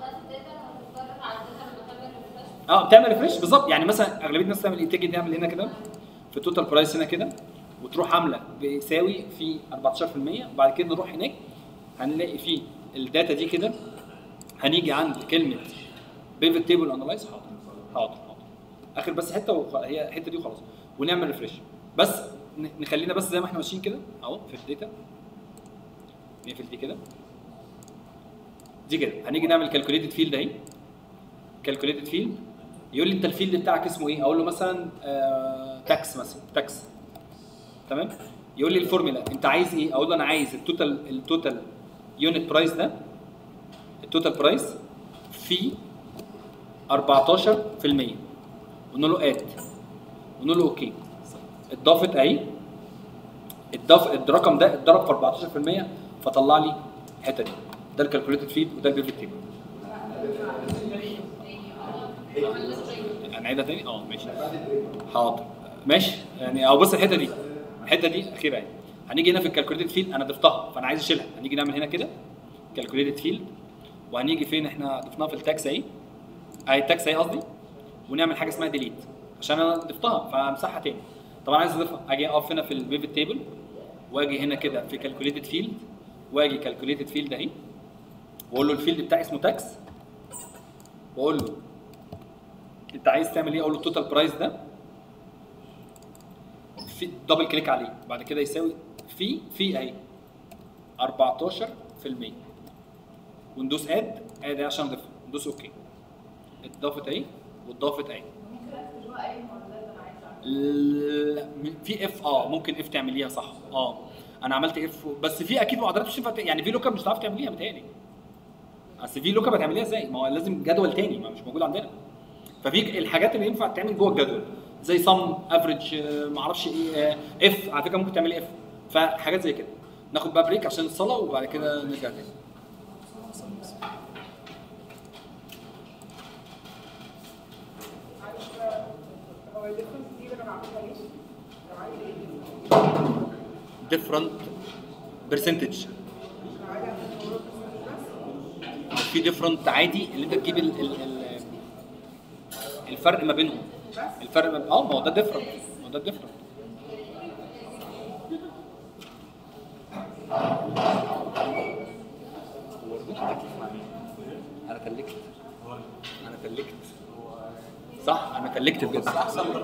اه بتعمل ريفرش بالظبط يعني مثلا اغلبيه الناس تعمل ايه تيجي تعمل هنا كده في التوتال برايس هنا كده وتروح عامله بيساوي في 14% وبعد كده نروح هناك هنلاقي في الداتا دي كده هنيجي عند كلمه بيفت تيبل انالايز حاضر حاضر حاضر اخر بس حته وخ... هي الحته دي وخلاص ونعمل ريفرش بس ن- نخلينا بس زي ما احنا ماشيين كده اهو في الداتا نقفل دي كده دي كده هنيجي نعمل كالكوليتد فيلد اهي كالكوليتد فيلد يقول لي انت الفيلد بتاعك اسمه ايه اقول له مثلا آه تاكس مثلا تاكس تمام يقول لي الفورمولا انت عايز ايه اقول له انا عايز التوتال التوتال يونت برايس ده التوتال برايس في 14% ونقول له اد ونقول له اوكي اتضافت اهي اتضاف الرقم ده اتضرب في 14% فطلع لي الحته دي ده الكالكوليتد فيد وده البيفت تيبل هنعيدها تاني اه ماشي حاضر ماشي يعني او بص الحته دي الحته دي اخيرا يعني هنيجي هنا في الكالكوليتد فيلد انا ضفتها فانا عايز اشيلها هنيجي نعمل هنا كده كالكوليتد فيلد وهنيجي فين احنا ضفناها في التاكس اهي اهي التاكس اهي قصدي ونعمل حاجه اسمها ديليت عشان انا ضفتها فامسحها تاني طبعا عايز اضيفها اجي اقف هنا في البيفت تيبل واجي هنا كده في كالكوليتد فيلد واجي كالكوليتد فيلد اهي واقول له الفيلد بتاعي اسمه تاكس واقول له انت عايز تعمل ايه اقول له التوتال برايس ده في دبل كليك عليه بعد كده يساوي في في اهي 14% وندوس اد اد عشان نضيفها ندوس اوكي اتضافت اهي واتضافت اهي ممكن اكتب جوه اي معادلات انا عايزه اعملها لا، في اف اه ممكن اف تعمليها صح اه انا عملت اف بس في اكيد معادلات مش تنفع ت- يعني في لوك اب مش هتعرف تعمليها متهيألي اصل في لوك اب هتعمليها ازاي؟ ما هو لازم جدول تاني ما مش موجود عندنا ففي الحاجات اللي ينفع تعمل جوه الجدول زي صم افريج ما اعرفش ايه اف على فكره ممكن تعملي اف فحاجات زي كده ناخد بقى بريك عشان الصلاه وبعد كده نرجع تاني معلش بقى، هو الديفرنس دي انا بعملها ليه؟ لو عايز ايه؟ ديفرنت برسنتج لو عايز اعمل مرور بس في ديفرنت عادي اللي انت تجيب ال ال ال الفرق ما بينهم الفرق ما اه ما هو ده ديفرنت ما هو ده ديفرنت انا كلكت انا كلكت صح انا كلكت بجد احسن من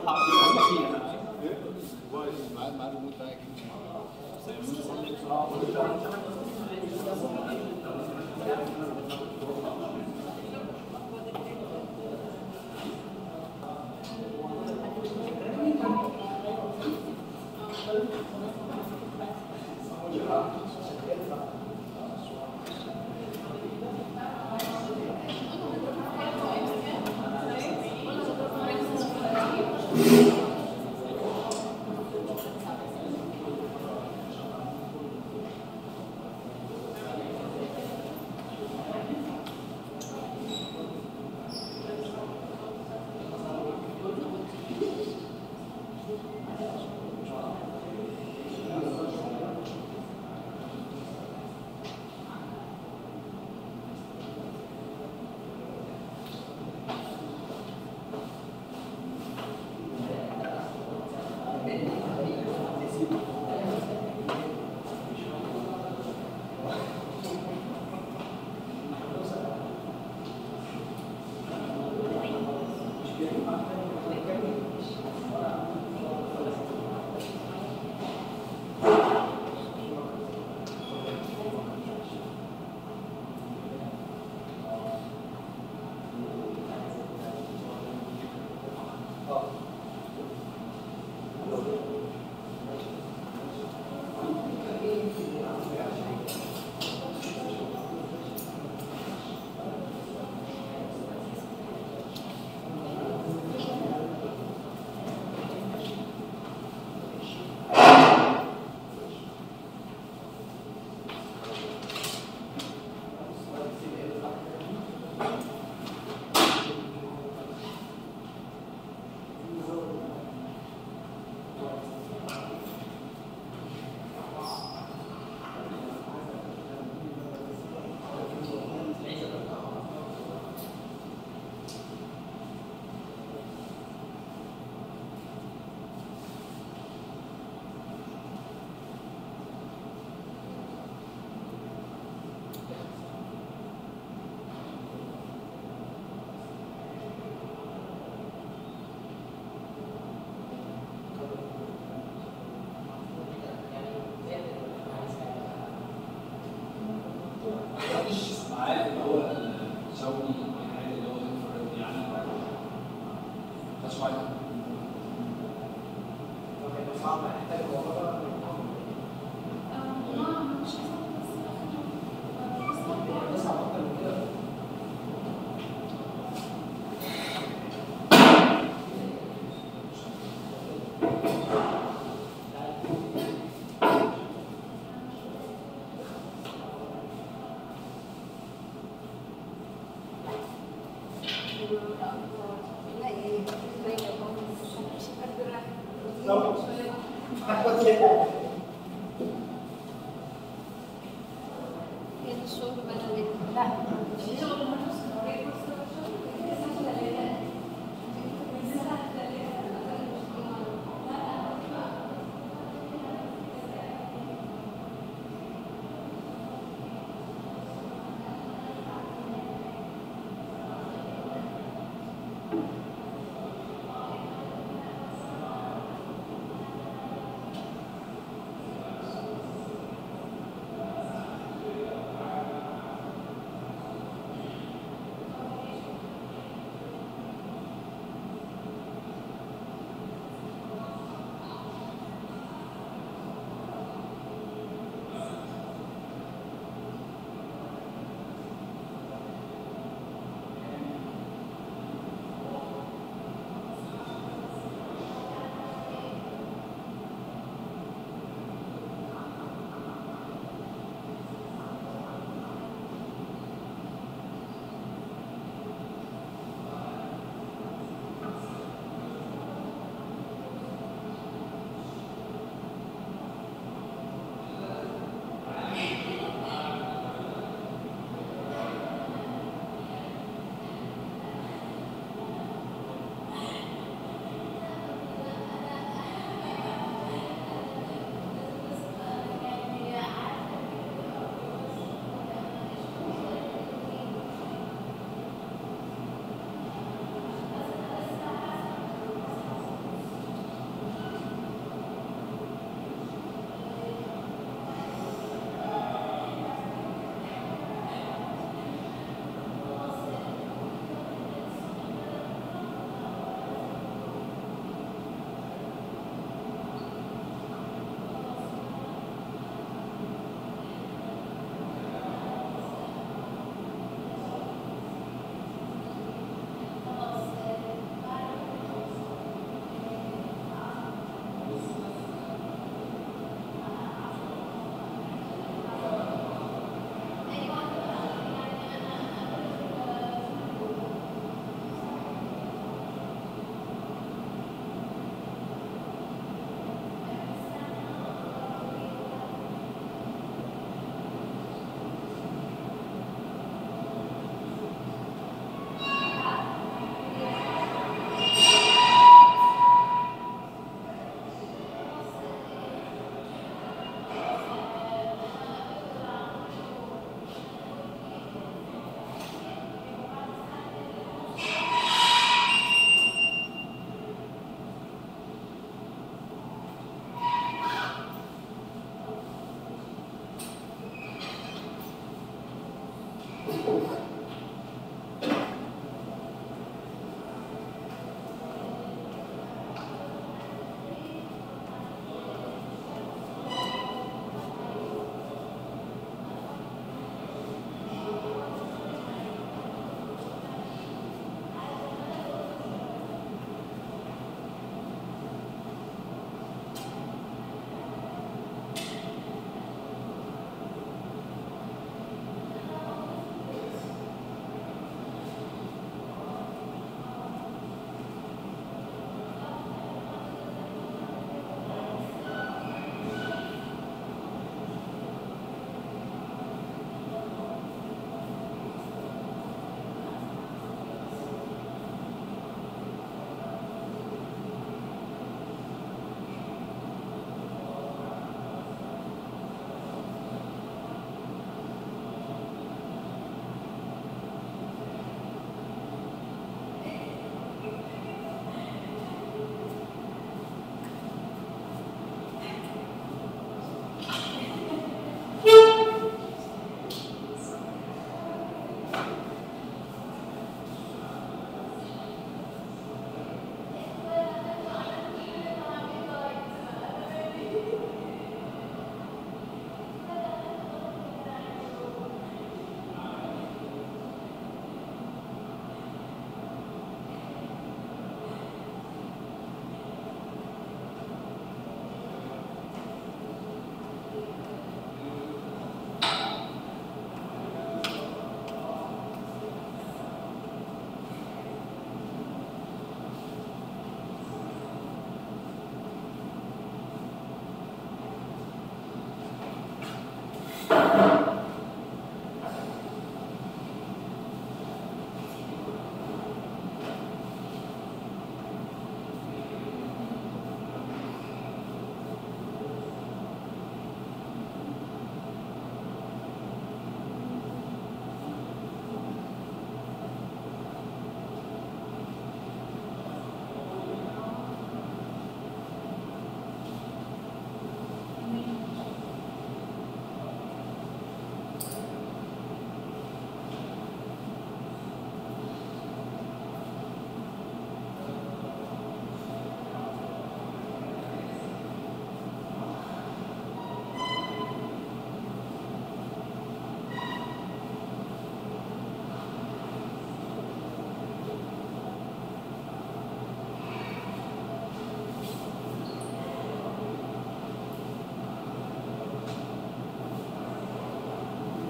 كان الشغل بدل لا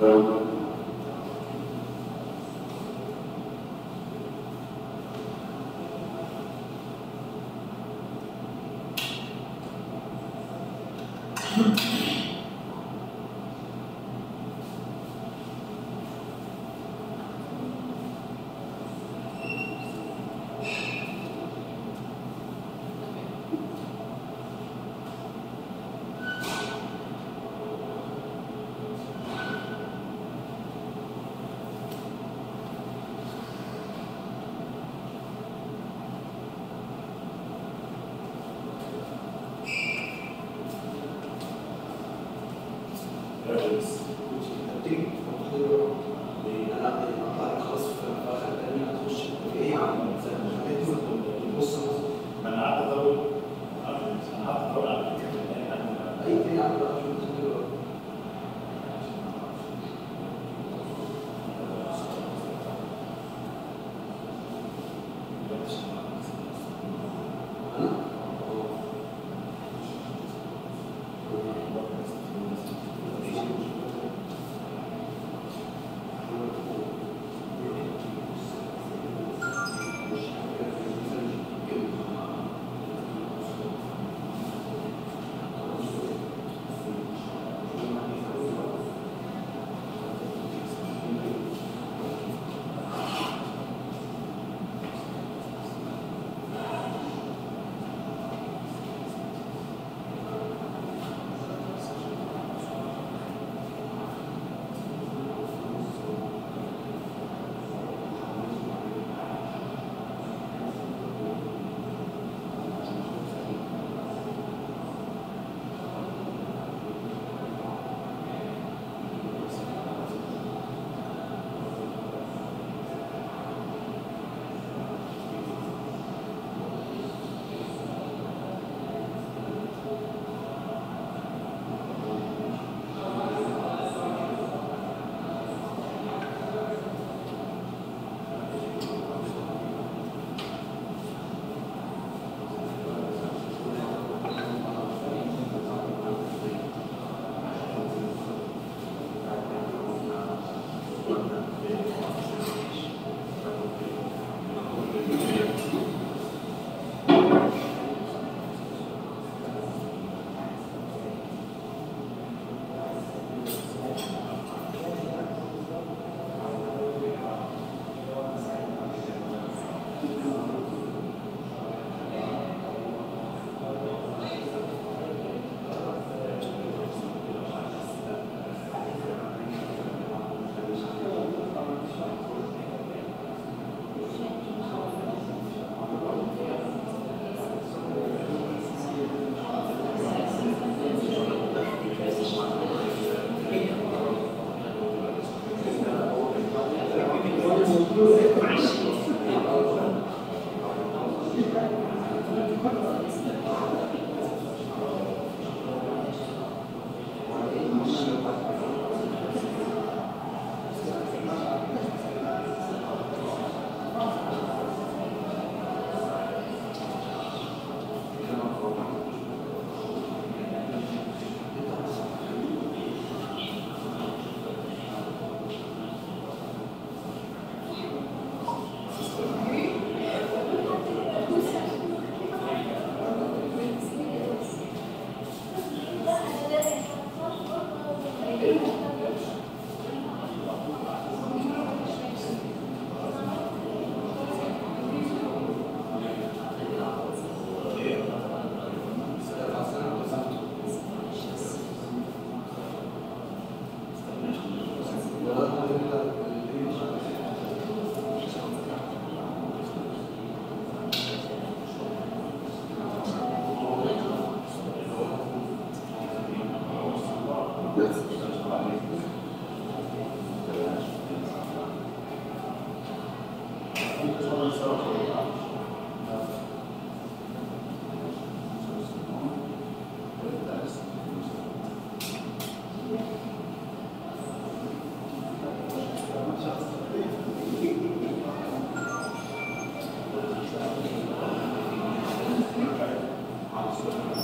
ما انا قعدت ادور انا قعدت ادور على فكره ان انا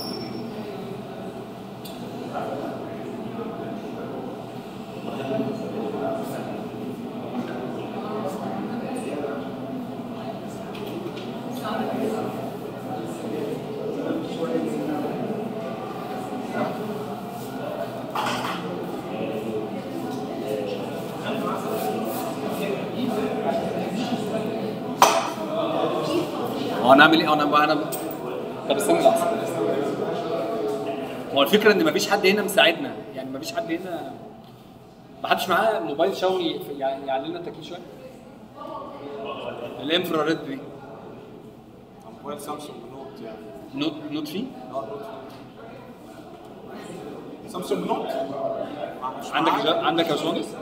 Thank هو انا اعمل ايه انا انا طب استنى لحظه هو الفكره ان مفيش حد هنا مساعدنا يعني مفيش حد هنا ما حدش معاه موبايل شاومي في- يعني يعلي لنا التكييف شويه الانفراريد دي موبايل سامسونج نوت يعني نوت نوت فيه اه نوت سامسونج نوت مش عندك معاك؟ جا- عندك يا باشمهندس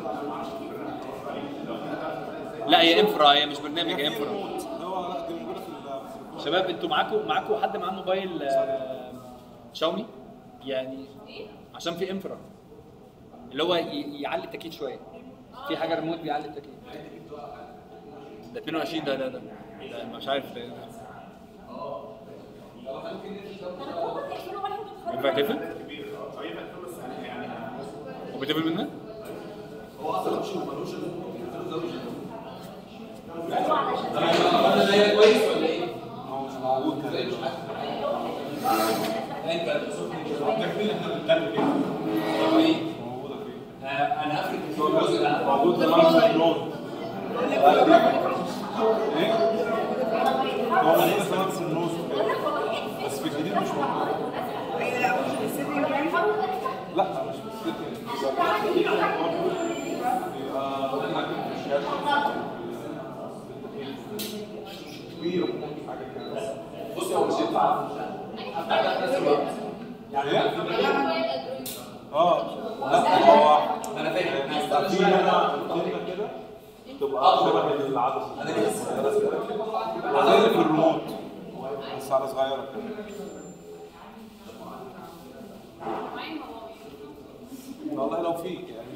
لا هي انفرا هي مش برنامج هي انفرا نوت هو لا دي موجوده في ال- شباب انتوا معاكم معاكم حد معاه موبايل آه، شاومي يعني عشان في انفرا اللي هو ي- يعلي التكييف شويه في حاجه ريموت بيعلي التكييف ده 22 ده ده ده, ده مش عارف ده, ده. ينفع تقفل؟ هو بيتقفل منها؟ هو مش موجود كده موجوده فين انا هفرق الجزء ده موجود في سامسونج نوت ايه؟ هو موجود في سامسونج نوت بس في الجديد مش موجود لا مش في السيتنج كبير حاجه كده بص هو مش ينفع افتح ده في نفس الوقت يعني اه لا هو انا فاهم انا يبقى في هنا كلمه كده تبقى شبه العدسه انا لسه زي اللي في الريموت بس على صغيره كده والله لو في يعني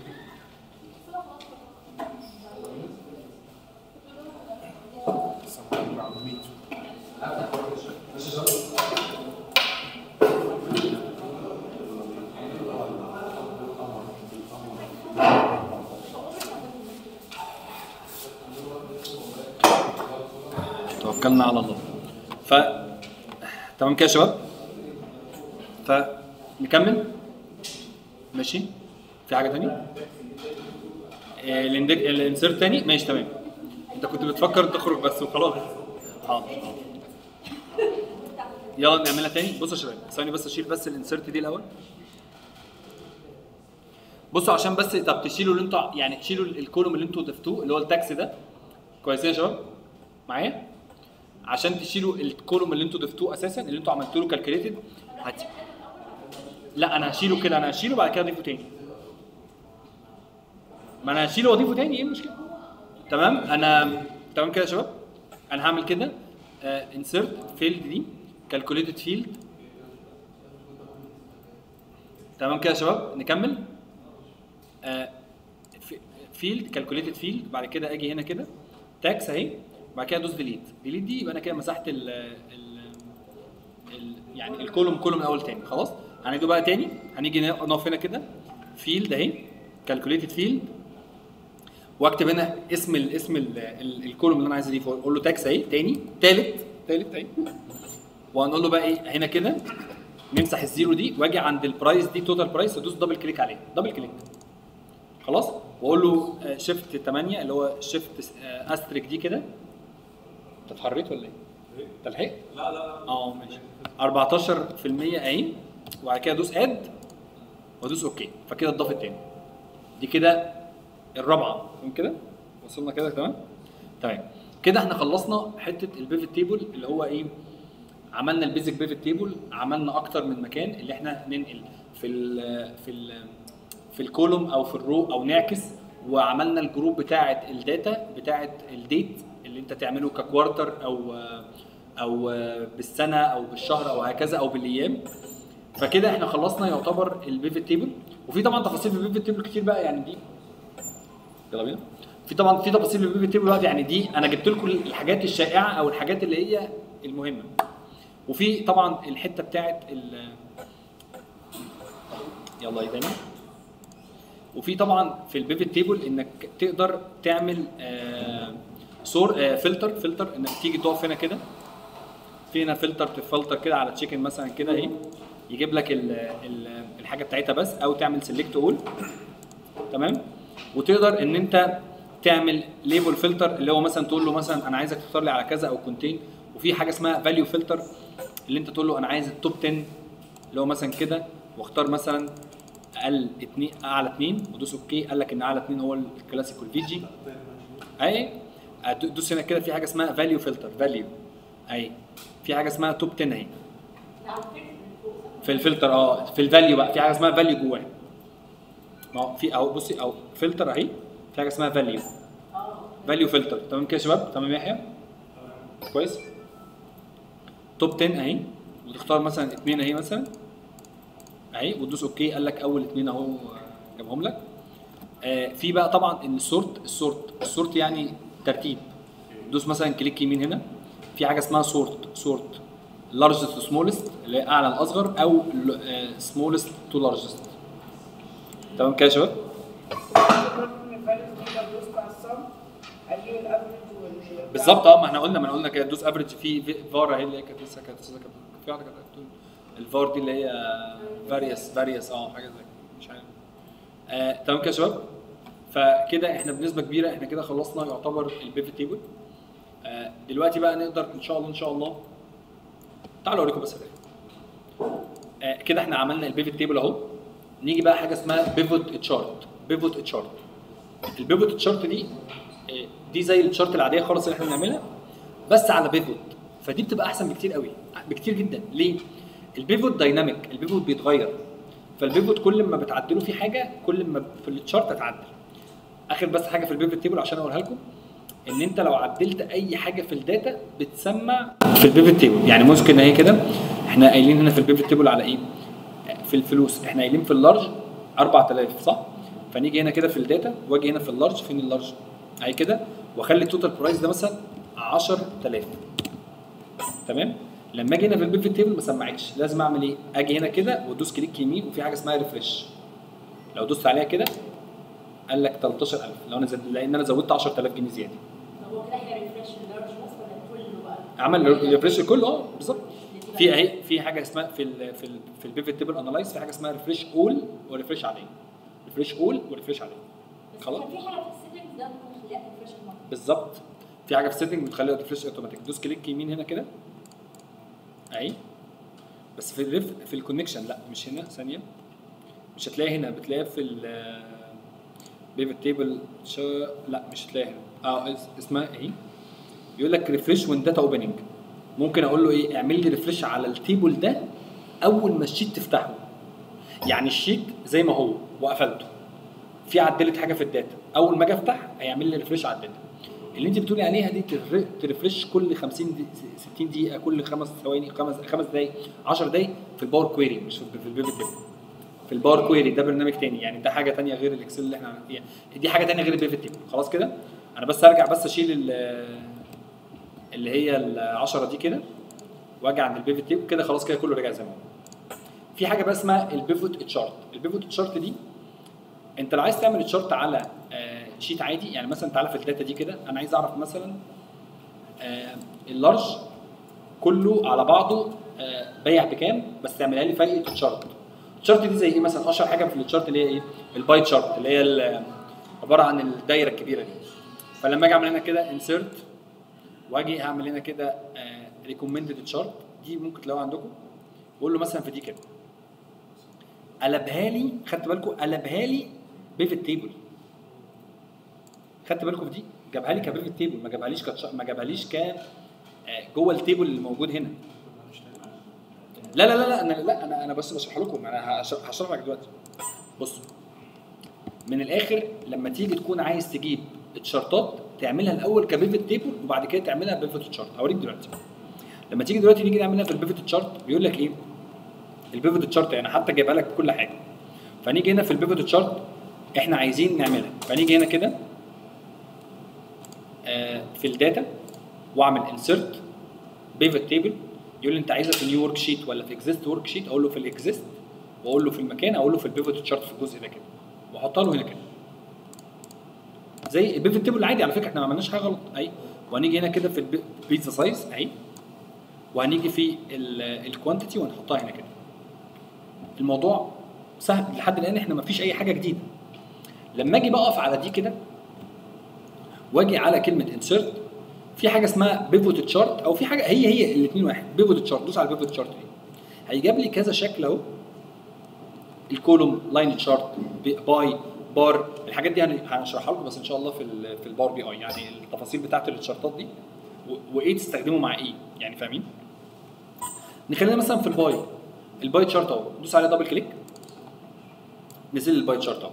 توكلنا على الله ف تمام كده يا شباب فنكمل ماشي في حاجه تانية آه، الاندك الانسيرت تاني ماشي تمام انت كنت بتفكر تخرج بس وخلاص حاضر حاضر يلا نعملها تاني بصوا يا شباب ثواني بس اشيل بس الانسيرت دي الاول بصوا عشان بس طب تشيلوا اللي انتوا يعني تشيلوا الكولوم اللي انتوا ضفتوه اللي هو التاكس ده كويسين يا شباب معايا عشان تشيلوا الكولوم اللي انتوا ضفتوه اساسا اللي انتوا عملتوا له كالكوليتد هت... لا انا هشيله كده انا هشيله بعد كده اضيفه تاني ما انا هشيله واضيفه تاني ايه المشكله تمام انا تمام كده يا شباب انا هعمل كده انسرت فيلد دي كالكوليتد فيلد تمام كده يا شباب نكمل فيلد كالكوليتد فيلد بعد كده اجي هنا كده تاكس اهي بعد كده ادوس ديليت ديليت دي يبقى انا كده مسحت ال ال ال يعني الكولوم كولوم الاول تاني خلاص هنيجي بقى تاني هنيجي نقف هنا كده فيلد اهي كالكوليتد فيلد واكتب هنا اسم ال اسم ال ال الكولوم اللي انا عايز اضيفه اقول له تاكس اهي تاني تالت تالت اهي وهنقول له بقى ايه هنا كده نمسح الزيرو دي واجي عند البرايس دي توتال برايس ادوس دبل كليك عليه دبل كليك خلاص واقول له شيفت 8 اللي هو شيفت استريك دي كده انت اتحريت ولا ايه؟ انت لحقت؟ لا لا لا اه ماشي 14% اهي وبعد كده ادوس اد وادوس اوكي فكده اتضافت تاني دي كده الرابعه فاهم كده؟ وصلنا كده تمام؟ تمام كده احنا خلصنا حته البيفت تيبل اللي هو ايه؟ عملنا البيزك بيفت تيبل عملنا اكتر من مكان اللي احنا ننقل في ال في ال في الكولوم او في الرو او نعكس وعملنا الجروب بتاعه الداتا بتاعه الديت اللي انت تعمله ككوارتر او او بالسنه او بالشهر او هكذا او بالايام فكده احنا خلصنا يعتبر البيفت تيبل وفي طبعا تفاصيل في البيفت تيبل كتير بقى يعني دي يلا بينا في طبعا في تفاصيل في البيفت تيبل بقى يعني دي انا جبت لكم الحاجات الشائعه او الحاجات اللي هي المهمه وفي طبعا الحته بتاعت ال يلا ايه تاني وفي طبعا في البيفت تيبل انك تقدر تعمل آه صور آه فلتر فلتر انك تيجي تقف هنا كده في هنا فلتر تفلتر كده على تشيكن مثلا كده اهي يجيب لك ال ال الحاجه بتاعتها بس او تعمل سيلكت اول تمام وتقدر ان انت تعمل ليبل فلتر اللي هو مثلا تقول له مثلا انا عايزك تختار لي على كذا او كونتين وفي حاجه اسمها فاليو فلتر اللي انت تقول له انا عايز التوب 10 اللي هو مثلا كده واختار مثلا اقل اتنين اعلى اتنين ودوس اوكي قال لك ان اعلى اتنين هو الكلاسيك والفي جي اي دوس هنا كده في حاجه اسمها فاليو فلتر فاليو اي في حاجه اسمها توب 10 اهي في الفلتر اه في الفاليو بقى في حاجه اسمها فاليو جواه ما هو في اهو بصي اهو فلتر اهي في حاجه اسمها فاليو فاليو فلتر تمام كده يا شباب تمام يا يحيى كويس توب 10 اهي وتختار مثلا اثنين اهي مثلا اهي وتدوس اوكي قال لك اول اثنين اهو جابهم لك آه في بقى طبعا السورت السورت السورت يعني ترتيب دوس مثلا كليك يمين هنا في حاجه اسمها سورت سورت لارجست سمولست اللي هي اعلى الاصغر او سمولست تو لارجست تمام كده يا شباب من الفاليوز دي لو دوست على الصم هجيب الافرج وال بالظبط اه ما احنا قلنا ما احنا قلنا كده دوس افريج في في- فار اهي اللي هي كانت لسه كانت لسه كانت في واحده كانت بتقول الفار دي اللي هي فاريوس فاريوس اه حاجه زي كده مش عارف آه تمام كده يا شباب فكده احنا بنسبه كبيره احنا كده خلصنا يعتبر البيفت تيبل آه دلوقتي بقى نقدر ان شاء الله ان شاء الله تعالوا اوريكم بس الآية. آه كده احنا عملنا البيفت تيبل اهو نيجي بقى حاجه اسمها بيفوت تشارت بيفوت تشارت البيفوت تشارت دي آه، دي زي التشارت العاديه خالص اللي احنا بنعملها بس على بيفوت فدي بتبقى احسن بكتير قوي بكتير جدا ليه البيفوت دايناميك البيفوت بيتغير فالبيفوت كل ما بتعدله في حاجه كل ما في التشارت هتعدل اخر بس حاجه في البيفوت تيبل عشان اقولها لكم ان انت لو عدلت اي حاجه في الداتا بتسمع في البيفوت تيبل يعني ممكن اهي كده احنا قايلين هنا في البيفوت تيبل على ايه في الفلوس احنا قايلين في اللارج 4000 صح فنيجي هنا كده في الداتا واجي هنا في اللارج فين اللارج اهي كده واخلي التوتال برايس ده مثلا 10000 تمام لما اجي هنا في البيفت تيبل ما سمعتش لازم اعمل ايه اجي هنا كده وادوس كليك يمين وفي حاجه اسمها ريفرش لو دوست عليها كده قال لك 13000 لو انا زد... لان انا زودت 10000 جنيه زياده هو كده هيبقى ريفرش اللارج بس ولا كله بقى؟ عمل ريفرش كله اه بالظبط في اهي في حاجه اسمها في ال في ال في البيفت تيبل انالايز في حاجه اسمها ريفرش اول وريفرش عليه ريفرش اول وريفرش عليه بس خلاص. كان في حاجه في السيتنجز ده ممكن نخليها ريفرش المره بالظبط في حاجه في سيتنج بتخليها ريفرش اوتوماتيك دوس كليك يمين هنا كده اهي بس في الريف في الكونكشن لا مش هنا ثانيه مش هتلاقيها هنا بتلاقيها في ال بيفت تيبل لا مش هتلاقيها هنا اه اس- اسمها اهي يقول لك ريفرش وين داتا اوبننج ممكن اقول له ايه اعمل لي ريفرش على التيبل ده اول ما الشيت تفتحه يعني الشيت زي ما هو وقفلته في عدلت حاجه في الداتا اول ما اجي افتح هيعمل لي ريفرش على الداتا اللي انت بتقولي عليها دي تر- ترفرش كل 50 دي 60 دقيقه كل خمس ثواني خمس خمس دقائق 10 دقائق في الباور كويري مش في في البيفت تيبل في الباور كويري ده برنامج تاني يعني ده حاجه تانية غير الاكسل اللي احنا عملنا فيها دي حاجه تانية غير البيفت تيبل خلاص كده انا بس ارجع بس اشيل ال- اللي هي ال 10 دي كده واجي عند البيفت تيبل كده خلاص كده كله رجع زي ما هو في حاجه بقى اسمها البيفوت تشارت البيفوت تشارت دي انت لو عايز تعمل تشارت على آه، شيت عادي يعني مثلا تعالى في الداتا دي كده انا عايز اعرف مثلا آه، اللارج كله على بعضه آه، بيع بكام بس تعملها لي في تشارت التشارت دي زي ايه مثلا اشهر حاجه في التشارت اللي هي ايه الباي تشارت اللي هي ال- عباره عن الدايره الكبيره دي فلما اجي اعمل هنا كده انسيرت واجي اعمل هنا كده ريكومندد تشارت دي ممكن تلاقوها عندكم بقول له مثلا في دي كده قلبها لي خدت بالكم قلبها لي بيفت تيبل خدت بالكم في دي جابها لي كبيفت تيبل ما جابهاليش كتش... ما جابهاليش ك آه، جوه التيبل اللي موجود هنا لا لا لا لا انا لا انا انا بس بشرح لكم انا هشرح هشرح لك دلوقتي بصوا من الاخر لما تيجي تكون عايز تجيب الشارتات تعملها الاول كبيفت تيبل وبعد كده تعملها بيفت تشارت هوريك دلوقتي لما تيجي دلوقتي نيجي نعملها في البيفت تشارت بيقول لك ايه البيفت تشارت يعني حتى جايبها لك بكل حاجه فنيجي هنا في البيفت تشارت احنا عايزين نعملها فنيجي هنا كده آه، في الداتا واعمل انسرت بيفت تيبل يقول لي انت عايزها في نيو ورك شيت ولا في اكزيست ورك شيت اقول له في الاكزيست واقول له في المكان اقول له في البيفت تشارت في الجزء ده كده واحطها له هنا كده زي البيفت تيبل العادي على فكره احنا ما عملناش حاجه غلط اهي وهنيجي هنا كده في البيتزا سايز اهي وهنيجي في الكوانتيتي وهنحطها هنا كده الموضوع سهل لحد الان احنا ما فيش اي حاجه جديده لما اجي بقف على دي كده واجي على كلمه انسرت في حاجه اسمها بيفوت تشارت او في حاجه هي هي الاثنين واحد بيفوت تشارت دوس على البيفوت تشارت دي هيجيب لي كذا شكل اهو الكولوم لاين تشارت باي بار الحاجات دي هن- هنشرحها لكم بس ان شاء الله في ال في الباور بي اي يعني التفاصيل بتاعت التشارتات دي و- وايه تستخدمه مع ايه يعني فاهمين نخلينا مثلا في الباي الباي تشارت اهو دوس عليه دبل كليك نزل الباي تشارت اهو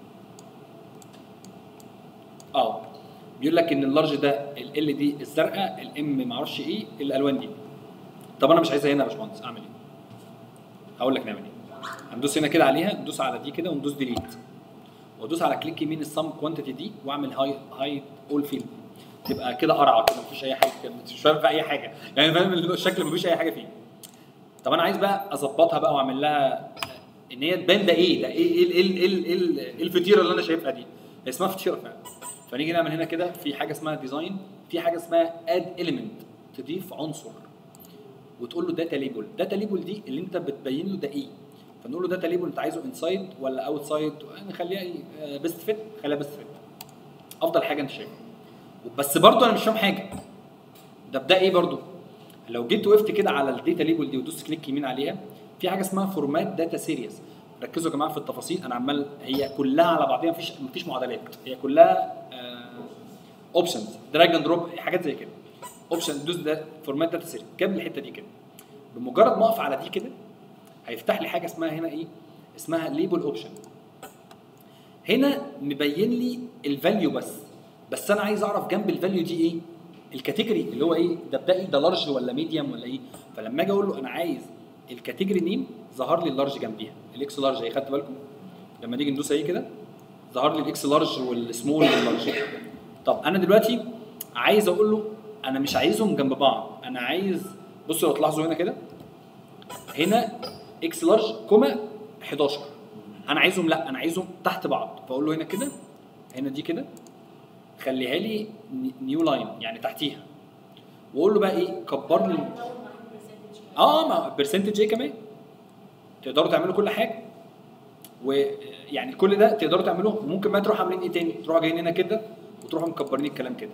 اه بيقول لك ان اللارج ده ال دي الزرقاء الام معرفش ايه الالوان دي طب انا مش عايزها هنا يا باشمهندس اعمل ايه؟ هقول لك نعمل ايه هندوس هنا كده عليها ندوس على دي كده وندوس ديليت وادوس على كليك يمين السم كوانتيتي دي واعمل هاي هاي اول فيلد تبقى كده قرعه كده مفيش اي حاجه كده مش فاهم في اي حاجه يعني فاهم الشكل مفيش اي حاجه فيه طب انا عايز بقى اظبطها بقى واعمل لها ان هي تبان ده ايه ده ايه ايه ايه ايه ايه, إيه, إيه الفطيره اللي انا شايفها دي هي اسمها فطيره فعلا فنيجي نعمل هنا كده في حاجه اسمها ديزاين في حاجه اسمها اد اليمنت تضيف عنصر وتقول له داتا ليبل داتا ليبل دي اللي انت بتبين له ده ايه فنقول له داتا ليبل انت عايزه انسايد ولا اوت سايد نخليها ايه بيست فيت خليها بيست فيت افضل حاجه انت شايفها بس برضه انا مش فاهم حاجه ده بدا ايه برضه لو جيت وقفت كده على الداتا ليبل دي ودوست كليك يمين عليها في حاجه اسمها فورمات داتا سيريز ركزوا يا جماعه في التفاصيل انا عمال هي كلها على بعضيها مفيش مفيش معادلات هي كلها اوبشنز دراج اند دروب حاجات زي كده اوبشن دوس ده فورمات داتا سيريز جاب لي الحته دي كده بمجرد ما اقف على دي كده هيفتح لي حاجه اسمها هنا ايه اسمها ليبل اوبشن هنا مبين لي الفاليو بس بس انا عايز اعرف جنب الفاليو دي ايه الكاتيجوري اللي هو ايه ده بدا ده لارج ولا ميديوم ولا ايه فلما اجي اقول له انا عايز الكاتيجوري نيم ظهر لي اللارج جنبيها الاكس لارج اهي خدت بالكم لما نيجي ندوس اهي كده ظهر لي الاكس لارج والسمول واللارج طب انا دلوقتي عايز اقول له انا مش عايزهم جنب بعض انا عايز بصوا لو تلاحظوا هنا كده هنا اكس لارج كوما 11 انا عايزهم لا انا عايزهم تحت بعض فاقول له هنا كده هنا دي كده خليها لي نيو لاين يعني تحتيها واقول له بقى ايه كبر لي اه ما برسنتج ايه كمان تقدروا تعملوا كل حاجه ويعني كل ده تقدروا تعملوه ممكن بقى تروحوا عاملين ايه تاني تروحوا جايين هنا كده وتروحوا مكبرين الكلام كده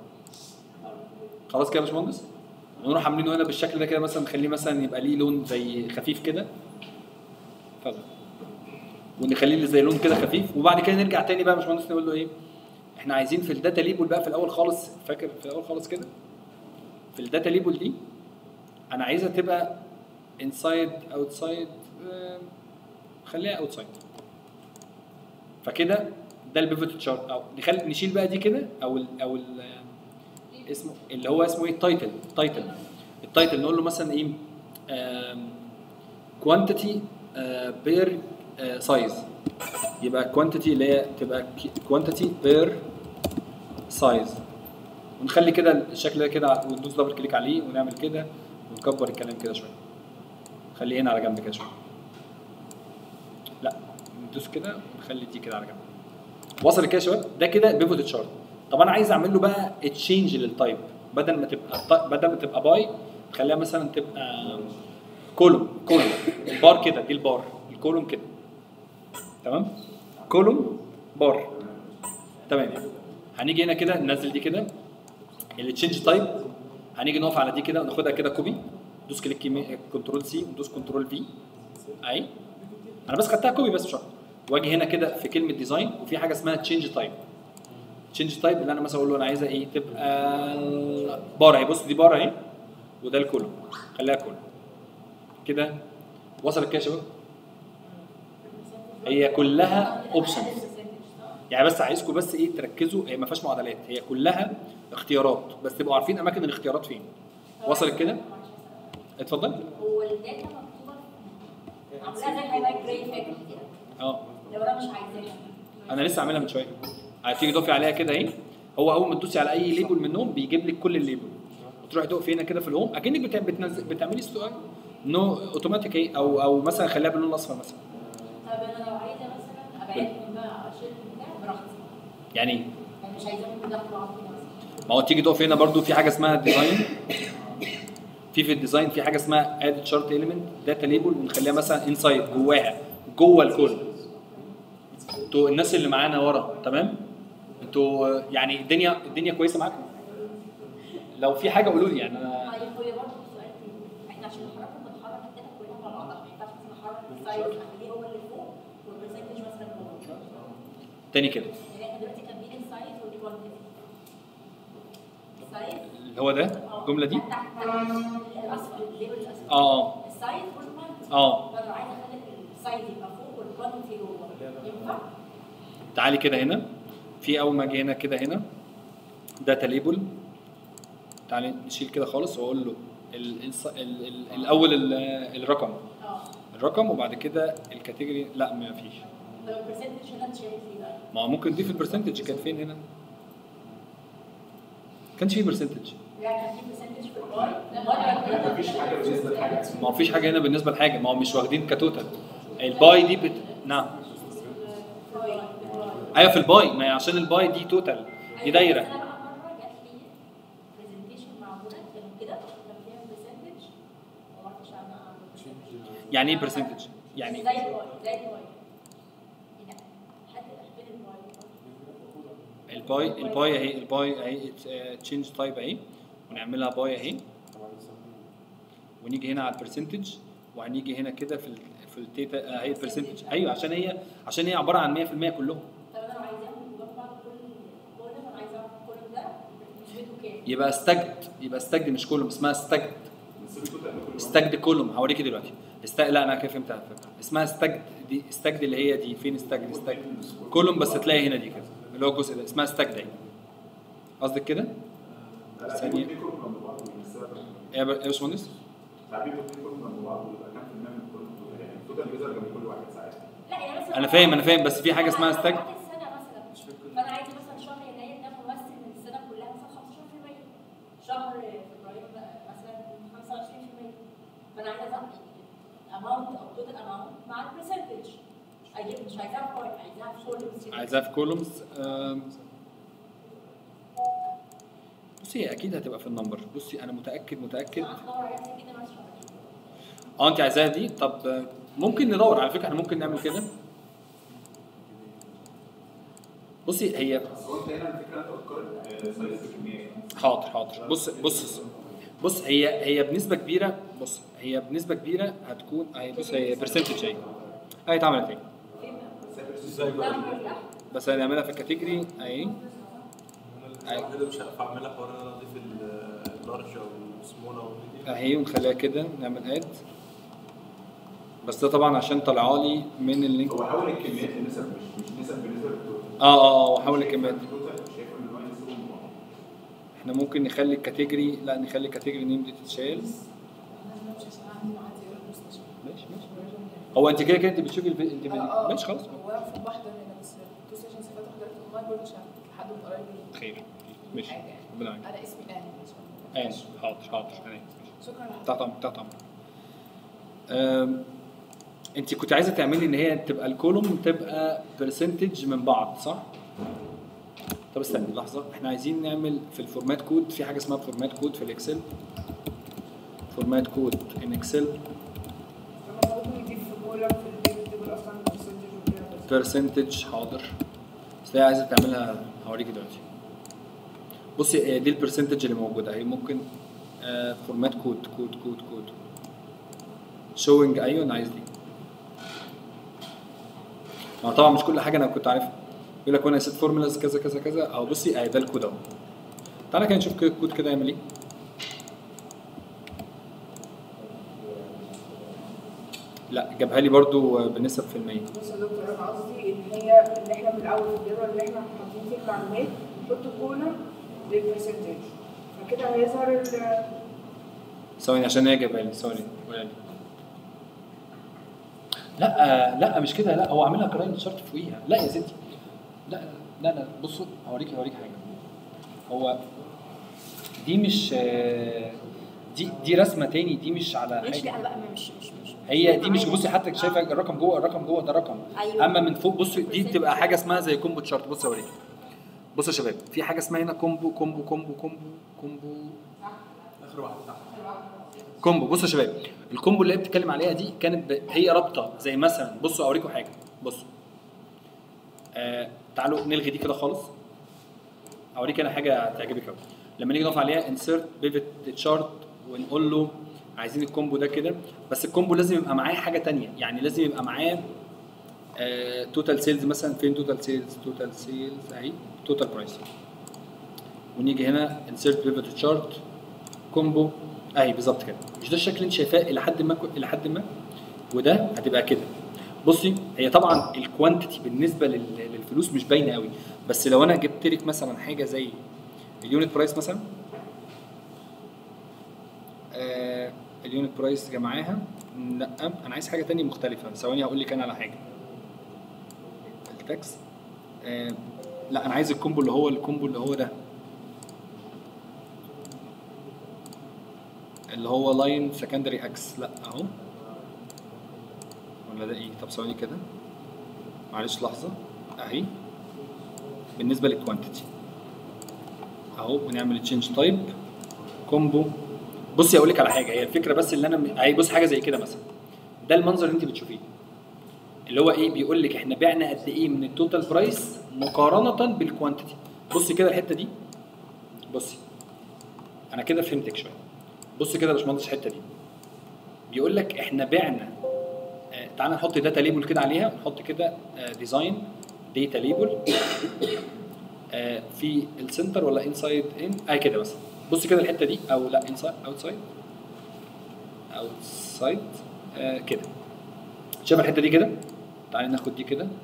خلاص كده يا باشمهندس ونروح عاملينه هنا بالشكل ده كده مثلا نخليه مثلا يبقى ليه لون زي خفيف كده اتفضل ونخليه اللي زي لون كده خفيف وبعد كده نرجع تاني بقى يا باشمهندس نقول له ايه احنا عايزين في الداتا ليبل بقى في الاول خالص فاكر في الاول خالص كده في الداتا ليبل دي انا عايزها تبقى انسايد اوتسايد خليها اوتسايد فكده ده البيفوت تشارت او نخلي نشيل بقى دي كده او ال او ال اسمه اللي هو اسمه ايه التايتل التايتل التايتل نقول له مثلا ايه كوانتيتي بير سايز يبقى كوانتيتي اللي هي تبقى كوانتيتي بير سايز ونخلي كده الشكل ده كده وندوس دبل كليك عليه ونعمل كده ونكبر الكلام كده شويه خليه هنا على جنب كده شويه لا ندوس كده ونخلي دي كده على جنب وصل كده يا شباب ده كده بيفوت تشارت طب انا عايز اعمل له بقى تشينج للتايب بدل ما تبقى بدل ما تبقى باي خليها مثلا تبقى كولوم كولوم البار كده دي البار الكولوم كده تمام كولوم بار تمام هنيجي هنا كده ننزل دي كده التشينج تايب هنيجي نقف على دي كده وناخدها كده كوبي دوس كليك يمين كنترول سي ودوس كنترول في اهي انا بس خدتها كوبي بس مش اكتر واجي هنا كده في كلمه ديزاين وفي حاجه اسمها تشينج تايب تشينج تايب اللي انا مثلا اقول له انا عايزها ايه تبقى بار اهي بص دي بار اهي وده الكولوم خليها كولوم كده وصلت كده يا شباب هي كلها اوبشنز يعني بس عايزكم بس ايه تركزوا هي ما فيهاش معادلات هي كلها اختيارات بس تبقوا عارفين اماكن الاختيارات فين وصلت كده اتفضل هو الداتا مكتوبه عاملاها زي هايلايت جراي فاكر كده اه لو انا مش عايزاها انا لسه عاملها من شويه هتيجي تقفي عليها كده اهي هو اول ما تدوسي على اي ليبل منهم بيجيب لك كل الليبل وتروحي تقفي هنا كده في الهوم اكنك بت- بتنزل بتعملي سؤال نو اوتوماتيك ايه او او مثلا خليها باللون الاصفر مثلا طب انا لو عايزه مثلا ابعدهم بقى اشيل بتاع براحتي يعني ايه يعني مش عايزاهم يدخلوا عضلي مثلا ما هو تيجي تقف هنا برضو في حاجه اسمها ديزاين في في الديزاين في حاجه اسمها اد شارت اليمنت داتا ليبل ونخليها مثلا انسايد جواها جوه الكل تو الناس اللي معانا ورا تمام انتوا يعني الدنيا الدنيا كويسه معاكم لو في حاجه قولوا لي يعني انا طيب هو برضه سؤال تاني احنا عشان نحركهم بنحرك الداتا كلها مع بعضها ما ينفعش مثلا نحرك السايز نخليه هو اللي فوق والبرسنتج مثلا فوق تاني كده يعني احنا دلوقتي كاتبين السايز والكوانتيتي السايز اللي هو ده الجمله دي تحت تحت الاصفر الليبل الاسود اه اه السايز والكوانتيتي اه فانا عايزه اخلي السايز يبقى فوق والكوانتيتي جوه ينفع؟ تعالي كده هنا في اول ما اجي هنا كده هنا داتا ليبل تعالي نشيل كده خالص واقول له ال ال ال ال الاول ال الرقم اه الرقم وبعد كده الكاتيجوري لا ما فيش طب البرسنتج هنا انت شايف ايه بقى؟ ما هو ممكن نضيف البرسنتج كانت فين هنا كانش في برسنتج يعني كان في برسنتج في الباي بره مفيش حاجه بالنسبه لحاجه ما هو فيش حاجه هنا بالنسبه لحاجه ما هو مش واخدين كتوتال الباي دي بت... نعم ايوه في الباي ما هي عشان الباي دي توتال دي دايره انا بقى مره جات لي برزنتيشن معموله كان كده كان فيها برسنتج وما اعرفش عنها يعني ايه برسنتج يعني زي الباي زي الباي يعني حد فين الباي الباي الباي اهي الباي اهي تشينج تايب اهي ونعملها باي اهي ونيجي هنا على البرسنتج وهنيجي هنا كده في ال في التيتا اهي البرسنتج ايوه عشان هي عشان هي عباره عن 100% كلهم طب انا لو عايزاهم جنب بعض كل كل انا عايزه اعرف كل ده نسبته كام يبقى استجد يبقى استجد مش كولوم اسمها استجد استجد كولوم هوريكي دلوقتي است... لا انا كده فهمت على فكره اسمها استجد دي استجد اللي هي دي فين استجد استجد كولوم بس تلاقي هنا دي كده اللي هو الجزء ده اسمها استجد اهي قصدك كده؟ ثانيه ايه يا ب- إيه يا باشمهندس؟ ساعات بيبقوا اتنين كلهم جنب بعض ويبقى كام في المية من كل توتال يعني التوتال بيظهر جنب كل واحد ساعات لا يعني مثلا انا فاهم انا فاهم بس في حاجه اسمها أنا استجد بعد السنه مثلا فانا عايزه مثلا شهر يناير ده ممثل من السنه كلها مثلا 15% شهر فبراير مثلا 25% فانا عايزه اظبط اماونت او توتال اماونت مع البرسنتج اجيب مش عايزاها بوينت عايزاها في كل عايزاها في كولومز بصي هي اكيد هتبقى في النمبر بصي انا متاكد متاكد ادور عليها كده مثلا اه انت عايزاها دي طب آه، ممكن ندور على فكره احنا ممكن نعمل كده بصي هي هو انت هنا الفكره انت بتقارن سايز بكميه حاضر حاضر بص بص بص هي هي بنسبه كبيره بص هي بنسبه كبيره هتكون اهي بص هي برسنتج اهي اهي اتعملت اهي ازاي بقى؟ بس هنعملها في الكاتيجوري اهي انا الوحيده مش عارف اعملها حوار ان انا اضيف اللارج او السمول او الميديوم اهي ونخليها كده نعمل اد بس ده طبعا عشان طالعه لي من اللينك هو حول الكميات لنسب مش مش نسب بالنسبه للتوتال اه اه اه وحول الكميات التوتال شايف ان هو ينسبهم لبعض. احنا ممكن نخلي الكاتيجوري لا نخلي الكاتيجوري نيم دي تتشال ماشي ماشي هو انت كده كده انت بتشوفي الفي... انت بت... ماشي خلاص هو انا في واحده هنا بس تو سيشنز فاتوا حضرتك اونلاين برضه عشان حد من قرايبي خير ماشي حاجه يعني. ربنا يعينك انا اسمي اني ايش حاضر حاضر أنا آسف. شكرا لحضرتك تحت امرك تحت امرك أم، انت كنت عايزه تعملي ان هي تبقى الكولوم تبقى برسنتج من بعض صح؟ طب استنى لحظه احنا عايزين نعمل في الفورمات كود في حاجه اسمها فورمات كود في الاكسل فورمات كود ان اكسل لما ممكن يضيف في كولم في البيت تبقى اصلا برسنتج وكده بس برسنتج حاضر بس هي عايزه تعملها هوريكي دلوقتي بصي آه، دي البرسنتج اللي موجوده اهي ممكن فورمات كود كود كود كود شوينج ايوه انا عايز دي ما طبعا مش كل حاجه انا كنت عارفها يقول لك وانا سيت فورمولاز كذا كذا كذا اهو بصي اهي ده الكود اهو تعالى كده نشوف كده الكود كده يعمل ايه لا جابها لي برضو آه، بنسب في المية بص يا دكتور انا قصدي ان هي ان احنا من الاول في الجدول اللي احنا حاطين فيه المعلومات نحط كولم للبرسنتج فكده هيظهر ال ثواني عشان هي جايبها لي ثواني قولها لي لا لا مش كده لا هو عاملها كراين شارت فوقيها لا يا ستي لا لا لا بصوا هوريك هوريك حاجه هو دي مش آه، دي دي رسمه تاني دي مش على ماشي حاجه لا انا بقى مش مش مش هي دي مش بصي حتى شايفه الرقم جوه الرقم جوه ده رقم أيوة. اما من فوق بصي دي بتبقى حاجه اسمها زي كومبو تشارت بص اوريك بصوا يا شباب في حاجه اسمها هنا كومبو كومبو كومبو كومبو كومبو اخر واحد تحت كومبو بصوا يا شباب الكومبو اللي هي بتتكلم عليها دي كانت ب... هي رابطه زي مثلا بصوا اوريكم حاجه بصوا آه تعالوا نلغي دي كده خالص اوريك انا حاجه هتعجبك قوي لما نيجي نقف عليها انسيرت بيفت تشارت ونقول له عايزين الكومبو ده كده بس الكومبو لازم يبقى معاه حاجه تانية يعني لازم يبقى معاه توتال سيلز مثلا فين توتال سيلز توتال سيلز اهي توتال برايس ونيجي هنا انسيرت بيفت تشارت كومبو اهي بالظبط كده مش ده الشكل اللي انت شايفاه الى حد ما الى حد ما وده هتبقى كده بصي هي طبعا الكوانتيتي بالنسبه لل- للفلوس مش باينه قوي بس لو انا جبت لك مثلا حاجه زي اليونت برايس مثلا آه اليونت برايس جمعاها لا انا عايز حاجه تانية مختلفه ثواني هقول لك انا على حاجه التاكس آه لا انا عايز الكومبو اللي هو الكومبو اللي هو ده اللي هو لاين سكندري اكس لا اهو ولا ده ايه طب ثواني كده معلش لحظه اهي بالنسبه للكوانتيتي اهو ونعمل تشينج تايب كومبو بصي اقول لك على حاجه هي الفكره بس اللي انا م- اهي بص حاجه زي كده مثلا ده المنظر اللي انت بتشوفيه اللي هو ايه بيقول لك احنا بعنا قد ايه من التوتال برايس مقارنه بالكوانتيتي بصي كده الحته دي بصي انا كده فهمتك شويه بص كده يا باشمهندس الحته دي بيقول لك احنا بعنا آه، تعالى نحط داتا ليبل كده عليها ونحط كده ديزاين داتا ليبل في السنتر ولا انسايد ان اه كده مثلا بص كده الحته دي او لا انسايد اوتسايد اوتسايد كده شايف الحته دي كده تعالى ناخد دي كده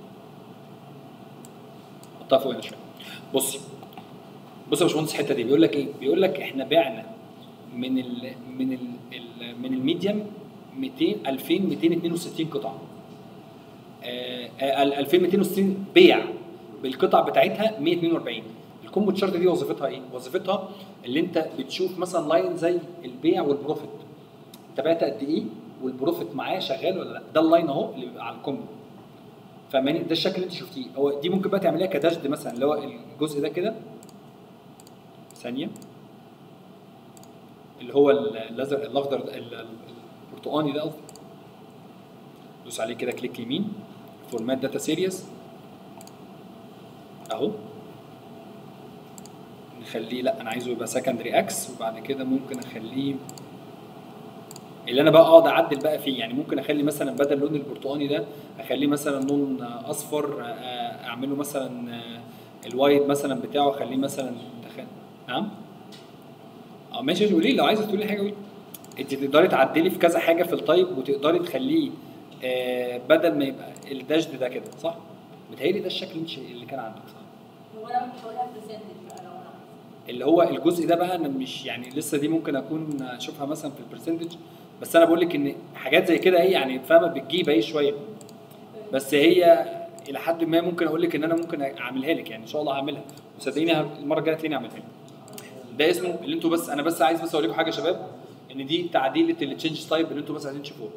حطها فوق هنا شويه بصي بص يا باشمهندس الحته دي بيقول لك ايه بيقول لك احنا بعنا من ال من ال ال من الميديم 200 2262 قطعه آه، آه، ال 2260 بيع بالقطع بتاعتها 142 الكومبو تشارت دي وظيفتها ايه؟ وظيفتها اللي انت بتشوف مثلا لاين زي البيع والبروفيت انت بعت قد ايه والبروفيت معاه شغال ولا لا ده اللاين اهو اللي بيبقى على الكومبو فاهماني ده الشكل اللي انت شفتيه هو دي ممكن بقى تعمليها كداشد مثلا اللي هو الجزء ده كده ثانيه اللي هو ال- الازرق الاخضر ده- ال- ال- البرتقاني ده قصدي دوس عليه كده كليك يمين فورمات داتا سيريز اهو نخليه لا انا عايزه يبقى سكندري اكس وبعد كده ممكن اخليه اللي انا بقى اقعد اعدل بقى فيه يعني ممكن اخلي مثلا بدل اللون البرتقاني ده اخليه مثلا لون آه، اصفر آه، اعمله مثلا آه، الوايد مثلا بتاعه اخليه مثلا دخل نعم اه ماشي قولي لي لو عايزه تقولي حاجه قولي انت تقدري تعدلي في كذا حاجه في التايب وتقدري تخليه آه بدل ما يبقى الداشد ده كده صح؟ متهيألي ده الشكل اللي انت- اللي كان عندك صح؟ هو انا بحولها برسنتج بقى لو انا عايزة. اللي هو الجزء ده بقى انا مش يعني لسه دي ممكن اكون اشوفها مثلا في البرسنتج بس انا بقول لك ان حاجات زي كده ايه يعني فاهمه بتجيب ايه شويه بس هي الى حد ما ممكن اقول لك ان انا ممكن اعملها لك يعني ان شاء الله هعملها وصدقيني ه- المره الجايه تلاقيني اعملها لك ده اسمه اللي انتوا بس انا بس عايز بس اوريكم حاجه يا شباب ان دي تعديله التشينج تايب اللي انتوا بس عايزين تشوفوها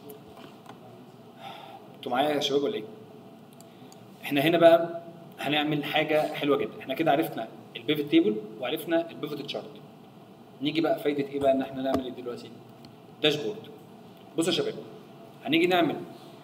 انتوا معايا يا شباب ولا ايه؟ احنا هنا بقى هنعمل حاجه حلوه جدا احنا كده عرفنا البيفت تيبل وعرفنا البيفت تشارت نيجي بقى فايده ايه بقى ان احنا نعمل ايه دلوقتي داشبورد بصوا يا شباب هنيجي نعمل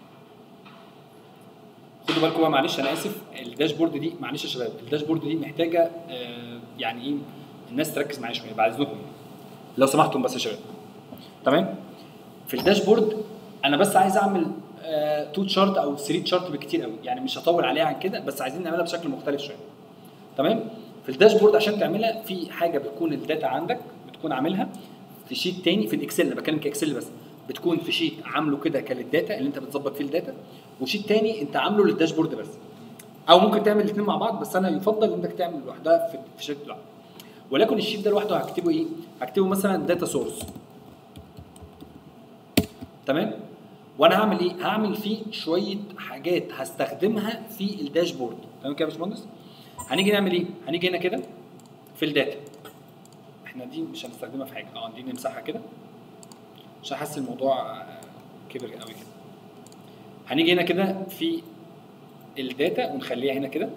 خدوا بالكم بقى معلش انا اسف الداشبورد دي معلش يا شباب الداشبورد دي محتاجه آه يعني ايه الناس تركز معايا شويه بعد اذنكم لو سمحتم بس يا شباب تمام في الداشبورد انا بس عايز اعمل آه تو تشارت او 3 تشارت بكتير قوي يعني مش هطول عليها عن كده بس عايزين نعملها بشكل مختلف شويه تمام في الداشبورد عشان تعملها في حاجه بتكون الداتا عندك بتكون عاملها في شيت تاني في الاكسل انا بتكلم كاكسل بس بتكون في شيت عامله كده كالداتا اللي انت بتظبط فيه الداتا وشيت تاني انت عامله للداشبورد بس او ممكن تعمل الاثنين مع بعض بس انا يفضل انك تعمل لوحدها في في شيت لوحده ولكن الشيت ده لوحده هكتبه ايه؟ هكتبه مثلا داتا سورس تمام؟ وانا هعمل ايه؟ هعمل فيه شويه حاجات هستخدمها في الداشبورد تمام كده يا باشمهندس؟ هنيجي نعمل ايه؟ هنيجي هنا كده في الداتا احنا دي مش هنستخدمها في حاجه اه دي نمسحها كده عشان حاسس الموضوع آه، كبر قوي كده هنيجي هنا كده في الداتا ونخليها هنا كده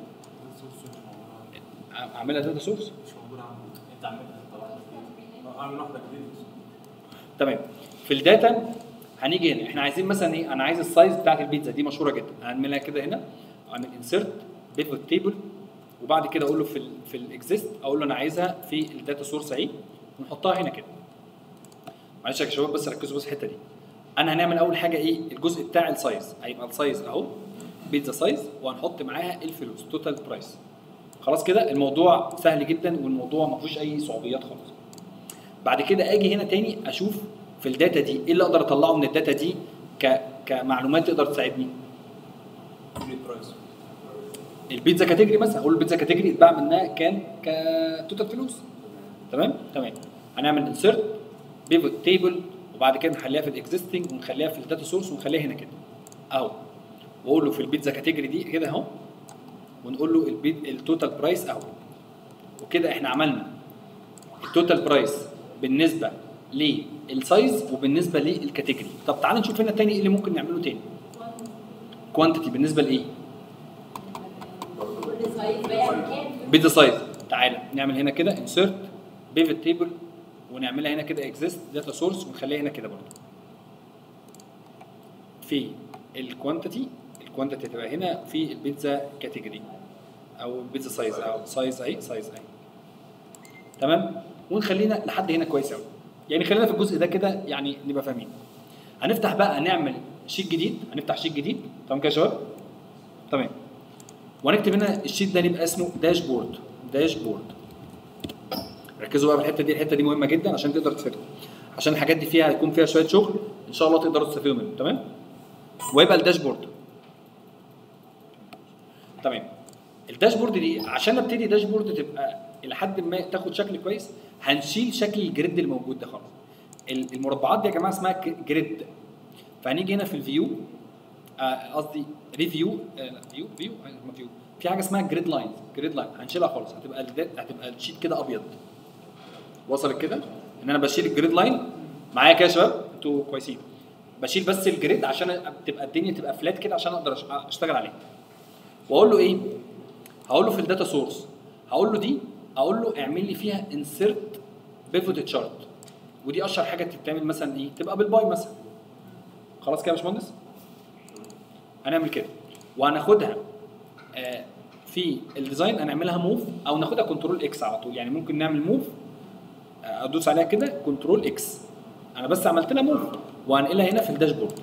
اعملها داتا سورس مش موجود عندي انت عاملها طبعا اعمل واحده جديده تمام في الداتا هنيجي هنا احنا عايزين مثلا ايه انا عايز السايز بتاعت البيتزا دي مشهوره جدا هنعملها كده هنا اعمل انسرت بيفوت تيبل وبعد كده اقول له في ال في الاكزيست اقول له انا عايزها في الداتا سورس اهي ونحطها هنا كده معلش يا شباب بس ركزوا بس الحته دي انا هنعمل اول حاجه ايه الجزء بتاع السايز هيبقى السايز اهو بيتزا سايز وهنحط معاها الفلوس توتال برايس خلاص كده الموضوع سهل جدا والموضوع ما فيهوش اي صعوبيات خالص بعد كده اجي هنا تاني اشوف في الداتا دي ايه اللي اقدر اطلعه من الداتا دي ك كمعلومات تقدر تساعدني برايس البيتزا كاتيجوري مثلا اقول البيتزا كاتيجوري اتباع منها كام كتوتال فلوس تمام تمام هنعمل انسرت بيفوت تيبل وبعد كده نخليها في الاكزيستنج ونخليها في الداتا سورس ونخليها هنا كده اهو واقول له في البيتزا كاتيجوري دي كده اهو ونقول له البيت التوتال برايس اهو وكده احنا عملنا التوتال برايس بالنسبه للسايز وبالنسبه للكاتيجوري طب تعال نشوف هنا تاني ايه اللي ممكن نعمله تاني كوانتيتي بالنسبه لايه كل سايز بيعمل كام بيتزا سايز تعالى نعمل هنا كده انسرت بيفت تيبل ونعملها هنا كده اكزيست داتا سورس ونخليها هنا كده برضه في الكوانتيتي الكوانتيتي هتبقى هنا في البيتزا كاتيجوري او البيتزا سايز او سايز اهي سايز اهي تمام ونخلينا لحد هنا كويس قوي يعني خلينا في الجزء ده كده يعني نبقى فاهمين هنفتح بقى نعمل شيت جديد هنفتح شيت جديد تمام كده يا شباب تمام وهنكتب هنا الشيت ده يبقى اسمه داشبورد داشبورد ركزوا بقى في الحته دي الحته دي مهمه جدا عشان تقدر تفيدكم عشان الحاجات دي فيها هيكون فيها شويه شغل ان شاء الله تقدروا تستفيدوا منه تمام ويبقى الداشبورد تمام الداشبورد دي عشان ابتدي داشبورد تبقى الى حد ما تاخد شكل كويس هنشيل شكل الجريد الموجود ده خالص ال- المربعات دي يا جماعه اسمها ك- جريد فهنيجي هنا في الفيو آه، قصدي ريفيو فيو فيو فيو في حاجه اسمها جريد لاين جريد لاين هنشيلها خالص هتبقى الد- هتبقى الشيت كده ابيض وصلت كده ان انا بشيل الجريد لاين معايا كده يا شباب انتوا كويسين بشيل بس الجريد عشان تبقى الدنيا تبقى فلات كده عشان اقدر أش- اشتغل عليها واقول له ايه هقول له في الداتا سورس هقول له دي اقول له اعمل لي فيها انسرت بيفوت تشارت ودي اشهر حاجه بتتعمل مثلا ايه تبقى بالباي مثلا خلاص كده يا باشمهندس هنعمل كده وهناخدها آه، في الديزاين هنعملها موف او ناخدها كنترول اكس على طول يعني ممكن نعمل موف آه، ادوس عليها كده كنترول اكس انا بس عملت لها موف وهنقلها هنا في الداشبورد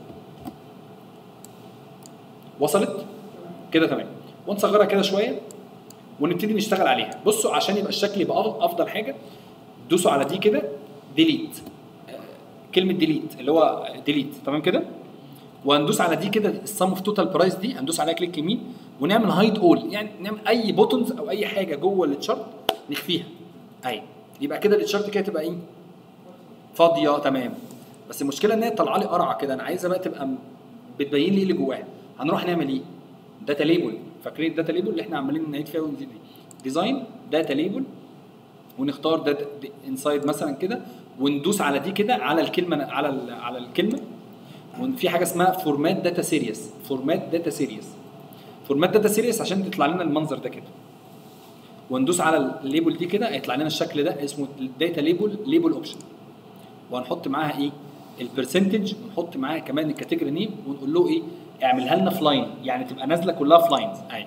وصلت كده تمام ونصغرها كده شويه ونبتدي نشتغل عليها بصوا عشان يبقى الشكل يبقى أف- افضل حاجه دوسوا على دي كده ديليت كلمه ديليت اللي هو ديليت تمام كده وهندوس على دي كده السم اوف توتال برايس دي هندوس عليها كليك يمين ونعمل هايد اول يعني نعمل اي بوتنز او اي حاجه جوه التشارت نخفيها اهي يبقى كده التشارت كده تبقى ايه فاضيه تمام بس المشكله ان هي طالعه لي قرعه كده انا عايزها بقى تبقى م- بتبين لي ايه اللي جواها هنروح نعمل ايه داتا ليبل فاكرين الداتا ليبل اللي احنا عمالين نعيد فيها ونزيد دي ديزاين داتا ليبل ونختار داتا انسايد مثلا كده وندوس على دي كده على الكلمه على ال- على الكلمه وفي حاجه اسمها فورمات داتا سيريس فورمات داتا سيريس فورمات داتا سيريس عشان تطلع لنا المنظر ده كده وندوس على الليبل دي كده هيطلع لنا الشكل ده اسمه داتا ليبل ليبل اوبشن وهنحط معاها ايه البرسنتج ونحط معاها كمان الكاتيجوري نيم ونقول له ايه اعملها لنا في لاين يعني تبقى نازله كلها في لاينز اهي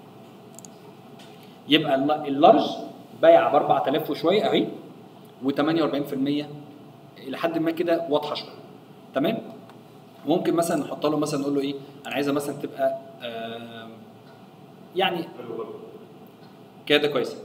يبقى الل- اللارج بايع ب 4000 وشويه اهي و48% الى حد ما كده واضحه شويه تمام ممكن مثلا نحط له مثلا نقول له ايه انا عايزها مثلا تبقى آه يعني كده كويس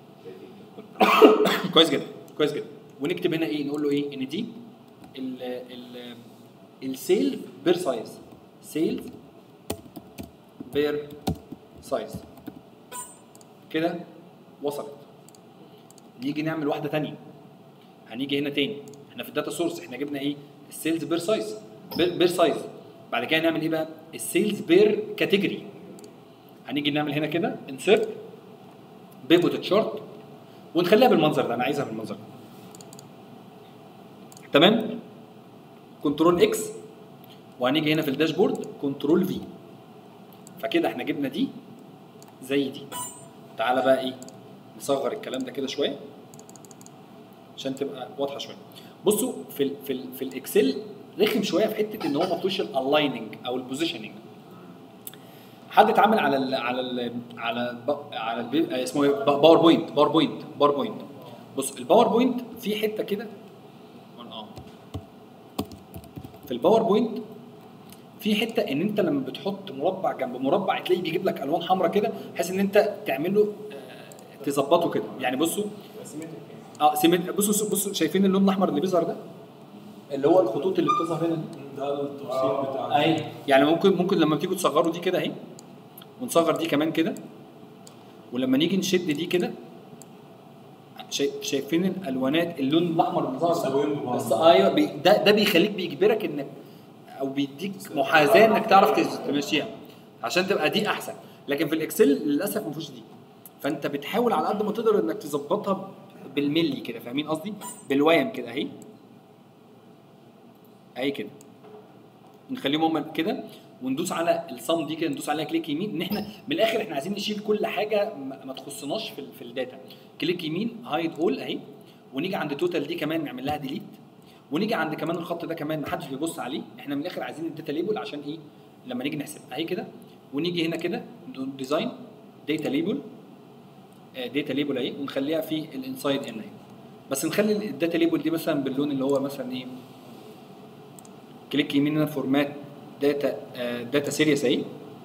كويس جدا كويس جدا ونكتب هنا ايه نقول له ايه ان دي ال ال السيل بير سايز سيلز بير سايز كده وصلت نيجي نعمل واحده تانية هنيجي هنا تاني احنا في الداتا سورس احنا جبنا ايه السيلز بير سايز بير, بير سايز بعد كده نعمل ايه بقى السيلز بير كاتيجوري هنيجي نعمل هنا كده انسرت بيفوت تشارت ونخليها بالمنظر ده انا عايزها بالمنظر ده تمام كنترول اكس وهنيجي هنا في الداشبورد كنترول في فكده احنا جبنا دي زي دي تعالى بقى ايه نصغر الكلام ده كده شويه عشان تبقى واضحه شويه بصوا في ال في ال في الاكسل رخم شويه في حته ان هو ما فيهوش الالايننج او البوزيشننج حد اتعامل على ال على ال على ال على البي... آه، اسمه ايه ب- باوربوينت باوربوينت باوربوينت بص الباوربوينت في حته كده اه في الباوربوينت في حته ان انت لما بتحط مربع جنب مربع تلاقي بيجيب لك الوان حمراء كده بحيث ان انت تعمل له آه، تظبطه كده يعني بصوا اه سيمت بصوا بصوا شايفين اللون الاحمر اللي بيظهر ده اللي هو الخطوط اللي بتظهر هنا دي ده التوصيل بتاع اهي يعني ممكن ممكن لما تيجوا تصغروا دي كده اهي ونصغر دي كمان كده ولما نيجي نشد دي كده شايف- شايفين الالوانات اللون الاحمر اللي ظهر مستويين ده ببعض. بس ايوه بي ده ده بيخليك بيجبرك انك او بيديك محاذاه انك تعرف تز- تمشيها عشان تبقى دي احسن لكن في الاكسل للاسف ما فيهوش دي فانت بتحاول على قد ما تقدر انك تظبطها بالملي كده فاهمين قصدي بالويم كده اهي اهي كده نخليهم هم كده وندوس على الصم دي كده ندوس عليها كليك يمين ان احنا من الاخر احنا عايزين نشيل كل حاجه ما ما تخصناش في, ال- في الداتا كليك يمين هايد اول اهي ونيجي عند توتال دي كمان نعمل لها ديليت ونيجي عند كمان الخط ده كمان ما حدش بيبص عليه احنا من الاخر عايزين الداتا ليبل عشان ايه لما نيجي نحسب اهي كده ونيجي هنا كده ديزاين داتا ليبل داتا ليبل اهي ونخليها في الانسايد ان اهي بس نخلي الداتا ليبل دي مثلا باللون اللي هو مثلا ايه كليك يمين هنا فورمات داتا داتا سيريس اهي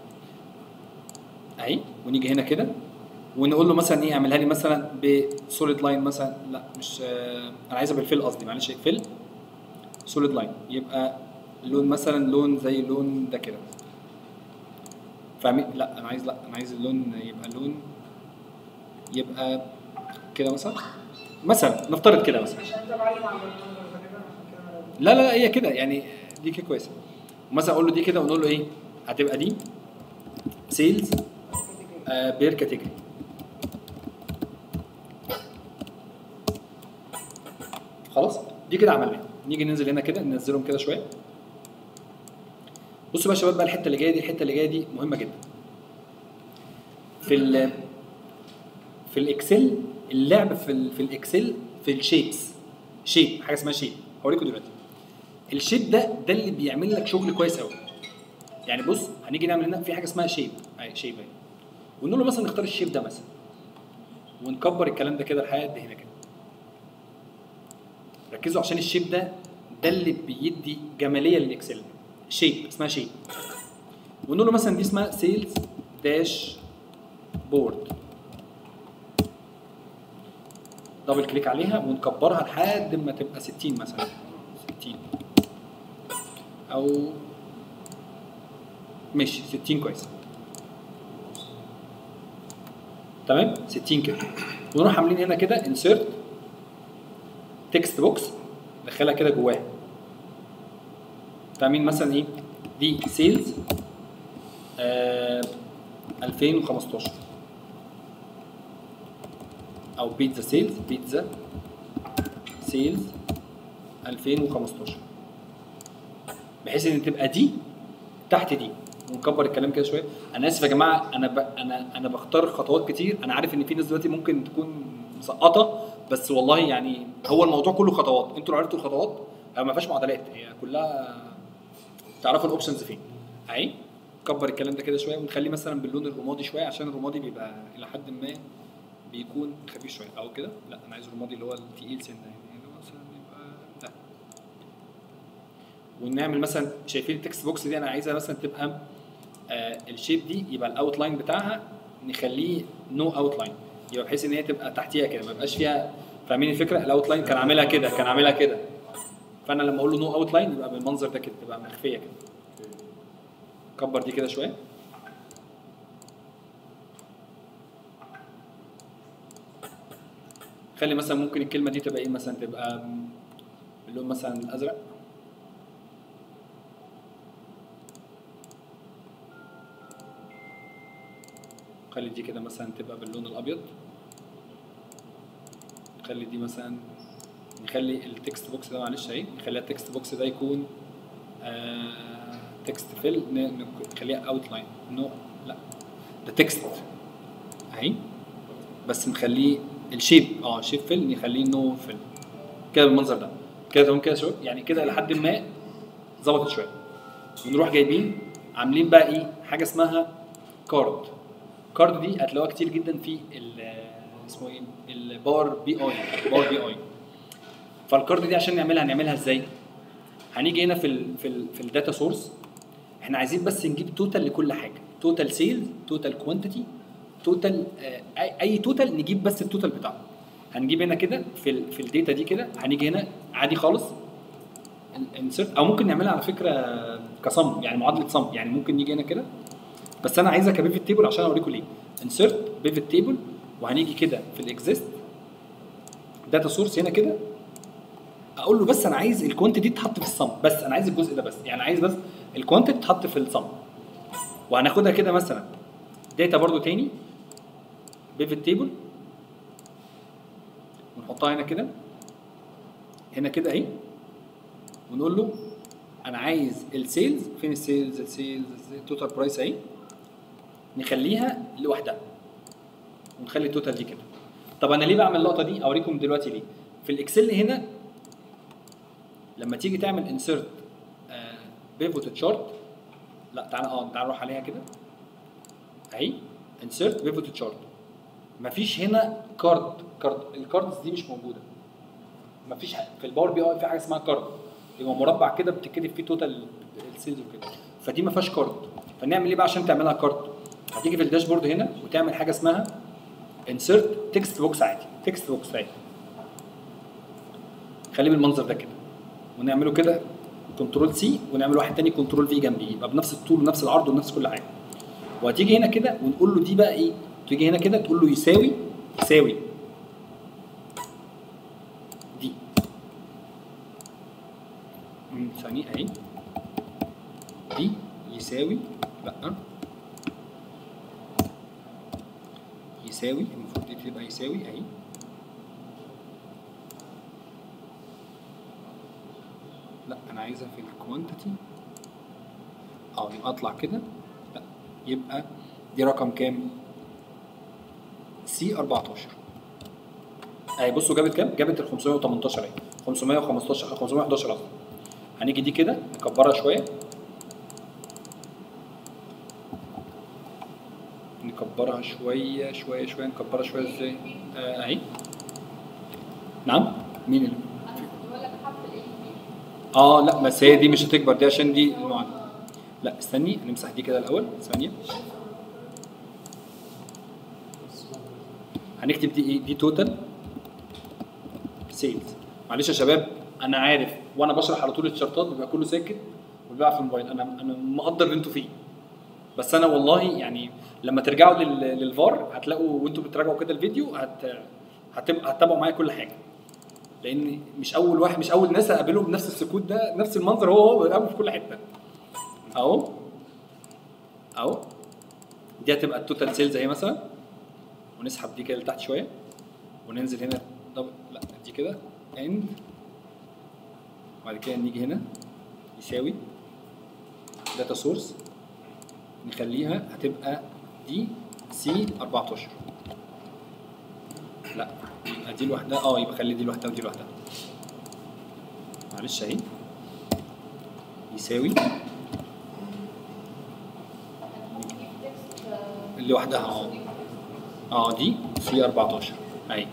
اهي ونيجي هنا كده ونقول له مثلا ايه اعملها لي مثلا بسوليد لاين مثلا لا مش آه، انا عايزها بالفيل قصدي معلش فيل سوليد لاين يبقى لون مثلا لون زي لون ده كده فاهمين لا انا عايز لا انا عايز اللون يبقى لون يبقى كده مثلا مثلا نفترض كده مثلا عشان انت معلم على النمبر غالبا عشان كده لا لا لا هي كده يعني دي كده كويسه مثلا اقول له دي كده ونقول له ايه هتبقى دي سيلز آه بير كاتيجوري خلاص دي كده عملناها نيجي ننزل هنا كده ننزلهم كده شويه بصوا بقى يا شباب بقى الحته اللي جايه دي الحته اللي جايه دي مهمه جدا في ال في الاكسل اللعب في ال في الاكسل في الشيبس شيب حاجه اسمها شيب هوريكم دلوقتي الشيب ده ده اللي بيعمل لك شغل كويس قوي يعني بص هنيجي نعمل هنا في حاجه اسمها شيب اهي شيب اهي ونقول له مثلا نختار الشيب ده مثلا ونكبر الكلام ده كده لحد هنا كده ركزوا عشان الشيب ده ده اللي بيدي جماليه للاكسل شيب اسمها شيب ونقول له مثلا دي اسمها سيلز داش بورد دبل كليك عليها ونكبرها لحد ما تبقى 60 مثلا 60 او ماشي 60 كويس تمام 60 كده ونروح عاملين هنا كده انسيرت تكست بوكس ندخلها كده جواها فاهمين مثلا ايه دي سيلز آه 2015 او بيتزا سيلز بيتزا سيلز 2015 بحيث ان تبقى دي تحت دي ونكبر الكلام كده شويه انا اسف يا جماعه انا ب... انا انا بختار خطوات كتير انا عارف ان في ناس دلوقتي ممكن تكون مسقطه بس والله يعني هو الموضوع كله خطوات انتوا لو عرفتوا الخطوات هي ما فيهاش معادلات هي كلها تعرفوا الاوبشنز فين اهي كبر الكلام ده كده شويه ونخليه مثلا باللون الرمادي شويه عشان الرمادي بيبقى الى حد ما بيكون خفيف شويه او كده لا انا عايز الرمادي اللي هو التقيل سنه يعني اللي هو مثلا يبقى ده ونعمل مثلا شايفين التكست بوكس دي انا عايزها مثلا تبقى آه الشيب دي يبقى الاوت لاين بتاعها نخليه نو اوت لاين يبقى بحيث ان هي تبقى تحتيها كده ما يبقاش فيها فاهمين الفكره الاوت لاين كان عاملها كده كان عاملها كده فانا لما اقول له نو اوت لاين يبقى بالمنظر ده كده تبقى مخفيه كده كبر دي كده شويه خلي مثلا ممكن الكلمه دي تبقى ايه مثلا تبقى اللون مثلا الازرق خلي دي كده مثلا تبقى باللون الابيض نخلي دي مثلا نخلي التكست بوكس ده معلش اهي نخليها التكست بوكس ده يكون آه تكست فيل نخليها اوت لاين نو لا ده تكست اهي بس نخليه الشيب اه شيب فيل نخليه نو فيل كده بالمنظر ده كده تمام كده شويه يعني كده لحد ما ظبطت شويه ونروح جايبين عاملين بقى ايه حاجه اسمها كارد كارد دي هتلاقوها كتير جدا في ال- اسمه ايه الباور بي اي باور بي اي فالكارد دي عشان نعملها هنعملها ازاي هنيجي هنا في ال في ال في الداتا سورس احنا عايزين بس نجيب توتال لكل حاجه توتال سيلز توتال كوانتيتي توتال اي اي توتال نجيب بس التوتال بتاعه هنجيب هنا كده في ال في الداتا دي كده هنيجي هنا عادي خالص انسرت او ممكن نعملها على فكره كصم يعني معادله صم يعني ممكن نيجي هنا كده بس انا عايزها كبيفت تيبل عشان اوريكم ليه انسرت بيفت تيبل وهنيجي كده في الاكزيست داتا سورس هنا كده اقول له بس انا عايز الكوانتيتي تتحط في الصم بس انا عايز الجزء ده بس يعني عايز بس الكوانتيتي تتحط في الصم وهناخدها كده مثلا داتا برضو تاني بيفت تيبل ونحطها هنا كده هنا كده اهي ونقول له انا عايز السيلز فين السيلز السيلز التوتال برايس اهي نخليها لوحدها ونخلي التوتال دي كده طب انا ليه بعمل اللقطه دي اوريكم دلوقتي ليه في الاكسل هنا لما تيجي تعمل انسرت بيفوت تشارت لا تعالى اه تعالى نروح عليها كده اهي انسرت بيفوت تشارت مفيش هنا كارد كارد الكاردز دي مش موجوده مفيش ح- في الباور بي اي في حاجه اسمها كارد يبقى مربع كده بتتكتب فيه توتال السيلز وكده فدي ما فيهاش كارد فنعمل ايه بقى عشان تعملها كارد هتيجي في الداشبورد هنا وتعمل حاجه اسمها انسرت تكست بوكس عادي تكست بوكس عادي خليه بالمنظر ده كده ونعمله كده كنترول سي ونعمل واحد تاني كنترول في جنبيه يبقى بنفس الطول ونفس العرض ونفس كل حاجه وهتيجي هنا كده ونقول له دي بقى ايه تيجي هنا كده تقول له يساوي يساوي دي أمم، ثانية اهي دي يساوي لا يساوي المفروض دي تبقى يساوي اهي لا انا عايزها في الكوانتيتي اه يبقى اطلع كده لا يبقى دي رقم كام سي 14 اهي بصوا جابت كام جابت ال 518 اهي 515 511 قصدي هنيجي دي كده نكبرها شويه نكبرها شويه شويه شويه نكبرها شويه ازاي آه، اهي نعم مين اللي بقول لك حرف الاي بي اه لا بس هي دي مش هتكبر دي عشان دي المعادله لا استني نمسح دي كده الاول ثانيه هنكتب دي ايه دي توتال سيلز معلش يا شباب انا عارف وانا بشرح على طول الشرطات بيبقى كله ساكت وبيبقى في الموبايل انا انا مقدر اللي انتوا فيه بس انا والله يعني لما ترجعوا لل- للفار هتلاقوا وانتوا بتراجعوا كده الفيديو هت هتبقى هتتابعوا معايا كل حاجه لان مش اول واحد مش اول ناس اقابله بنفس السكوت ده نفس المنظر هو هو بيقابله في كل حته اهو اهو دي هتبقى التوتال سيلز اهي مثلا ونسحب دي كده لتحت شويه وننزل هنا دبل لا دي كده اند وبعد كده نيجي هنا يساوي داتا سورس نخليها هتبقى دي سي 14 لا يبقى دي لوحدها اه يبقى خلي دي لوحدها ودي لوحدها معلش اهي يساوي لوحدها اه اه دي سي 14 اهي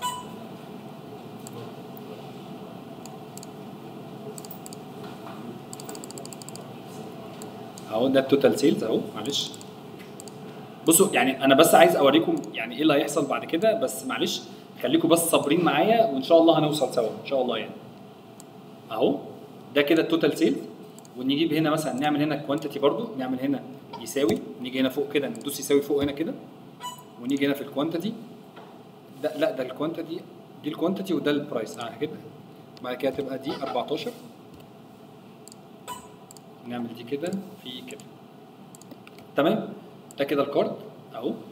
اهو ده التوتال سيلز اهو معلش بصوا يعني انا بس عايز اوريكم يعني ايه اللي هيحصل بعد كده بس معلش خليكم بس صابرين معايا وان شاء الله هنوصل سوا ان شاء الله يعني اهو ده كده التوتال سيلز ونجيب هنا مثلا نعمل هنا كوانتيتي برضو نعمل هنا يساوي نيجي هنا فوق كده ندوس يساوي فوق هنا كده ونيجي هنا في الكوانتيتي ده لا ده الكوانتيتي دي الكوانتيتي وده البرايس اه كده بعد كده تبقى دي 14 نعمل دي كده في كده تمام ده كده الكارد اهو طب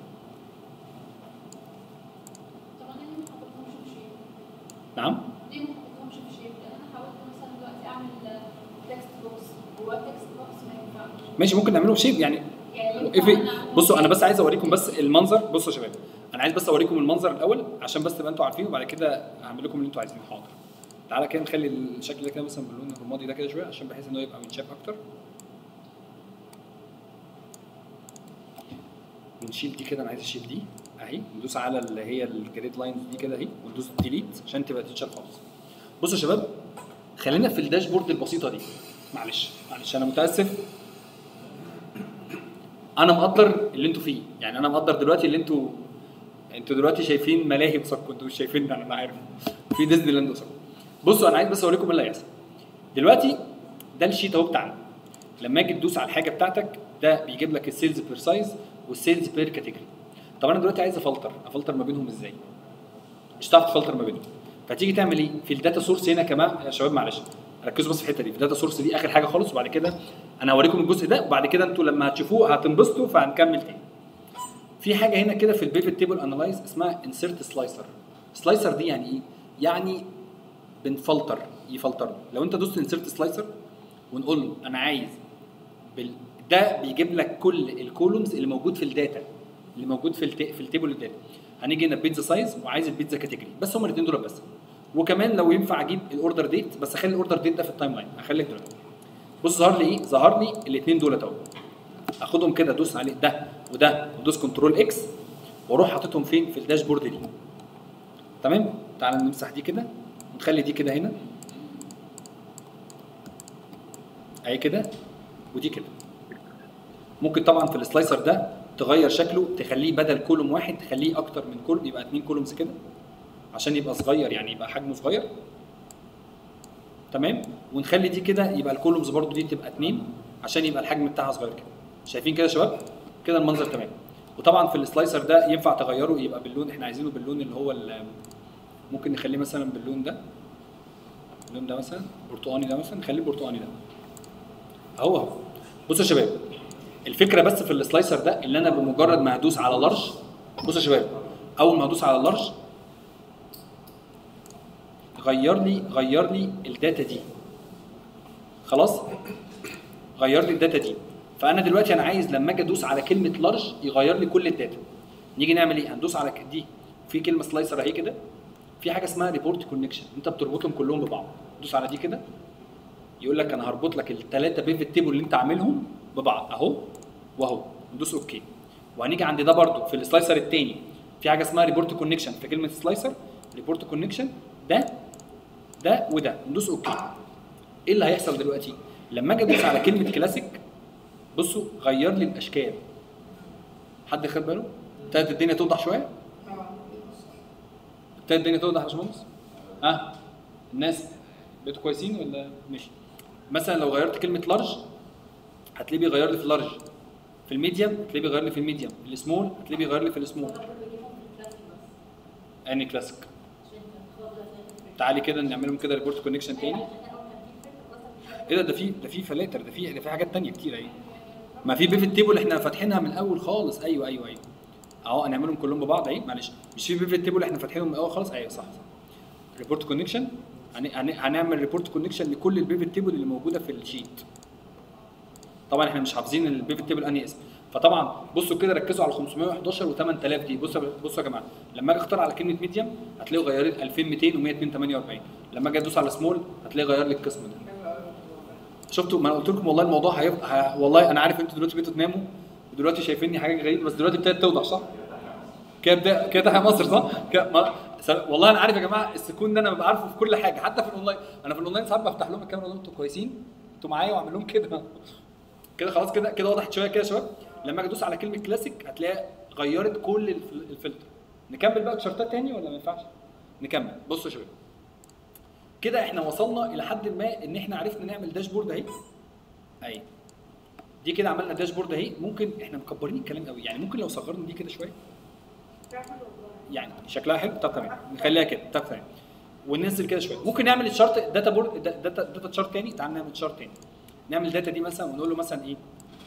انا ليه ما حطيتهمش في شيب؟ نعم ليه ما حطيتهمش في شيب؟ لان انا حاولت مثلا دلوقتي اعمل تكست بوكس جواه تكست بوكس ما ينفعش ماشي ممكن نعمله شيب يعني يعني إيه في بصوا انا بس عايز اوريكم بس المنظر بصوا يا شباب انا عايز بس اوريكم المنظر الاول عشان بس تبقى انتوا عارفين وبعد كده هعمل لكم اللي انتوا عايزينه حاضر تعالى كده نخلي الشكل ده كده مثلا باللون الرمادي ده كده شويه عشان بحيث ان هو يبقى متشاف اكتر ونشيل دي كده انا عايز اشيل دي اهي ندوس على اللي هي الجريد لاينز دي كده اهي وندوس ديليت عشان تبقى تتشال خالص بصوا يا شباب خلينا في الداشبورد البسيطه دي معلش معلش انا متاسف انا مقدر اللي انتوا فيه يعني انا مقدر دلوقتي اللي انتوا انتوا دلوقتي شايفين ملاهي قصادكم انتوا مش شايفين انا عارف في ديزني لاند قصادكم بصوا انا عايز بس اوريكم ايه اللي هيحصل دلوقتي ده الشيت اهو بتاعنا لما اجي تدوس على الحاجه بتاعتك ده بيجيب لك السيلز بير سايز والسيلز بير كاتيجوري طب انا دلوقتي عايز افلتر افلتر ما بينهم ازاي مش هتعرف تفلتر ما بينهم فتيجي تعمل ايه في الداتا سورس هنا كمان يا شباب معلش ركزوا بس في الحته دي في الداتا سورس دي اخر حاجه خالص وبعد كده انا هوريكم الجزء ده وبعد كده انتوا لما هتشوفوه هتنبسطوا فهنكمل تاني في حاجه هنا كده في البيفت تيبل انالايز اسمها انسيرت سلايسر سلايسر دي يعني ايه يعني بنفلتر يفلتر لو انت دوست انسيرت سلايسر ونقول له انا عايز بال... ده بيجيب لك كل الكولومز اللي موجود في الداتا اللي موجود في الت... في التيبل الداتا هنيجي هنا بيتزا سايز وعايز البيتزا كاتيجوري بس هم الاثنين دول بس وكمان لو ينفع اجيب الاوردر ديت بس اخلي الاوردر ديت ده في التايم لاين هخليك دلوقتي بص ظهر لي ايه ظهر لي الاثنين دول اهو اخدهم كده ادوس عليه ده وده وادوس كنترول اكس واروح حاططهم فين في الداشبورد دي تمام تعال نمسح دي كده ونخلي دي كده هنا اهي كده ودي كده ممكن طبعا في السلايسر ده تغير شكله تخليه بدل كولوم واحد تخليه اكتر من كولوم يبقى اتنين كولومز كده عشان يبقى صغير يعني يبقى حجمه صغير تمام ونخلي دي كده يبقى الكولومز برضو دي تبقى اتنين عشان يبقى الحجم بتاعها صغير كده شايفين كده يا شباب كده المنظر تمام وطبعا في السلايسر ده ينفع تغيره يبقى باللون احنا عايزينه باللون اللي هو ال- ممكن نخليه مثلا باللون ده اللون ده مثلا برتقاني ده مثلا نخليه برتقاني ده اهو اهو بصوا يا شباب الفكره بس في السلايسر ده اللي انا بمجرد ما هدوس على لارج بصوا يا شباب اول ما هدوس على لارج غير لي غير لي الداتا دي خلاص غير لي الداتا دي فانا دلوقتي انا عايز لما اجي ادوس على كلمه لارج يغير لي كل الداتا نيجي نعمل ايه هندوس على ك- دي في كلمه سلايسر اهي كده في حاجه اسمها ريبورت كونكشن انت بتربطهم كلهم ببعض دوس على دي كده يقول لك انا هربط لك الثلاثه بيفت تيبل اللي انت عاملهم ببعض اهو واهو ندوس اوكي وهنيجي عند ده برضو في السلايسر الثاني في حاجه اسمها ريبورت كونكشن في كلمه سلايسر ريبورت كونكشن ده ده وده ندوس اوكي ايه اللي هيحصل دلوقتي لما اجي ادوس على كلمه كلاسيك بصوا غير لي الاشكال حد خد باله ابتدت الدنيا توضح شويه ابتدت الدنيا توضح يا باشمهندس ها أه؟ الناس بقيتوا كويسين ولا ماشي مثلا لو غيرت كلمه لارج هتلاقيه بيغير لي في اللارج في الميديم هتلاقيه بيغير لي في الميديم في السمول هتلاقيه بيغير لي في السمول اني كلاسيك تعالي كده نعملهم كده ريبورت كونكشن تاني ايه ده ده في ده في فلاتر ده في ده في حاجات تانية كتير اهي ما في بيفت تيبل احنا فاتحينها من الاول خالص ايوه ايوه ايوه اهو هنعملهم كلهم ببعض اهي معلش مش في بيفت تيبل احنا فاتحينهم من الاول خالص ايوه صح صح ريبورت كونكشن هنعمل ريبورت كونكشن لكل البيفت تيبل اللي موجوده في الشيت طبعا احنا مش حافظين البيفت تيبل انهي اسم فطبعا بصوا كده ركزوا على 511 و8000 دي بصوا بصوا يا جماعه لما اجي اختار على كلمه ميديم هتلاقيه غير لي 2200 و148 لما اجي ادوس على سمول هتلاقيه غير لي القسم ده شفتوا ما انا قلت لكم والله الموضوع هيبقى ه... والله انا عارف انتوا دلوقتي بقيتوا تناموا ودلوقتي شايفيني حاجه غريبه بس دلوقتي ابتدت توضح صح؟ كده بدا كده تحيا مصر صح؟ كده ما... س- والله انا عارف يا جماعه السكون ده انا ببقى عارفه في كل حاجه حتى في الاونلاين انا في الاونلاين ساعات بفتح لهم الكاميرا اقول لهم انتوا كويسين؟ انتوا معايا واعمل لهم كده كده خلاص كده كده وضحت شويه كده يا شباب لما اجي ادوس على كلمه كلاسيك هتلاقي غيرت كل الف- الفلتر نكمل بقى تشارتات تاني ولا ما ينفعش؟ نكمل بصوا يا شباب كده احنا وصلنا الى حد ما ان احنا عرفنا نعمل داشبورد اهي اهي دي كده عملنا داشبورد اهي ممكن احنا مكبرين الكلام قوي يعني ممكن لو صغرنا دي كده شويه يعني شكلها حلو طب تمام نخليها كده طب تمام وننزل كده شويه ممكن نعمل الشارت داتا بورد داتا داتا تشارت تاني تعال نعمل شارت تاني نعمل داتا دي مثلا ونقول له مثلا ايه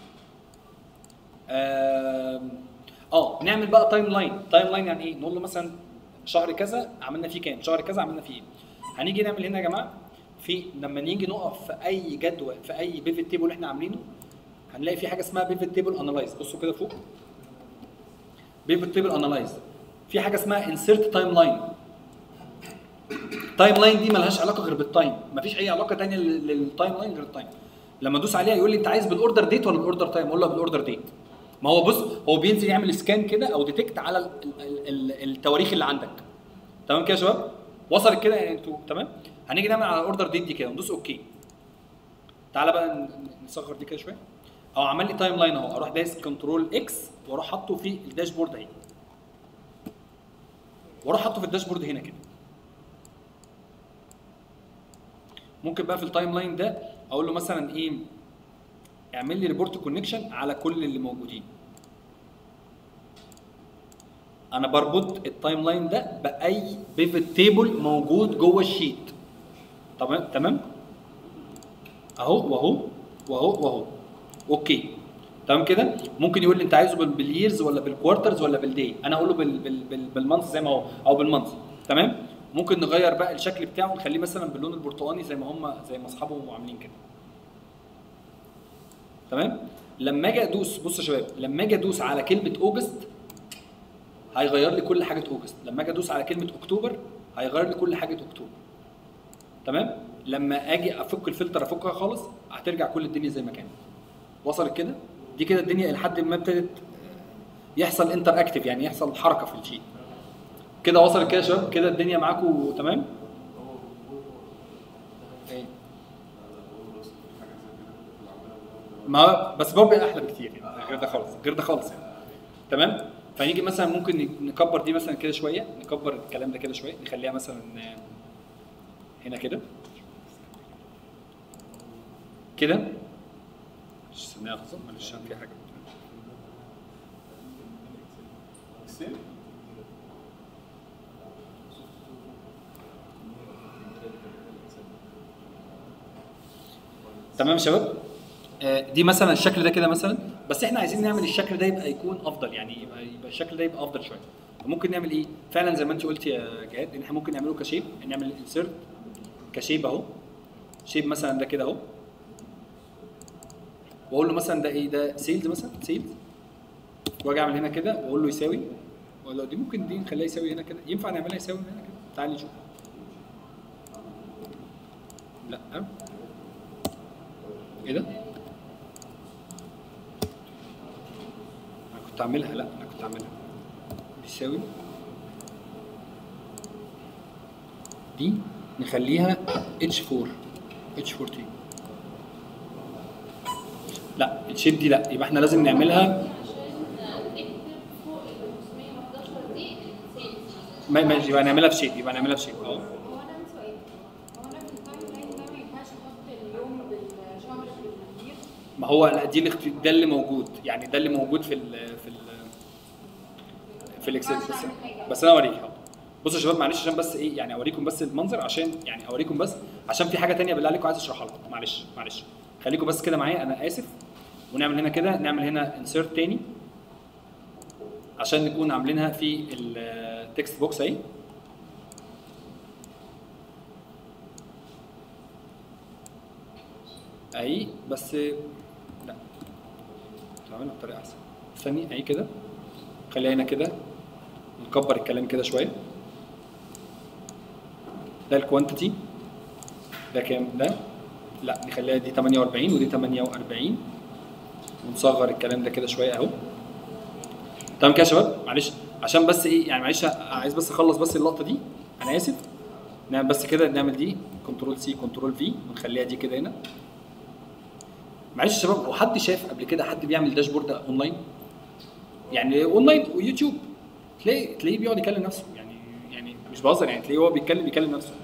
آم، اه نعمل بقى تايم لاين تايم لاين يعني ايه نقول له مثلا شهر كذا عملنا فيه كام شهر كذا عملنا فيه ايه هنيجي نعمل هنا يا جماعه في لما نيجي نقف في اي جدول في اي بيفت تيبل احنا عاملينه هنلاقي في حاجه اسمها بيفت تيبل انالايز بصوا كده فوق بيفت تيبل انالايز في حاجه اسمها انسيرت تايم لاين تايم لاين دي ملهاش علاقه غير بالتايم مفيش اي علاقه ثانيه للتايم لاين غير التايم لما ادوس عليها يقول لي انت عايز بالاوردر ديت ولا بالاوردر تايم اقول له بالاوردر ديت ما هو بص هو بينزل يعمل سكان كده او ديتكت على ال ال ال التواريخ اللي عندك تمام كده يا شباب وصلت كده يعني انتوا تمام هنيجي نعمل على الاوردر ديت دي كده ندوس اوكي تعالى بقى ن- ن- نصغر دي كده شويه او عمل لي تايم لاين اهو اروح دايس كنترول اكس واروح حاطه في الداشبورد اهي واروح حاطه في الداشبورد هنا كده ممكن بقى في التايم لاين ده اقول له مثلا ايه اعمل لي ريبورت كونكشن على كل اللي موجودين انا بربط التايم لاين ده باي بيفت تيبل موجود جوه الشيت تمام تمام اهو واهو واهو واهو اوكي تمام كده ممكن يقول لي انت عايزه بال- باليرز ولا بالكوارترز ولا بالدي انا اقول له بال بال بال بالمانث زي ما هو او بالمانث تمام ممكن نغير بقى الشكل بتاعه نخليه مثلا باللون البرتقاني زي ما هم زي ما اصحابهم عاملين كده تمام لما اجي ادوس بص يا شباب لما اجي ادوس على كلمه اوجست هيغير لي كل حاجه اوجست لما اجي ادوس على كلمه اكتوبر هيغير لي كل حاجه اكتوبر تمام لما اجي افك الفلتر افكها خالص هترجع كل الدنيا زي ما كانت وصلت كده دي كده الدنيا لحد ما ابتدت يحصل انتر اكتف يعني يحصل حركه في الشيت كده وصلت كده يا شباب كده الدنيا معاكم تمام ايه ما بس بابي احلى بكتير يعني غير ده خالص غير ده خالص يعني تمام فنيجي مثلا ممكن نكبر دي مثلا كده شويه نكبر الكلام ده كده شويه نخليها مثلا آه، هنا كده كده مش ثانيه لحظه معلش عشان في حاجه تمام يا شباب آه، دي مثلا الشكل ده كده مثلا بس احنا عايزين نعمل الشكل ده يبقى يكون افضل يعني يبقى, يبقى الشكل ده يبقى افضل شويه ممكن نعمل ايه فعلا زي ما انت قلت يا جهاد ان احنا ممكن نعمله كشيب نعمل انسيرت كشيب اهو شيب مثلا ده كده اهو واقول له مثلا ده ايه ده سيلز مثلا سيلز واجي اعمل هنا كده واقول له يساوي ولا دي ممكن دي نخليها يساوي هنا كده ينفع نعملها يساوي هنا كده تعالي نشوف لا ايه ده انا كنت اعملها لا انا كنت اعملها بيساوي دي نخليها H4 H14 لا الشيب دي لا يبقى احنا لازم نعملها عشان اكتب فوق ال 511 دي السيلز ما ما يبقى نعملها في شيب يبقى نعملها في شيب اه هو انا عندي سؤال هو انا في التايم لاين ده ما ينفعش احط اليوم بالشهر بالمدير ما هو لا دي الاخت- ده اللي موجود يعني ده اللي موجود في ال في ال في الاكسل بس بس انا اوريك حاضر. بصوا يا شباب معلش عشان بس ايه يعني اوريكم بس المنظر عشان يعني اوريكم بس عشان في حاجه تانية بالله عليكم عايز اشرحها لكم معلش معلش خليكم بس كده معايا انا اسف ونعمل هنا كده نعمل هنا انسيرت تاني عشان نكون عاملينها في التكست بوكس اهي اهي بس لا تعملها بطريقه احسن استني اهي كده خليها هنا كده نكبر الكلام كده شويه ده الكوانتيتي ده كام ده لا نخليها دي 48 ودي 48 ونصغر الكلام ده كده شويه اهو تمام كده يا شباب معلش عشان بس ايه يعني معلش عايز بس اخلص بس اللقطه دي انا اسف نعمل بس كده نعمل دي كنترول سي كنترول في ونخليها دي كده هنا معلش يا شباب هو حد شاف قبل كده حد بيعمل داشبورد اونلاين يعني اونلاين ويوتيوب تلاقي تلاقيه بيقعد يكلم نفسه يعني يعني مش بهزر يعني تلاقيه هو بيتكلم بيكلم نفسه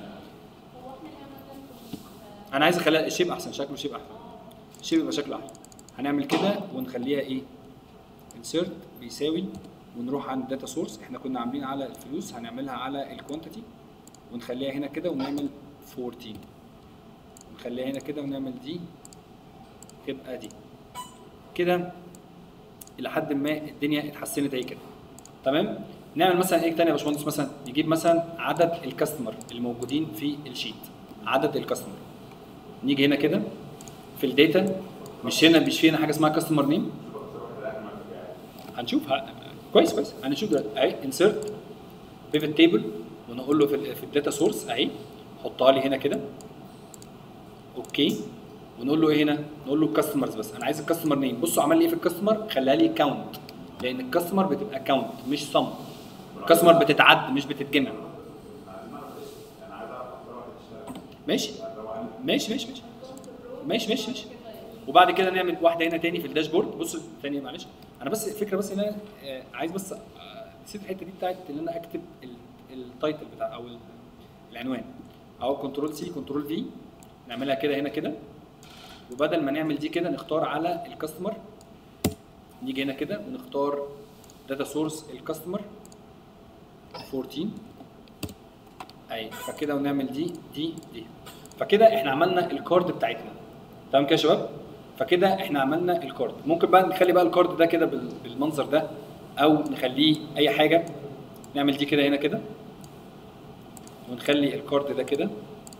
انا عايز اخليها الشيب احسن شكله شيب احسن الشيب يبقى شكله احلى هنعمل كده ونخليها ايه انسيرت بيساوي ونروح عند داتا سورس احنا كنا عاملين على الفلوس هنعملها على الكوانتيتي ونخليها هنا كده ونعمل 14 ونخليها هنا كده ونعمل دي تبقى دي كده الى حد ما الدنيا اتحسنت اهي كده تمام نعمل مثلا ايه تاني يا باشمهندس مثلا نجيب مثلا عدد الكاستمر الموجودين في الشيت عدد الكاستمر نيجي هنا كده في الداتا مش هنا مش في هنا حاجه اسمها كاستمر نيم هنشوف ه- كويس كويس هنشوف دلوقتي اهي انسرت بيفت تيبل ونقول له في, ال- في الداتا سورس اهي حطها لي هنا كده اوكي ونقول له ايه هنا نقول له الكاستمرز بس انا عايز الكاستمر نيم بصوا عمل لي ايه في الكاستمر خلاها لي كاونت لان الكاستمر بتبقى كاونت مش صم الكاستمر بتتعد مش بتتجمع ماشي ماشي ماشي ماشي ماشي ماشي ماشي وبعد كده نعمل واحده هنا تاني في الداشبورد بص تاني معلش انا بس الفكره بس ان انا آه، عايز بس آه، نسيت الحته دي بتاعت ان انا اكتب ال- التايتل بتاع او ال- العنوان او كنترول سي كنترول في نعملها كده هنا كده وبدل ما نعمل دي كده نختار على الكاستمر نيجي هنا كده ونختار داتا سورس الكاستمر 14 اي فكده ونعمل دي دي دي فكده احنا عملنا الكارد بتاعتنا تمام كده يا شباب فكده احنا عملنا الكارد ممكن بقى نخلي بقى الكارد ده كده بال- بالمنظر ده او نخليه اي حاجه نعمل دي كده هنا كده ونخلي الكارد ده كده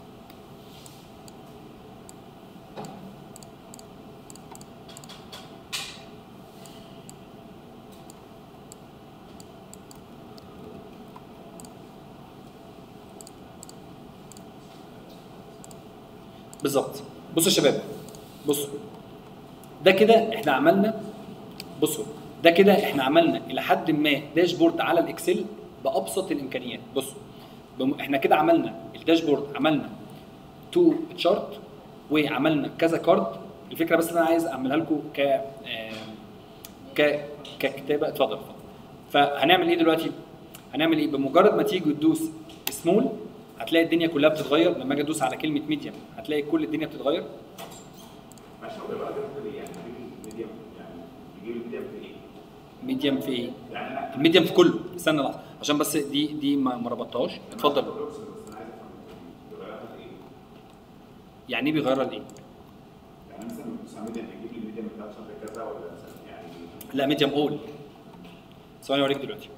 بالظبط بصوا يا شباب بصوا ده كده احنا عملنا بصوا ده كده احنا عملنا الى حد ما داشبورد على الاكسل بابسط الامكانيات بصوا بم- احنا كده عملنا الداشبورد عملنا تو تشارت وعملنا كذا كارد الفكره بس اللي انا عايز اعملها لكم ك آه، ك ككتابه اتفضل اتفضل. فهنعمل ايه دلوقتي؟ هنعمل ايه؟ بمجرد ما تيجي تدوس سمول هتلاقي الدنيا كلها بتتغير لما اجي ادوس على كلمه ميديم هتلاقي كل الدنيا بتتغير ماشي هو بيبقى كده يعني بيجيب ميديم يعني بيجيب الميديم في ايه؟ ميديم في ايه؟ يعني انا الميديم في كله استنى لحظه عشان بس دي دي ما ما ربطتهاش اتفضل بس انا عايز افهم بيغيرها في ايه؟ يعني ايه بيغيرها لايه؟ يعني مثلا مثلا ميديم بيجيب لي الميديم بتاع شهر كذا ولا مثلا يعني لا ميديم اول ثواني اوريك دلوقتي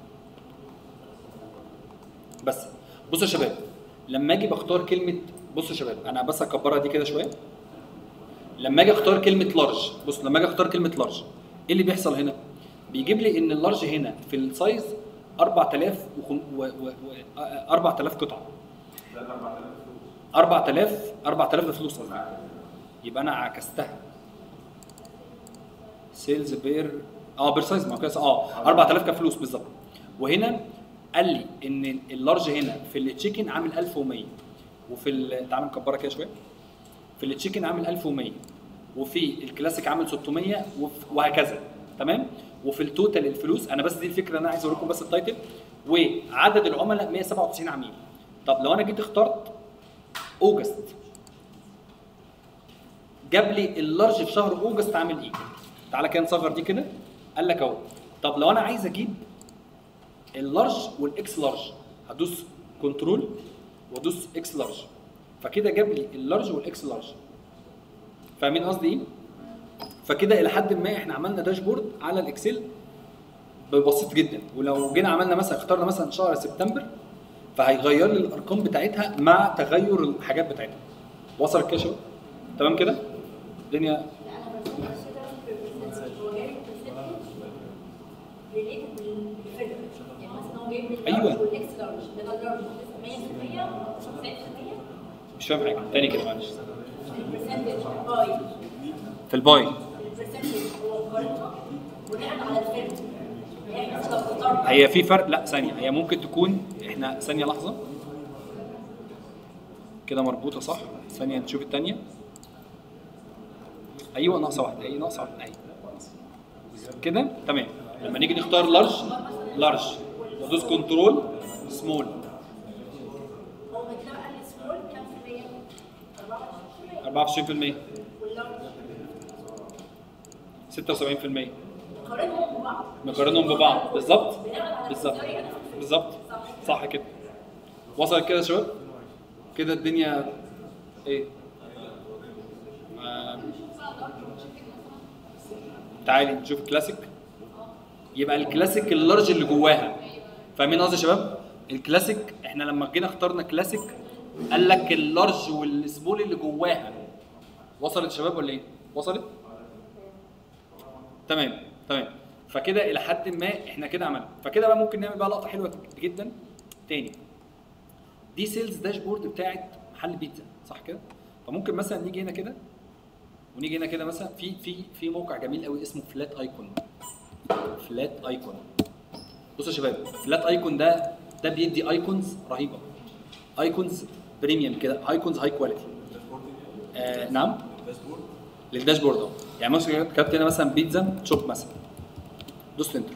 بس بصوا يا شباب لما اجي بختار كلمه بصوا يا شباب انا بس اكبرها دي كده شويه لما اجي اختار كلمه لارج بص لما اجي اختار كلمه لارج ايه اللي بيحصل هنا بيجيب لي ان اللارج هنا في السايز 4000 و و- و- 4000 قطعه ده 4000 فلوس 4000 4000 بفلوس قصدي يبقى انا عكستها سيلز بير اه بير سايز ما هو كده اه 4000 كفلوس بالظبط وهنا قال لي ان اللارج هنا في التشيكن عامل 1100 وفي ال- تعالى نكبرها كده شويه في التشيكن عامل 1100 وفي الكلاسيك عامل 600 وف- وهكذا تمام وفي التوتال الفلوس انا بس دي الفكره اللي انا عايز اوريكم بس التايتل وعدد العملاء 197 عميل طب لو انا جيت اخترت اوجست جاب لي اللارج في شهر اوجست عامل ايه تعالى كده نصغر دي كده قال لك اهو طب لو انا عايز اجيب اللارج والاكس لارج هدوس كنترول وادوس اكس لارج فكده جاب لي اللارج والاكس لارج فاهمين قصدي ايه فكده الى حد ما احنا عملنا داشبورد على الاكسل بسيط جدا ولو جينا عملنا مثلا اخترنا مثلا شهر سبتمبر فهيغير لي الارقام بتاعتها مع تغير الحاجات بتاعتها وصل كده يا شباب؟ تمام كده الدنيا لا انا بس هو جايب ريليتد بالفيجر يعني مثلا هو جايب لي أيوة. والاكس لارج ده اللارج 100% 90% مش فاهم حاجه تاني كده معلش البرسنتج باي في الباي البرسنتج هو مقارنة بناء على الفيجر يعني مثلا لو اخترت هي في فرق لا ثانيه هي ممكن تكون احنا ثانيه لحظه كده مربوطه صح ثانيه نشوف الثانيه ايوه ناقصه واحده اي ناقصه واحده اي كده تمام لما نيجي نختار لارج لارج وادوس كنترول سمول هو كده بقى السمول كام في المية؟ 24% 24% واللارج 76% نقارنهم ببعض نقارنهم ببعض بالظبط بناء على بالظبط السعر أنا بالظبط صح كده وصلت كده يا شباب كده الدنيا ايه آه. تعالي نشوف كلاسيك يبقى الكلاسيك اللارج اللي جواها فاهمين قصدي يا شباب الكلاسيك احنا لما جينا اخترنا كلاسيك قال لك اللارج والسمول اللي جواها وصلت يا شباب ولا ايه وصلت تمام تمام فكده الى حد ما احنا كده عملنا فكده بقى ممكن نعمل بقى لقطه حلوه جدا تاني دي سيلز داشبورد بتاعت محل بيتزا صح كده فممكن مثلا نيجي هنا كده ونيجي هنا كده مثلا في في في موقع جميل قوي اسمه فلات ايكون فلات ايكون بصوا يا شباب فلات ايكون ده ده بيدي ايكونز رهيبه ايكونز بريميوم كده ايكونز هاي كواليتي آه نعم للداشبورد اه يعني مثلا كتبت هنا مثلا بيتزا شوب مثلا دوست انتر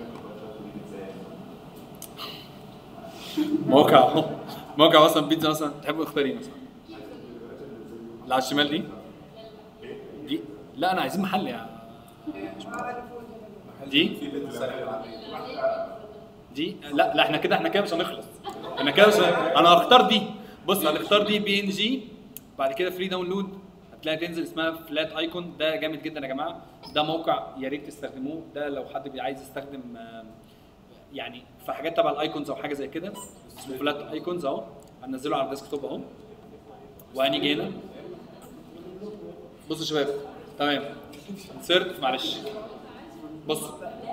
موقع موقع مثلا بيتزا مثلا تحبوا تختاري مثلا اللي على الشمال دي دي لا انا عايزين محل يا دي دي لا لا احنا كده احنا كده مش هنخلص احنا كده مش هن- انا هختار دي بص هنختار دي بي ان جي بعد كده فري داونلود هتلاقي تنزل اسمها فلات ايكون ده جامد جدا يا جماعه ده موقع يا ريت تستخدموه ده لو حد بي- عايز يستخدم آم، يعني في حاجات تبع الايكونز او حاجه زي كده اسمه فلات ايكونز اهو هننزله على الديسك توب اهو وهنيجي هنا بصوا يا شباب تمام انسرت معلش بصوا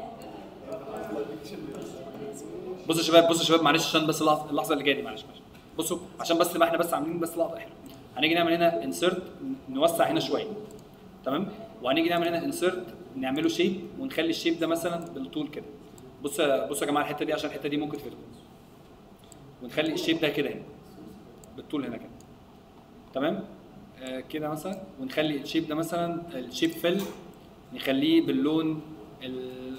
بصوا يا شباب بصوا يا شباب معلش عشان بس اللحظه اللحظة اللي جايه دي معلش معلش بصوا عشان بس ما احنا بس عاملين بس لقطه احنا هنيجي نعمل هنا انسرت نوسع هنا شويه تمام وهنيجي نعمل هنا انسرت نعمله شيب ونخلي الشيب ده مثلا بالطول كده بصوا بصوا يا جماعه الحته دي عشان الحته دي ممكن تفيدكم ونخلي الشيب ده كده هنا بالطول هنا كده تمام آه كده مثلا ونخلي الشيب ده مثلا الشيب فيل نخليه باللون ال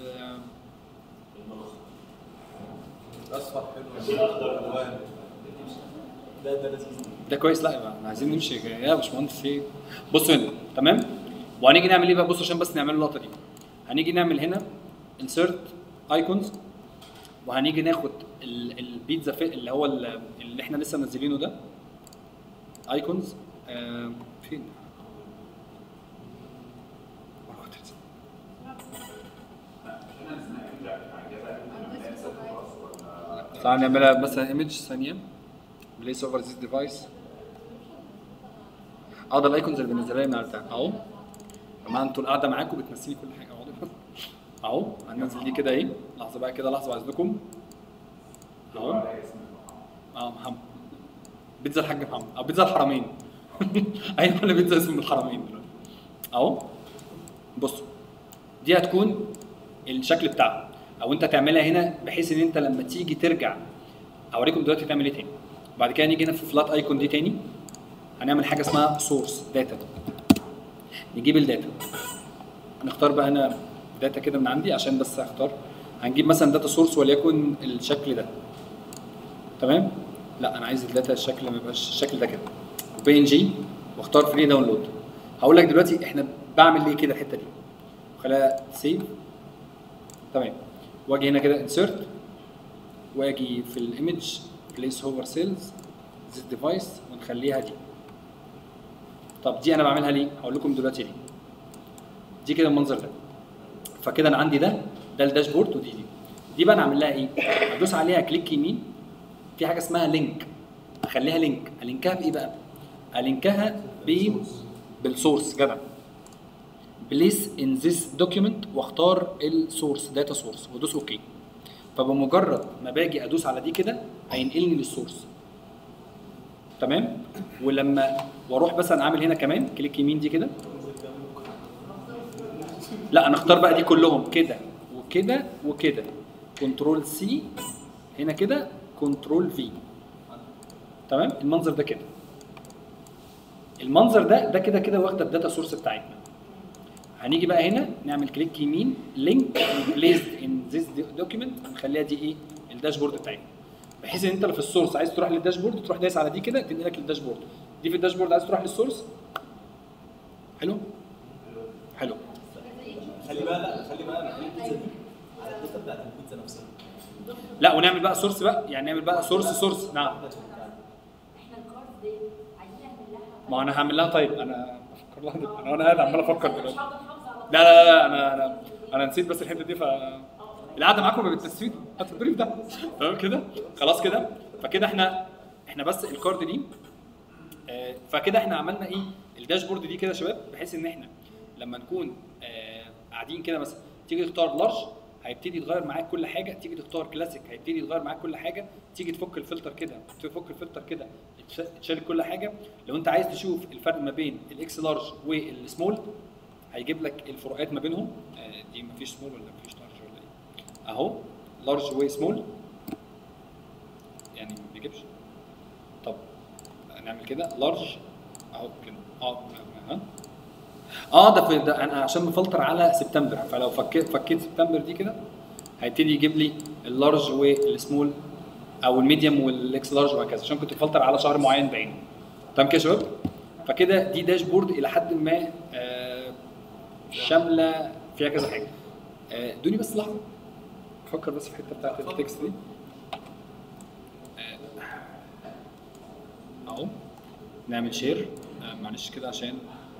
الاصفر حلو الالوان ده ده لذيذ ده كويس لا يبقى احنا عايزين نمشي يا باشمهندس في إيه؟ بصوا هنا تمام وهنيجي نعمل ايه بقى بصوا عشان بس نعمل اللقطه دي هنيجي نعمل هنا انسرت ايكونز وهنيجي ناخد ال- البيتزا في اللي هو ال- اللي احنا لسه منزلينه ده ايكونز آه فين تعالى نعملها مثلا ايمج ثانيه بليس اوفر ذيس ديفايس اه ده الايكونز اللي بنزلها لي من على البتاع اهو يا جماعه انتوا القعده معاكم بتمثلي كل حاجه اهو اهو هننزل دي كده ايه لحظه بقى كده لحظه باذنكم اهو اه محمد بيتزا الحاج محمد او بيتزا الحرمين اي محل بيتزا اسمه الحرمين دلوقتي اهو بصوا دي هتكون الشكل بتاعها او انت تعملها هنا بحيث ان انت لما تيجي ترجع اوريكم دلوقتي تعمل ايه تاني بعد كده نيجي هنا في فلات ايكون دي تاني هنعمل حاجه اسمها سورس داتا نجيب الداتا نختار بقى هنا داتا كده من عندي عشان بس اختار هنجيب مثلا داتا سورس وليكن الشكل ده تمام لا انا عايز الداتا الشكل ما يبقاش الشكل ده كده وبي ان جي واختار فري داونلود هقول لك دلوقتي احنا بعمل ليه كده الحته دي خليها سيف تمام واجي هنا كده انسرت واجي في الايمج بليس هوفر سيلز ذيس ديفايس ونخليها دي طب دي انا بعملها ليه هقول لكم دلوقتي ليه دي كده المنظر ده فكده انا عندي ده ده الداشبورد ودي دي دي بقى انا اعمل لها ايه ادوس عليها كليك يمين في حاجه اسمها لينك اخليها لينك الينكها بايه بقى الينكها ب بالسورس جدع بليس ان ذيس دوكيمنت واختار السورس داتا سورس وادوس اوكي فبمجرد ما باجي ادوس على دي كده هينقلني للسورس تمام ولما واروح مثلا عامل هنا كمان كليك يمين دي كده لا انا اختار بقى دي كلهم كده وكده وكده كنترول سي هنا كده كنترول في تمام المنظر ده كده المنظر ده ده كده كده واخده الداتا سورس بتاعتنا هنيجي بقى هنا نعمل كليك يمين لينك بليزد ان ذيس دوكيمنت هنخليها دي ايه الداشبورد بتاعتنا بحيث ان انت اللي في السورس عايز تروح للداشبورد تروح دايس على دي كده تنقلك للداشبورد دي في الداشبورد عايز تروح للسورس حلو حلو خلي بقى لا خلي بقى نخلي البيتزا دي على الداتا بتاعت البيتزا نفسها لا ونعمل بقى سورس بقى يعني نعمل بقى سورس سورس نعم احنا الكارد دي عايزين نعمل لها ما انا هعمل لها طيب انا بفكر لها دلوقتي. انا وانا قاعد عمال افكر مش دلوقتي هقدر احافظ على لا لا لا انا انا انا نسيت بس الحته دي ف القعده معاكم ما بتستفيد هات البريف ده تمام كده خلاص كده فكده احنا احنا بس الكارد دي آه، فكده احنا عملنا ايه الداشبورد دي كده يا شباب بحيث ان احنا لما نكون آه، قاعدين كده مثلا تيجي تختار لارج هيبتدي يتغير معاك كل حاجه تيجي تختار كلاسيك هيبتدي يتغير معاك كل حاجه تيجي تفك الفلتر كده تفك الفلتر كده تش- تشيل كل حاجه لو انت عايز تشوف الفرق ما بين الاكس لارج والسمول هيجيب لك الفروقات ما بينهم آه، دي مفيش سمول ولا مفيش لارج ولا ايه اهو لارج وسمول يعني ما بيجيبش طب نعمل كده لارج اهو كده اه ها اه ده في ده انا عشان مفلتر على سبتمبر فلو فكيت فكيت سبتمبر دي كده هيبتدي يجيب لي اللارج والسمول او الميديوم والاكس لارج وهكذا عشان كنت بفلتر على شهر معين بعينه تمام كده يا شباب فكده دي داشبورد الى حد ما آه شامله فيها كذا حاجه آه، ادوني بس لحظه افكر بس في الحته بتاعت التكست دي آه، اهو نعمل شير آه، معلش كده عشان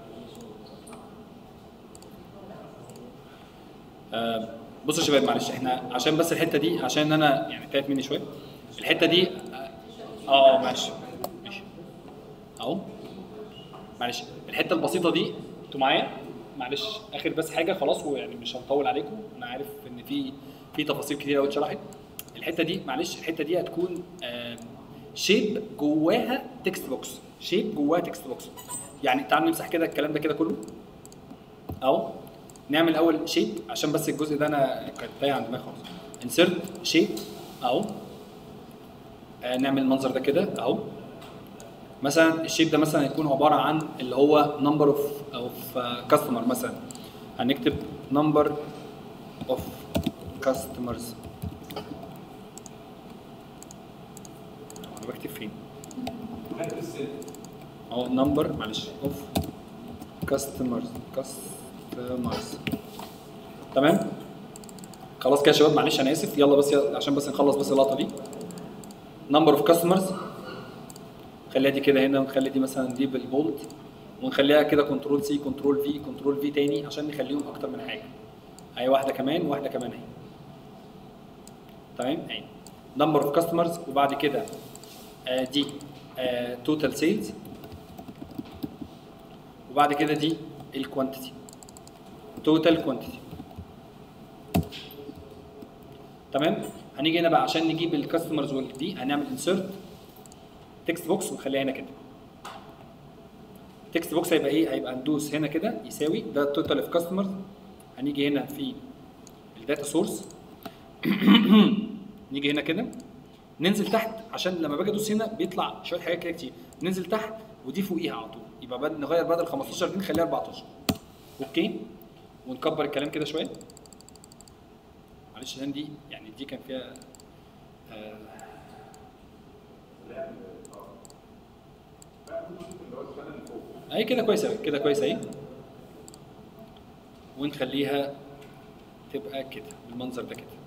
آه، بصوا يا شباب معلش احنا عشان بس الحته دي عشان انا يعني تاهت مني شويه الحته دي اه اه معلش ماشي اهو معلش الحته البسيطه دي انتوا معايا معلش اخر بس حاجه خلاص ويعني مش هنطول عليكم انا عارف ان في في تفاصيل كتير قوي اتشرحت الحته دي معلش الحته دي هتكون آم، شيب جواها تكست بوكس شيب جواها تكست بوكس يعني تعالوا نمسح كده الكلام ده كده كله اهو نعمل اول شيب عشان بس الجزء ده انا كنت تايه عن دماغي خالص انسرت شيب اهو آه، نعمل المنظر ده كده اهو مثلا الشيب ده مثلا يكون عباره عن اللي هو نمبر اوف اوف كاستمر مثلا هنكتب نمبر اوف كاستمرز انا بكتب فين؟ اهو نمبر معلش اوف كاستمرز كاستمرز تمام خلاص كده يا شباب معلش انا اسف يلا بس يلا عشان بس نخلص بس اللقطه دي نمبر اوف كاستمرز خليها دي كده هنا ونخلي دي مثلا دي بالبولد ونخليها كده كنترول سي كنترول في كنترول في تاني عشان نخليهم اكتر من حاجه اهي واحده كمان واحده كمان اهي تمام اهي نمبر اوف كاستمرز وبعد كده آه دي توتال سيلز وبعد كده دي الكوانتيتي توتال كوانتيتي تمام هنيجي هنا بقى عشان نجيب الكاستمرز دي هنعمل انسرت تكست بوكس ونخليها هنا كده التكست بوكس هيبقى ايه هيبقى ندوس هنا كده يساوي ده التوتال اوف كاستمرز هنيجي هنا في الداتا سورس نيجي هنا كده ننزل تحت عشان لما باجي ادوس هنا بيطلع شويه حاجات كده كتير ننزل تحت ودي فوقيها على طول يبقى بد- نغير بدل 15 دي نخليها 14 اوكي ونكبر الكلام كده شويه معلش لان دي يعني دي كان فيها آه اهي كده كويسه أوي، كده كويسه اهي ونخليها تبقى كده بالمنظر ده كده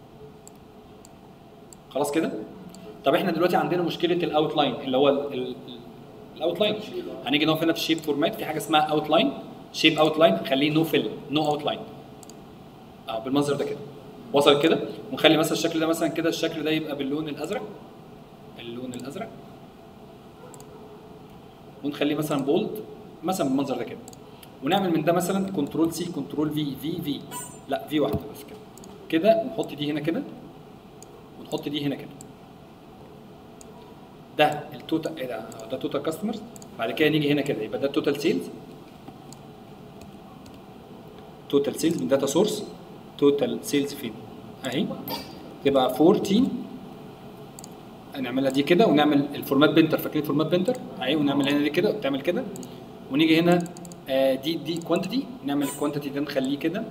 خلاص كده طب احنا دلوقتي عندنا مشكله الاوتلاين اللي هو الاوتلاين هنيجي نقف هنا في الشيب فورمات في حاجه اسمها اوتلاين شيب اوتلاين خليه نو فيل نو اوتلاين اه بالمنظر ده كده وصل كده ونخلي مثلا الشكل ده مثلا كده الشكل ده يبقى باللون الازرق اللون الازرق ونخليه مثلا بولد مثلا بالمنظر ده كده ونعمل من ده مثلا كنترول سي كنترول في في في لا في واحده بس كده كده ونحط دي هنا كده ونحط دي هنا كده ده التوتال ايه ده ده توتال كاستمرز بعد كده نيجي هنا كده يبقى ده التوتال سيلز توتال سيلز من داتا سورس توتال سيلز فين اهي تبقى 14 نعملها دي كده ونعمل الفورمات بنتر فاكرين الفورمات بنتر اهي ونعمل هنا دي كده وتعمل كده ونيجي هنا آه دي دي كوانتيتي نعمل الكوانتيتي ده نخليه كده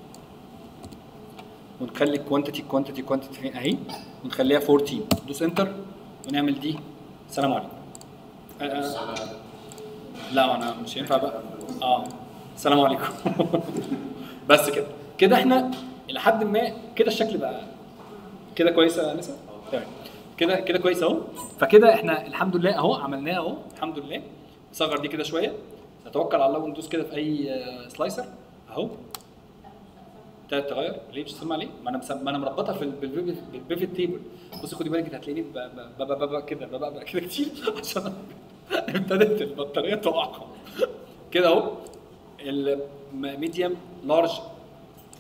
ونخلي الكوانتيتي كوانتيتي كوانتيتي فين اهي ونخليها 14 دوس انتر ونعمل دي السلام عليكم آه آه لا انا مش هينفع بقى اه السلام عليكم بس كده كده احنا الى حد ما كده الشكل بقى كده كويسه يا نسا تمام كده كده كويس اهو فكده احنا الحمد لله اهو عملناه اهو الحمد لله نصغر دي كده شويه نتوكل على الله وندوس كده في اي آه، سلايسر اهو ابتدت تغير ليه مش سامع ليه؟ ما انا مسم... ما انا مربطها في ال- بالبيفت بالبيفت تيبل بصي خدي بالك انت هتلاقيني ب- ب- ب- ب- ب- كده ب- ب- ب- كده كتير عشان ابتدت البطاريه تقع كده اهو الميديوم لارج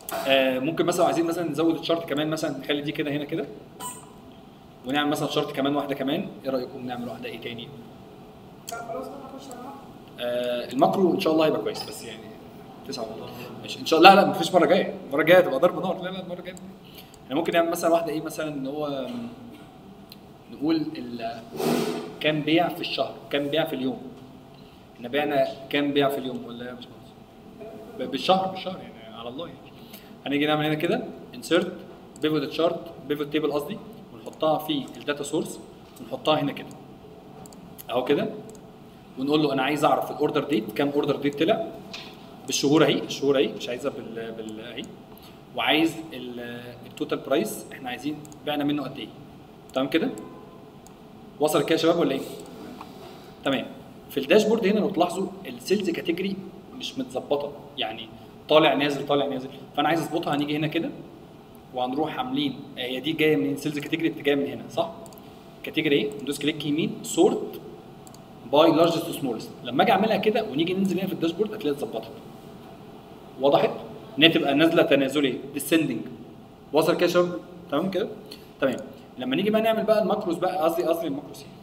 آه ممكن مثلا عايزين مثلا نزود الشارت كمان مثلا نخلي دي كده هنا كده ونعمل مثلا شارت كمان واحده كمان ايه رايكم نعمل واحده ايه تاني خلاص بقى نخش على المحور. آه الماكرو ان شاء الله هيبقى كويس بس يعني تسعة والله ماشي ان شاء الله لا لا مفيش مره جايه المره الجايه تبقى ضرب نار لا لا المره الجايه احنا ممكن نعمل مثلا واحده ايه مثلا ان هو نقول ال- كام بيع في الشهر كام بيع في اليوم احنا بعنا كام بيع في اليوم ولا ايه يا باشمهندس ب- بالشهر بالشهر يعني على الله يعني هنيجي نعمل هنا كده انسيرت بيفوت تشارت بيفوت تيبل قصدي ونحطها في الداتا سورس ونحطها هنا كده اهو كده ونقول له انا عايز اعرف الاوردر ديت كام اوردر ديت طلع بالشهور اهي الشهور اهي مش عايزها بال بال اهي وعايز ال- التوتال برايس احنا عايزين بعنا منه قد ايه تمام كده وصل كده يا شباب ولا ايه تمام في الداشبورد هنا لو تلاحظوا السيلز كاتيجوري مش متظبطه يعني طالع نازل طالع نازل فانا عايز اظبطها هنيجي هنا كده وهنروح عاملين هي دي جايه منين سيلز كاتيجوري جايه من هنا صح كاتيجوري ايه ندوس كليك يمين سورت باي لارجست سمولست لما اجي اعملها كده ونيجي ننزل هنا في الداشبورد هتلاقيها اتظبطت وضحت ان هي تبقى نازله تنازلي ديسندنج وصل كده يا شباب تمام كده تمام لما نيجي بقى نعمل بقى الماكروس بقى قصدي قصدي الماكروس يعني.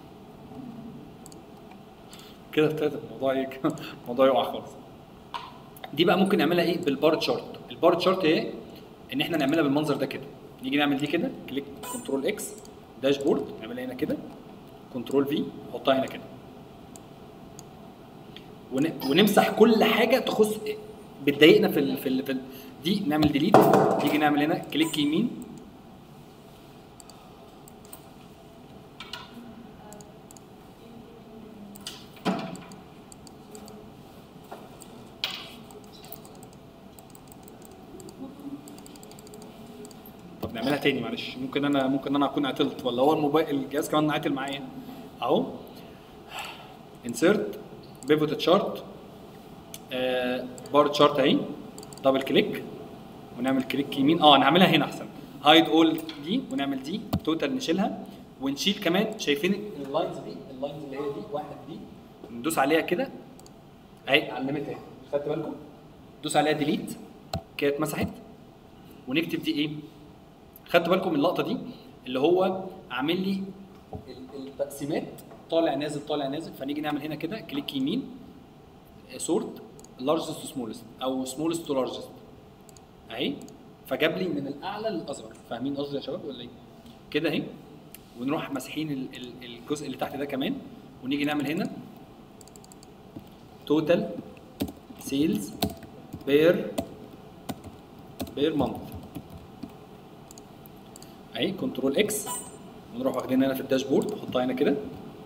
كده ابتدى الموضوع ايه الموضوع يقع خالص دي بقى ممكن نعملها ايه بالبار تشارت البار تشارت ايه ان احنا نعملها بالمنظر ده كده نيجي نعمل دي كده كليك كنترول اكس داشبورد نعملها هنا كده كنترول في نحطها هنا كده ون- ونمسح كل حاجه تخص بتضايقنا في ال في, ال في ال دي نعمل ديليت نيجي نعمل هنا كليك يمين طب نعملها تاني معلش ممكن انا ممكن انا اكون عطلت ولا هو الموبايل الجهاز كمان عاطل معايا اهو انسيرت بيفوت تشارت بار تشارت اهي دبل كليك ونعمل كليك يمين اه انا هعملها هنا احسن هايد اول دي ونعمل دي توتال نشيلها ونشيل كمان شايفين اللاينز دي اللاينز اللي هي دي واحد دي ندوس عليها كده اهي علمت اهي خدت بالكم دوس عليها ديليت كده اتمسحت ونكتب دي ايه خدت بالكم من اللقطه دي اللي هو عامل لي ال- التقسيمات طالع نازل طالع نازل فنيجي نعمل هنا كده كليك يمين سورت لارجست تو سمولست او سمولست تو لارجست اهي فجاب لي من الاعلى للاصغر فاهمين قصدي يا شباب ولا ايه كده اهي ونروح ماسحين ال- ال- الجزء اللي تحت ده كمان ونيجي نعمل هنا توتال سيلز بير بير مانث اهي كنترول اكس ونروح واخدين هنا في الداشبورد نحطها هنا كده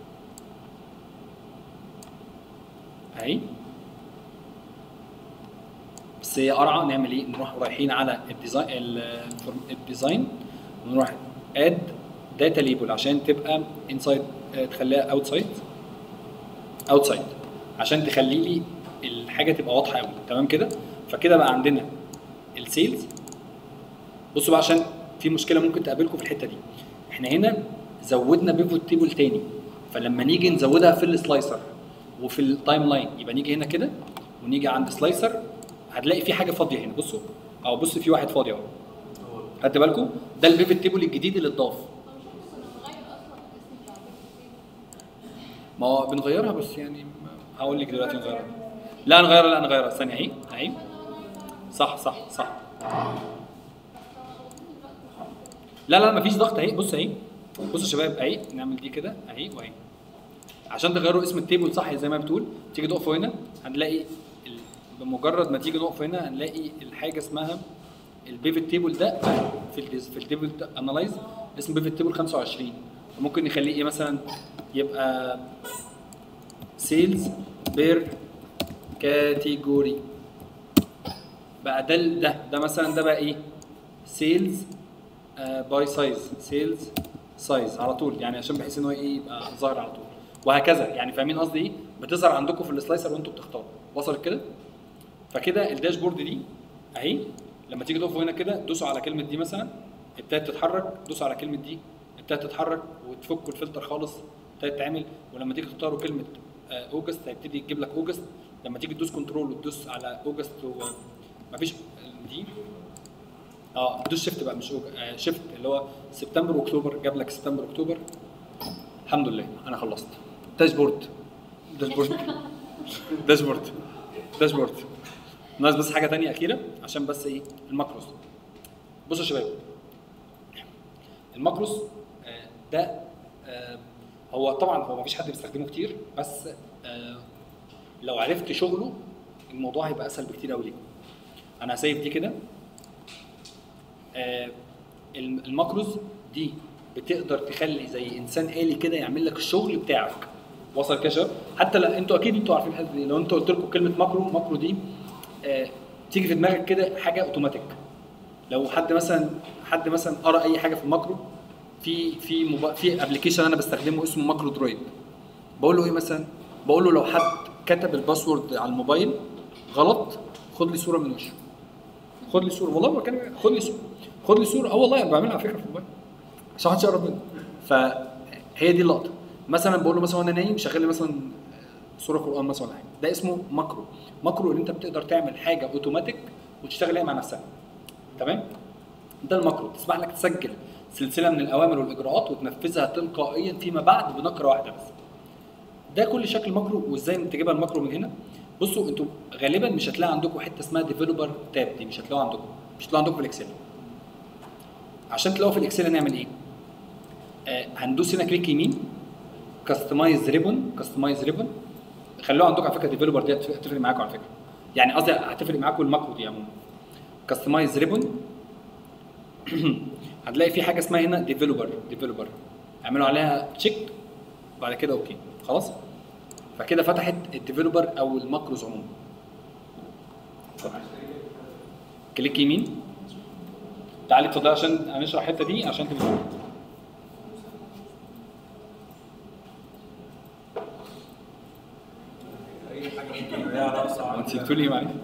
اهي بس هي قرعه نعمل ايه نروح رايحين على الديزاين ال- الديزاين ونروح اد داتا ليبل عشان تبقى انسايد تخليها اوتسايد اوتسايد عشان تخلي لي الحاجه تبقى واضحه قوي تمام كده فكده بقى عندنا السيلز بصوا بقى عشان في مشكله ممكن تقابلكم في الحته دي احنا هنا زودنا بيفوت تيبل تاني فلما نيجي نزودها في السلايسر وفي التايم لاين يبقى نيجي هنا كده ونيجي عند سلايسر هتلاقي في حاجه فاضيه هنا بصوا او بص في واحد فاضي اهو خدت بالكم ده البيفوت تيبل الجديد اللي اتضاف ما هو بنغيرها بس يعني هقول لك دلوقتي نغيرها لا نغيرها لا نغيرها ثانيه اهي اهي صح صح صح لا لا مفيش ضغط اهي بص اهي بصوا يا شباب اهي نعمل دي كده اهي واهي عشان تغيروا اسم التيبل صح زي ما بتقول تيجي تقفوا هنا هنلاقي ال- بمجرد ما تيجي نقف هنا هنلاقي الحاجه اسمها البيفت تيبل ده في ال في التيبل انالايز اسم بيفت تيبل 25 ممكن نخليه ايه مثلا يبقى سيلز بير كاتيجوري بقى ده ال- ده ده مثلا ده بقى ايه سيلز باي سايز سيلز سايز على طول يعني عشان بحيث ان هو ايه يبقى ظاهر على طول وهكذا يعني فاهمين قصدي ايه بتظهر عندكم في السلايسر وانتوا بتختاروا وصلت كده فكده الداشبورد دي اهي لما تيجي تقفوا هنا كده دوسوا على كلمه دي مثلا ابتدت تتحرك دوسوا على كلمه دي ابتدت تتحرك وتفكوا الفلتر خالص ابتدت تعمل ولما تيجي تختاروا كلمه آه، اوجست هيبتدي يجيب لك اوجست لما تيجي تدوس كنترول وتدوس على اوجست و... مفيش دي اه دوس شيفت بقى مش أوج- آه شيفت اللي هو سبتمبر واكتوبر جاب لك سبتمبر اكتوبر الحمد لله انا خلصت داشبورد داشبورد داشبورد داشبورد ناقص بس حاجه تانية اخيره عشان بس ايه الماكروس بصوا يا شباب الماكروس آه، ده آه، هو طبعا هو مفيش حد بيستخدمه كتير بس آه، لو عرفت شغله الموضوع هيبقى اسهل بكتير قوي ليكم انا هسيب دي كده آه، الم- الماكروز دي بتقدر تخلي زي انسان آلي كده يعمل لك الشغل بتاعك وصل كده يا شباب حتى لا انتوا اكيد انتوا عارفين الحته دي لو انت قلت لكم كلمه ماكرو ماكرو دي آه، تيجي في دماغك كده حاجه اوتوماتيك لو حد مثلا حد مثلا قرا اي حاجه في الماكرو في في موبا... في ابلكيشن انا بستخدمه اسمه ماكرو درويد بقول له ايه مثلا بقول له لو حد كتب الباسورد على الموبايل غلط خد لي صوره من وشه خد لي صوره والله ما كان خد لي صوره خد لي صوره اه والله انا بعملها على فكره في الموبايل عشان محدش يقرب مني فهي دي اللقطه مثلا بقول له مثلا وانا نايم شغل لي مثلا سوره قران مثلا ولا حاجه ده اسمه ماكرو ماكرو ان انت بتقدر تعمل حاجه اوتوماتيك وتشتغل هي مع نفسها تمام ده الماكرو تسمح لك تسجل سلسله من الاوامر والاجراءات وتنفذها تلقائيا فيما بعد بنقره واحده بس ده كل شكل ماكرو وازاي تجيبها الماكرو من هنا بصوا انتوا غالبا مش هتلاقي عندكم حته اسمها ديفلوبر تاب دي مش هتلاقوها عندكم مش هتلاقوها عندكم في الاكسل عشان تلاقوها في الاكسل هنعمل ايه آه هندوس هنا كليك يمين كاستمايز ريبون كاستمايز ريبون خلوها عندكم على فكره ديفلوبر دي هتف- هتفرق معاكم على فكره يعني قصدي هتفرق معاكم الماكرو دي عموما كاستمايز ريبون هتلاقي في حاجه اسمها هنا ديفلوبر ديفلوبر اعملوا عليها تشيك بعد كده اوكي خلاص فكده فتحت الديفلوبر او الماكروز عموما كليك يمين تعالي اتفضلي عشان هنشرح الحته دي عشان تبقى اي حاجه ممكن يلاقيها رقصه هو عن انت بتقولي ايه معلش؟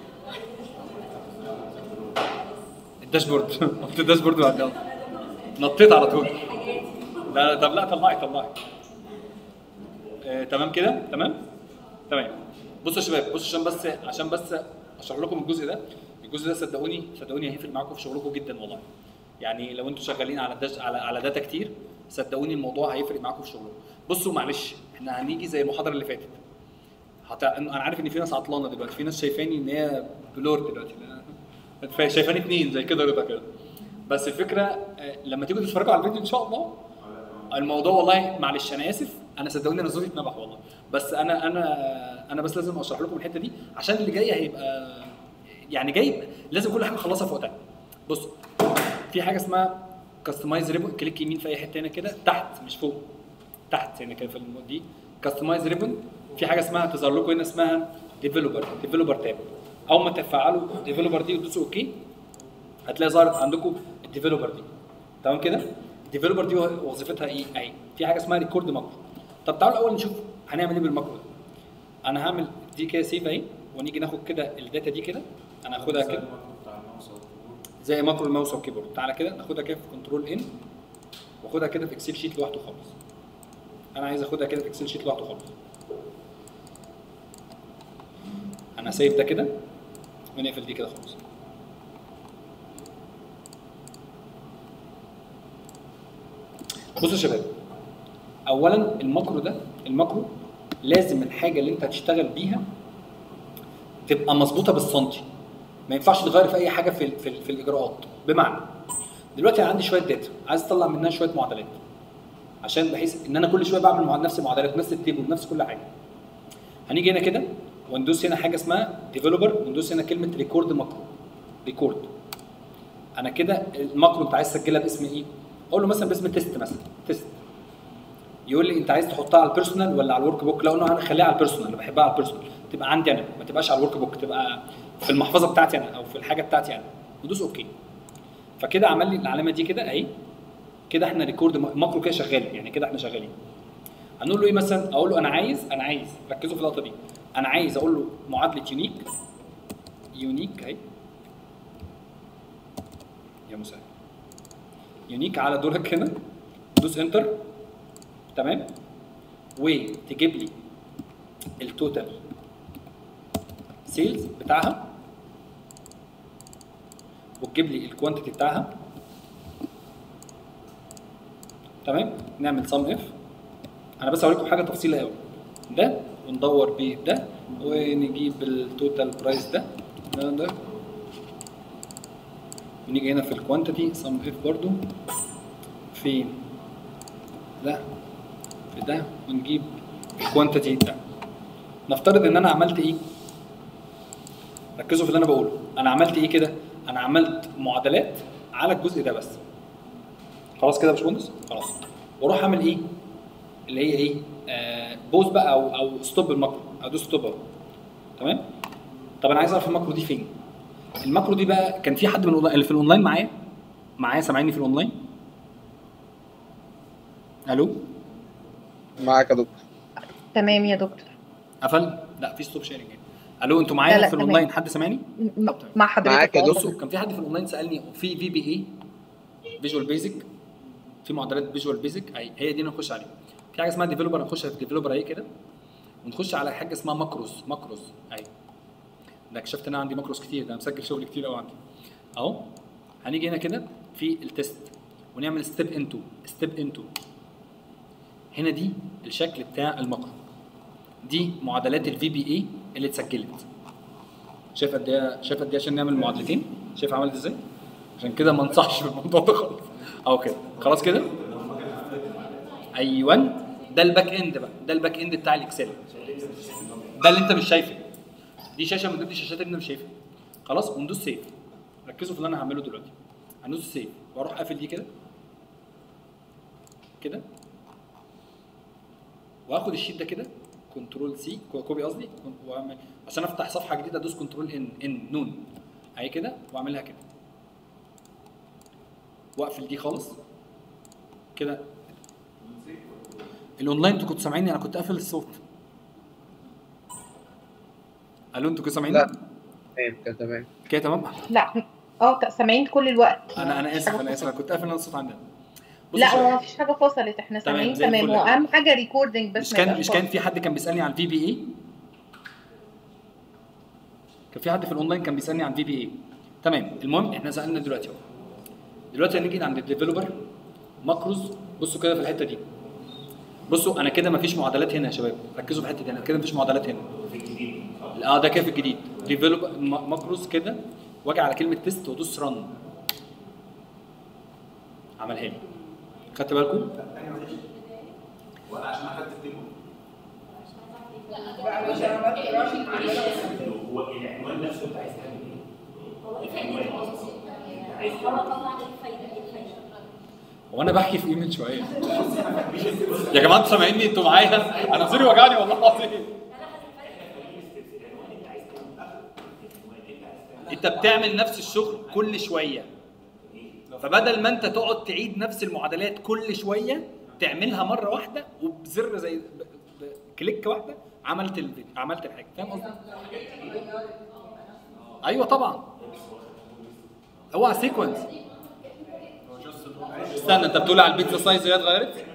الداشبورد قلت الداشبورد بعد كده نطيت على طول لا لا طب لا طلعي طلعي آه، تمام كده تمام تمام بصوا يا شباب بصوا عشان بس عشان بس اشرح لكم الجزء ده الجزء ده صدقوني صدقوني هيفرق معاكم في شغلكم جدا والله يعني لو انتوا شغالين على داش على على داتا كتير صدقوني الموضوع هيفرق معاكم في شغلكم بصوا معلش احنا هنيجي زي المحاضره اللي فاتت هت... انا عارف ان في ناس عطلانه دلوقتي في ناس شايفاني ان هي بلور دلوقتي لا. شايفاني اتنين زي كده رضا كده بس الفكره آه، لما تيجوا تتفرجوا على الفيديو ان شاء الله الموضوع والله معلش انا اسف انا صدقوني انا صوتي اتنبح والله بس انا انا انا بس لازم اشرح لكم الحته دي عشان اللي جاي هيبقى يعني جاي لازم كل حاجه نخلصها في وقتها بص في حاجه اسمها كاستمايز ريبون كليك يمين في اي حته هنا كده تحت مش فوق تحت هنا كده في الم- دي كاستمايز ريبون في حاجه اسمها تظهر لكم هنا اسمها ديفلوبر ديفلوبر تاب اول ما تفعلوا ديفلوبر دي وتدوسوا اوكي هتلاقي ظهرت عندكم الديفلوبر دي تمام كده الديفلوبر دي وظيفتها ايه اهي في حاجه اسمها ريكورد ماكرو طب تعالوا الاول نشوف هنعمل ايه بالماكرو ده انا هعمل دي كده سيف اهي ونيجي ناخد كده الداتا دي كده انا هاخدها كده بتاع الماوس او الكيبورد زي ماكرو الماوس والكيبورد تعالى كده ناخدها كده في كنترول ان واخدها كده في اكسل شيت لوحده خالص انا عايز اخدها كده في اكسل شيت لوحده خالص انا سايب ده كده ونقفل دي كده خالص بصوا يا شباب اولا الماكرو ده الماكرو لازم الحاجه اللي انت هتشتغل بيها تبقى مظبوطه بالسنتي ما ينفعش تغير في اي حاجه في ال- في, ال- في الاجراءات بمعنى دلوقتي انا عندي شويه داتا عايز اطلع منها شويه معادلات عشان بحيث ان انا كل شويه بعمل مع نفس المعادلات نفس التيبل نفس كل حاجه هنيجي هنا كده وندوس هنا حاجه اسمها ديفلوبر وندوس هنا كلمه ريكورد ماكرو ريكورد انا كده الماكرو انت عايز تسجلها باسم ايه اقول له مثلا باسم تيست مثلا تيست يقول لي انت عايز تحطها على البيرسونال ولا على الورك بوك لا انا هخليها على البيرسونال انا بحبها على البيرسونال تبقى عندي انا ما تبقاش على الورك بوك تبقى في المحفظه بتاعتي انا او في الحاجه بتاعتي انا ندوس اوكي فكده عمل لي العلامه دي كده اهي كده احنا ريكورد ماكرو كده شغال يعني كده احنا شغالين هنقول له ايه مثلا اقول له انا عايز انا عايز ركزوا في اللقطه دي انا عايز اقول له معادله يونيك يونيك اهي يا مسهل يونيك على دورك هنا دوس انتر تمام وتجيب لي التوتال سيلز بتاعها وتجيب لي الكوانتيتي بتاعها تمام نعمل سم اف انا بس هوريكم حاجه تفصيله قوي ده وندور بيه ده ونجيب التوتال برايس ده ده ده ونيجي هنا في الكوانتيتي سم اف برضو فين ده في ده ونجيب الكوانتيتي ده نفترض ان انا عملت ايه ركزوا في اللي انا بقوله انا عملت ايه كده انا عملت معادلات على الجزء ده بس خلاص كده يا باشمهندس خلاص واروح اعمل ايه اللي هي ايه آه بوز بقى او او ستوب الماكرو ادوس ستوب اهو تمام طب انا عايز اعرف الماكرو دي فين الماكرو دي بقى كان في حد من الأونلاين- اللي في الاونلاين معايا معايا سامعيني في الاونلاين الو معاك يا دكتور تمام يا دكتور قفل لا في ستوب شيرنج الو انتوا لا، معايا لا، في تمام. الاونلاين حد سامعني م- مع حضرتك معاك يا آه. دكتور. بصوا كان في حد في الاونلاين سالني في في بي اي فيجوال بيزك في معادلات فيجوال بيزك اي هي دي اللي نخش عليها في حاجه اسمها ديفلوبر نخش في ديفلوبر اهي كده ونخش على حاجه اسمها ماكروز ماكروز اهي ده اكتشفت ان انا عندي ماكروز كتير ده مسجل شغل كتير قوي عندي اهو هنيجي هنا كده في التست ونعمل ستيب انتو ستيب انتو هنا دي الشكل بتاع الماكرو دي معادلات الفي بي اي اللي اتسجلت شايف قد ايه شايف قد ايه عشان نعمل معادلتين شايف عملت ازاي عشان كده ما انصحش بالموضوع ده خالص اهو كده خلاص كده ايوه ده الباك اند بقى ده الباك اند بتاع الاكسل ده اللي انت مش شايفه دي شاشه من ضمن الشاشات اللي انت مش شايفها خلاص وندوس سيف ركزوا في اللي انا هعمله دلوقتي هندوس سيف واروح قافل دي كده كده واخد الشيت ده كده كنترول سي كوبي قصدي واعمل عشان افتح صفحه جديده ادوس كنترول ان ان نون اهي كده واعملها كده واقفل دي خالص كده الاونلاين انتوا كنتوا سامعيني انا كنت قافل الصوت الو انتوا كنتوا سامعيني لا. تمام كده تمام كده تمام لا اه ت- سامعين كل الوقت انا انا اسف انا اسف انا كنت قافل انا الصوت عندنا بص لا يا شباب، هو مفيش حاجه فصلت احنا تمام، سامعين زي تمام الفل. واهم حاجه ريكوردنج بس مش ما كان يبقاش مش كان فاصل. في حد كان بيسالني عن في بي اي كان في حد في الاونلاين كان بيسالني عن في بي اي تمام المهم احنا سالنا دلوقتي اهو دلوقتي هنيجي عند الديفلوبر ماكروز بصوا كده في الحته دي بصوا انا كده مفيش معادلات هنا يا شباب ركزوا في الحته دي انا كده مفيش معادلات هنا في الجديد اه ده كده في الجديد ديفلوبر ماكروز كده واجي على كلمه تيست وادوس رن عملها لي خدت بالكم ولا عشان اخدت الديمو لا مش انا عملت راشد هو العنوان نفسه انت عايز تعمل ايه؟ هو ايه فايدة عايز هو طلع ايه الفايدة ايه الفايدة هو انا بحكي في ايه من شويه يا جماعه انتوا سامعيني انتوا معايا انا زوري وجعني والله العظيم انت بتعمل نفس الشغل كل شويه فبدل ما انت تقعد تعيد نفس المعادلات كل شويه تعملها مره واحده وبزر زي ب- ب- كليك واحده عملت ال... عملت الحاجه فاهم قصدي؟ ايوه طبعا هو على سيكونس استنى انت بتقول على البيتزا سايز هي اتغيرت؟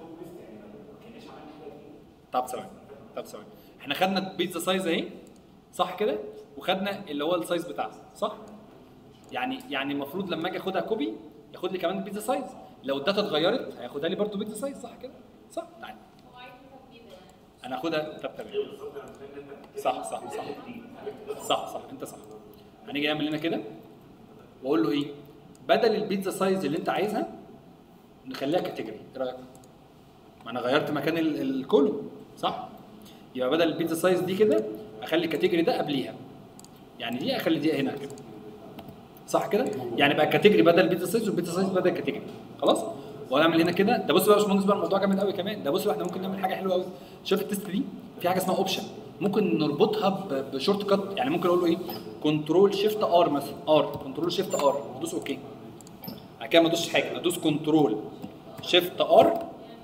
طب ثواني طب ثواني احنا خدنا البيتزا سايز اهي صح كده؟ وخدنا اللي هو السايز بتاعها صح؟ يعني يعني المفروض لما اجي اخدها كوبي ياخد لي كمان البيتزا سايز لو الداتا اتغيرت هياخدها لي برضو بيتزا سايز صح كده؟ صح؟ تعالى انا هاخدها طب تمام صح صح صح صح صح انت صح هنيجي نعمل هنا كده واقول له ايه؟ بدل البيتزا سايز اللي انت عايزها نخليها كاتيجوري ايه رايك؟ ما انا غيرت مكان ال- الكولوم صح؟ يبقى بدل البيتزا سايز دي كده اخلي الكاتيجوري ده قبليها يعني دي اخلي دي هنا كده صح كده؟ يعني بقى الكاتيجوري بدل البيتزا سايز والبيتزا سايز بدل الكاتيجوري خلاص؟ وهنعمل هنا كده ده بص بقى يا باشمهندس بقى الموضوع جامد قوي كمان ده بص بقى احنا ممكن نعمل حاجه حلوه قوي شوف التست دي في حاجه اسمها اوبشن ممكن نربطها ب- بشورت كات يعني ممكن اقول له ايه كنترول شيفت ار مثلا ار كنترول شيفت ار ادوس اوكي بعد كده ما ادوسش حاجه ادوس كنترول شيفت ار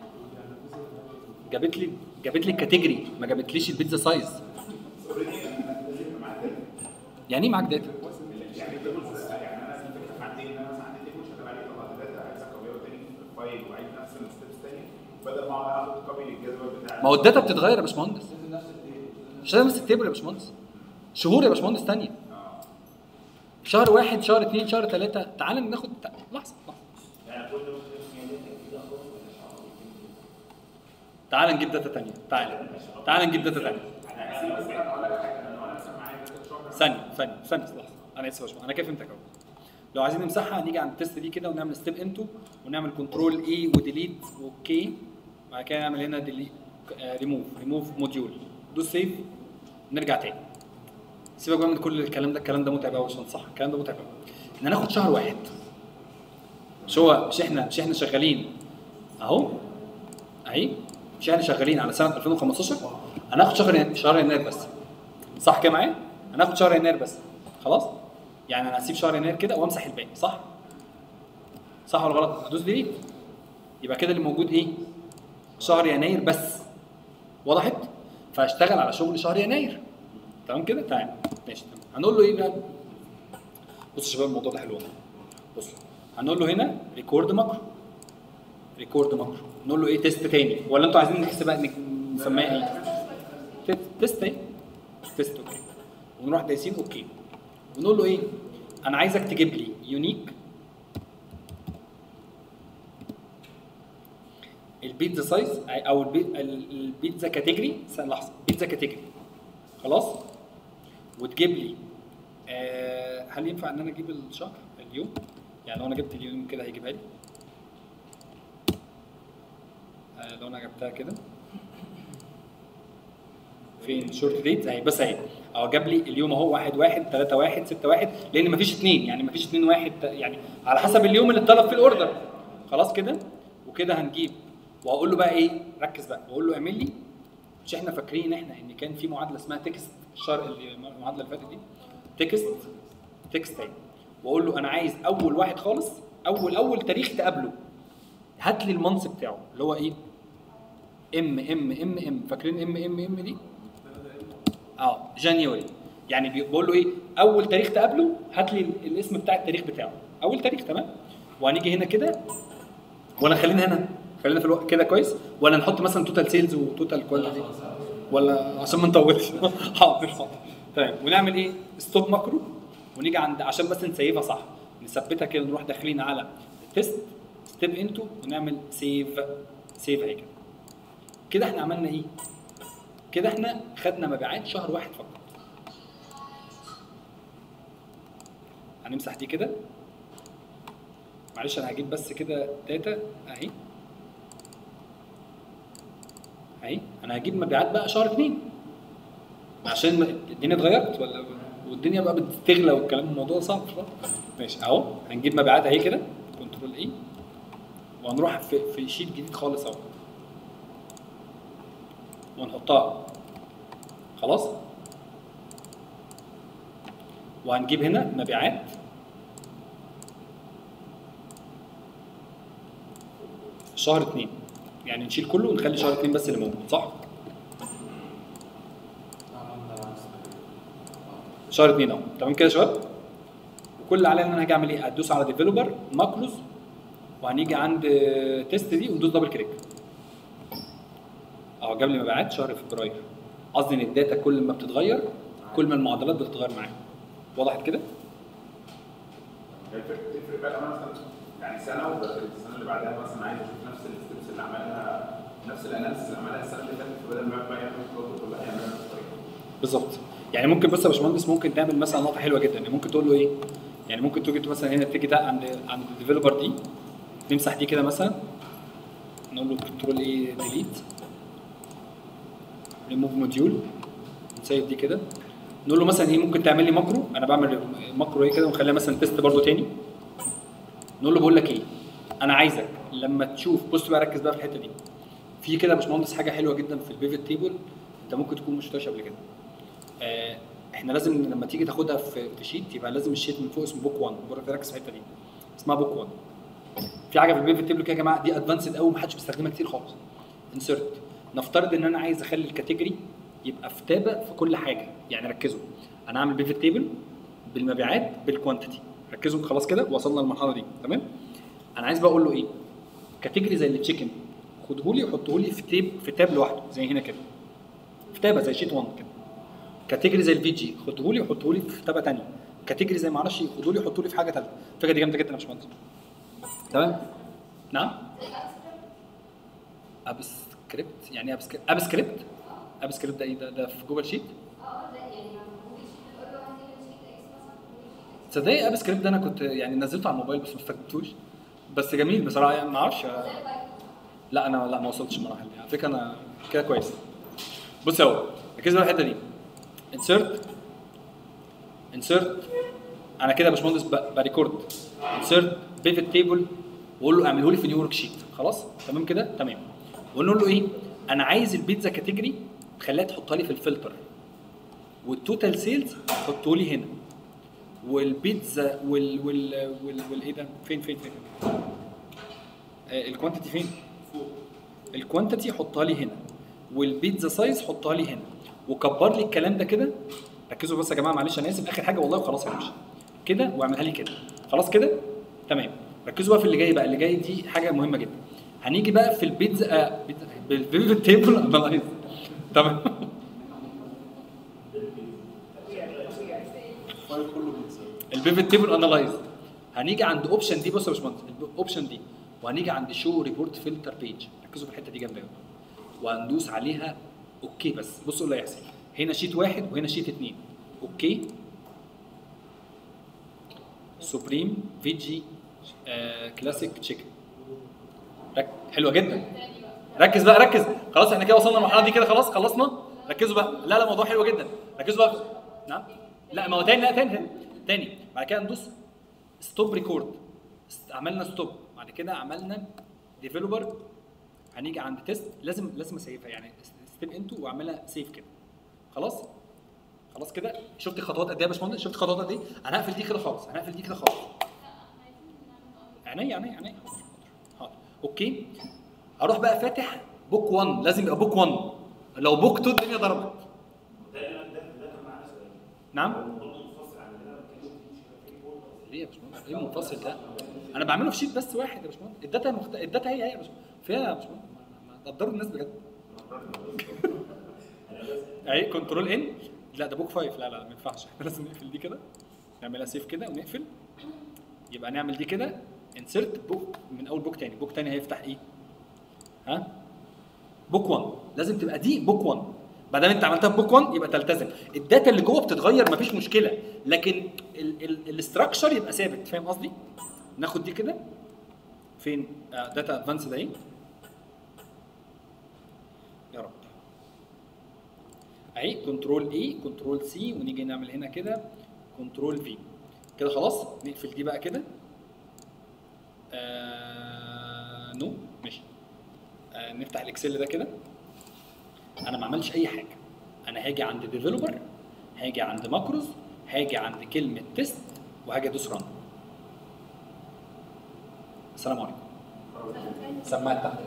جابت لي جابت لي الكاتيجوري ما جابتليش البيتزا سايز يعني ايه معاك داتا؟ يعني التيبلز يعني انا مثلا عندي ان انا مثلا عندي تيبل شغال عليه طلعت داتا عايز اكوبيها تاني في الفايل واعيد نفس الستبس تاني بدل ما اقعد اخد كوبي للجدول بتاع ما هو الداتا بتتغير يا باشمهندس مش لازم نفس التيبل يا باشمهندس شهور يا باشمهندس تانية شهر واحد شهر اثنين شهر ثلاثه تعال ناخد لحظه لحظه يعني كل يوم تعال نجيب داتا ثانيه تعال تعال نجيب داتا ثانيه ثانيه ثانيه ثانيه لحظه انا اسف يا باشمهندس انا كده فهمتك اهو لو عايزين نمسحها هنيجي عند التست دي كده ونعمل ستيب انتو ونعمل كنترول اي وديليت اوكي بعد كده نعمل هنا ديليت ريموف ريموف موديول دوس سيف نرجع تاني سيبك بقى من كل الكلام ده الكلام ده متعب قوي عشان صح الكلام ده متعب قوي احنا هناخد شهر واحد مش هو مش احنا مش احنا شغالين اهو اهي مش احنا شغالين على سنه 2015 هناخد شهر شهر يناير بس صح كده معايا؟ هناخد شهر يناير بس خلاص؟ يعني انا هسيب شهر يناير كده وامسح الباقي صح؟ صح ولا غلط؟ ادوس ديليت يبقى كده اللي موجود ايه؟ شهر يناير بس وضحت؟ فهشتغل على شغل شهر يناير تمام كده؟ تمام ماشي تمام هنقول له ايه بقى؟ بصوا يا شباب الموضوع ده حلو والله. بصوا هنقول له هنا ريكورد ماكرو ريكورد ماكرو نقول له ايه تيست تاني ولا انتوا عايزين نحسبها نك- نسميها ايه؟ تيست- تيست ايه؟ تيست اوكي ونروح دايسين اوكي ونقول له ايه؟ انا عايزك تجيب لي يونيك البيتزا سايز او البي- ال- البيتزا كاتيجوري استنى لحظه بيتزا كاتيجوري خلاص وتجيب لي آه هل ينفع ان انا اجيب الشهر اليوم يعني لو انا جبت اليوم كده هيجيبها لي آه لو انا جبتها كده فين شورت ديت اهي بس اهي اهو جاب لي اليوم اهو 1 1 3 1 6 1 لان مفيش اثنين يعني مفيش اثنين واحد يعني على حسب اليوم اللي اتطلب فيه الاوردر خلاص كده وكده هنجيب وهقول له بقى ايه ركز بقى واقول له اعمل لي مش احنا فاكرين احنا ان كان في معادله اسمها تكست الشهر اللي- المعادله اللي فاتت دي تكست تكست اهي واقول له انا عايز اول واحد خالص اول اول تاريخ تقابله هات لي المنصب بتاعه اللي هو ايه ام ام ام ام فاكرين ام ام ام دي اه جانيوري يعني بي- بقول له ايه اول تاريخ تقابله هات لي ال- الاسم بتاع التاريخ بتاعه اول تاريخ تمام وهنيجي هنا كده ولا خلينا هنا خلينا في الوقت كده كويس ولا نحط مثلا توتال سيلز وتوتال كواليتي ولا عشان ما نطولش حاضر حاضر تمام ونعمل ايه ستوب ماكرو ونيجي عند عشان بس نسيفها صح نثبتها كده نروح داخلين على التست ستيب انتو ونعمل سيف سيف اهي كده كده احنا عملنا ايه كده احنا خدنا مبيعات شهر واحد فقط هنمسح دي كده معلش انا هجيب بس كده داتا اهي اهي انا هجيب مبيعات بقى شهر اتنين عشان ما- الدنيا اتغيرت ولا والدنيا بقى بتغلى والكلام الموضوع صعب شويه ماشي اهو هنجيب مبيعات اهي كده كنترول اي وهنروح في في شيت جديد خالص اهو ونحطها خلاص وهنجيب هنا مبيعات شهر اتنين يعني نشيل كله ونخلي شهر اتنين بس اللي موجود صح؟ شهر اتنين اهو تمام كده يا شباب؟ وكل اللي عليا ان انا هاجي اعمل ايه؟ هدوس على ديفلوبر ماكروز وهنيجي عند تيست دي وندوس دبل كليك اهو جاب لي مبيعات شهر فبراير قصدي ان الداتا كل ما بتتغير كل ما المعادلات بتتغير معاها وضحت كده؟ تفرق تفرق بقى لو انا مثلا يعني سنه وبقى السنه اللي بعدها مثلا عايز اشوف نفس الستبس اللي عملها نفس الاناليسيس اللي عملها السنه اللي فاتت فبدل ما بقى يعمل الكود كلها يعملها بنفس الطريقه بالظبط يعني ممكن بس يا باشمهندس ممكن تعمل مثلا نقطه حلوه جدا يعني ممكن تقول له ايه يعني ممكن تيجي مثلا هنا تيجي ده عند عند الديفلوبر دي نمسح دي كده مثلا نقول له كنترول ايه ديليت ريموف موديول نسيب دي كده نقول له مثلا ايه ممكن تعمل لي ماكرو انا بعمل ماكرو ايه كده ونخليها مثلا تيست برضو تاني نقول له بقول لك ايه انا عايزك لما تشوف بص بقى ركز بقى في الحته دي في كده يا باشمهندس حاجه حلوه جدا في البيفت تيبل انت ممكن تكون مش شفتهاش قبل كده آه، احنا لازم لما تيجي تاخدها في في شيت يبقى لازم الشيت من فوق اسمه بوك 1 برضه ركز في الحته دي اسمها بوك 1 في حاجه في البيفت تيبل كده يا جماعه دي ادفانسد قوي محدش بيستخدمها كتير خالص انسرت نفترض ان انا عايز اخلي الكاتيجوري يبقى في تابه في كل حاجه يعني ركزوا انا اعمل بيفت تيبل بالمبيعات بالكوانتيتي ركزوا خلاص كده وصلنا للمرحله دي تمام انا عايز بقى اقول له ايه كاتيجوري زي التشيكن خده لي وحطه لي في تيب في تاب لوحده زي هنا كده في تابه زي شيت 1 كده كاتيجوري زي الفي جي خده لي وحطه لي في تابه ثانيه كاتيجوري زي ما اعرفش ياخدوا لي يحطوا لي في حاجه ثالثه الفكره دي جامده جدا يا باشمهندس تمام نعم اب سكريبت يعني ايه اب سكريبت اب سكريبت اب سكريبت ده ايه ده ده في جوجل شيت تصدقي اب سكريبت ده انا كنت يعني نزلته على الموبايل بس ما استخدمتوش بس جميل بصراحه يعني ما اعرفش لا انا لا ما وصلتش المراحل دي على فكره انا كده كويس بص اهو ركز بقى الحته دي انسرت انسرت انا كده يا باشمهندس ب- بريكورد انسرت بيفت تيبل واقول له اعمله لي في نيو ورك شيت خلاص تمام كده تمام ونقول له ايه انا عايز البيتزا كاتيجوري خليها تحطها لي في الفلتر والتوتال سيلز حطه لي هنا والبيتزا وال وال وال والايه ده فين فين فين آه الكوانتيتي فين الكوانتيتي حطها لي هنا والبيتزا سايز حطها لي هنا وكبر لي الكلام ده كده ركزوا بس يا جماعه معلش انا اسف اخر حاجه والله وخلاص همشي كده واعملها لي كده خلاص كده تمام ركزوا بقى في اللي جاي بقى اللي جاي دي حاجه مهمه جدا هنيجي بقى في البيتزا آه بيتزا بالبيفت تيبل انالايز تمام الفايل كله بيتزا البيفت تيبل انالايز هنيجي عند اوبشن دي بص يا باشمهندس الاوبشن دي وهنيجي عند شو ريبورت فلتر بيج ركزوا في الحته دي جامده قوي وهندوس عليها اوكي بس بصوا اللي هيحصل هنا شيت واحد وهنا شيت اثنين اوكي سوبريم فيجي آه كلاسيك تشيكن رك... حلوه جدا ركز بقى ركز خلاص احنا كده وصلنا للمرحله دي كده خلاص خلصنا ركزوا بقى لا لا موضوع حلو جدا ركزوا بقى نعم لا ما هو تاني لا تاني تاني, تاني. بعد كده ندوس ستوب ريكورد عملنا ستوب بعد كده عملنا ديفلوبر هنيجي عند تيست لازم لازم اسيفها يعني ستيب انتو واعملها سيف كده خلاص خلاص كده شفت خطوات قد ايه يا باشمهندس شفت خطوات قد ايه انا هقفل دي كده خالص انا هقفل دي كده خالص عينيا عينيا عينيا حاضر اوكي هروح بقى فاتح بوك 1 لازم يبقى بوك 1 لو بوك 2 الدنيا ضربت نعم ليه يا باشمهندس ايه منفصل ده انا بعمله في شيت بس واحد يا باشمهندس الداتا مخت... الداتا هي هي يا باشمهندس فيها يا باشمهندس ما- ما تقدروا الناس بجد اهي كنترول ان لا ده بوك 5 لا لا ما ينفعش احنا لازم نقفل دي كده نعملها سيف كده ونقفل يبقى نعمل دي كده انسرت بوك من اول بوك تاني بوك تاني هيفتح ايه ها بوك 1 لازم تبقى دي بوك 1 ما دام انت عملتها في بوك 1 يبقى تلتزم الداتا اللي جوه بتتغير مفيش مشكله لكن الاستراكشر يبقى ثابت فاهم قصدي ناخد دي كده فين داتا ادفانس ده ايه يا رب اهي كنترول اي كنترول سي ونيجي نعمل هنا كده كنترول في كده خلاص نقفل دي بقى كده آه نو ماشي آه نفتح الاكسل ده كده انا ما عملتش اي حاجه انا هاجي عند ديفلوبر هاجي عند ماكروز هاجي عند كلمه تيست وهاجي ادوس ران السلام عليكم سماعه تحت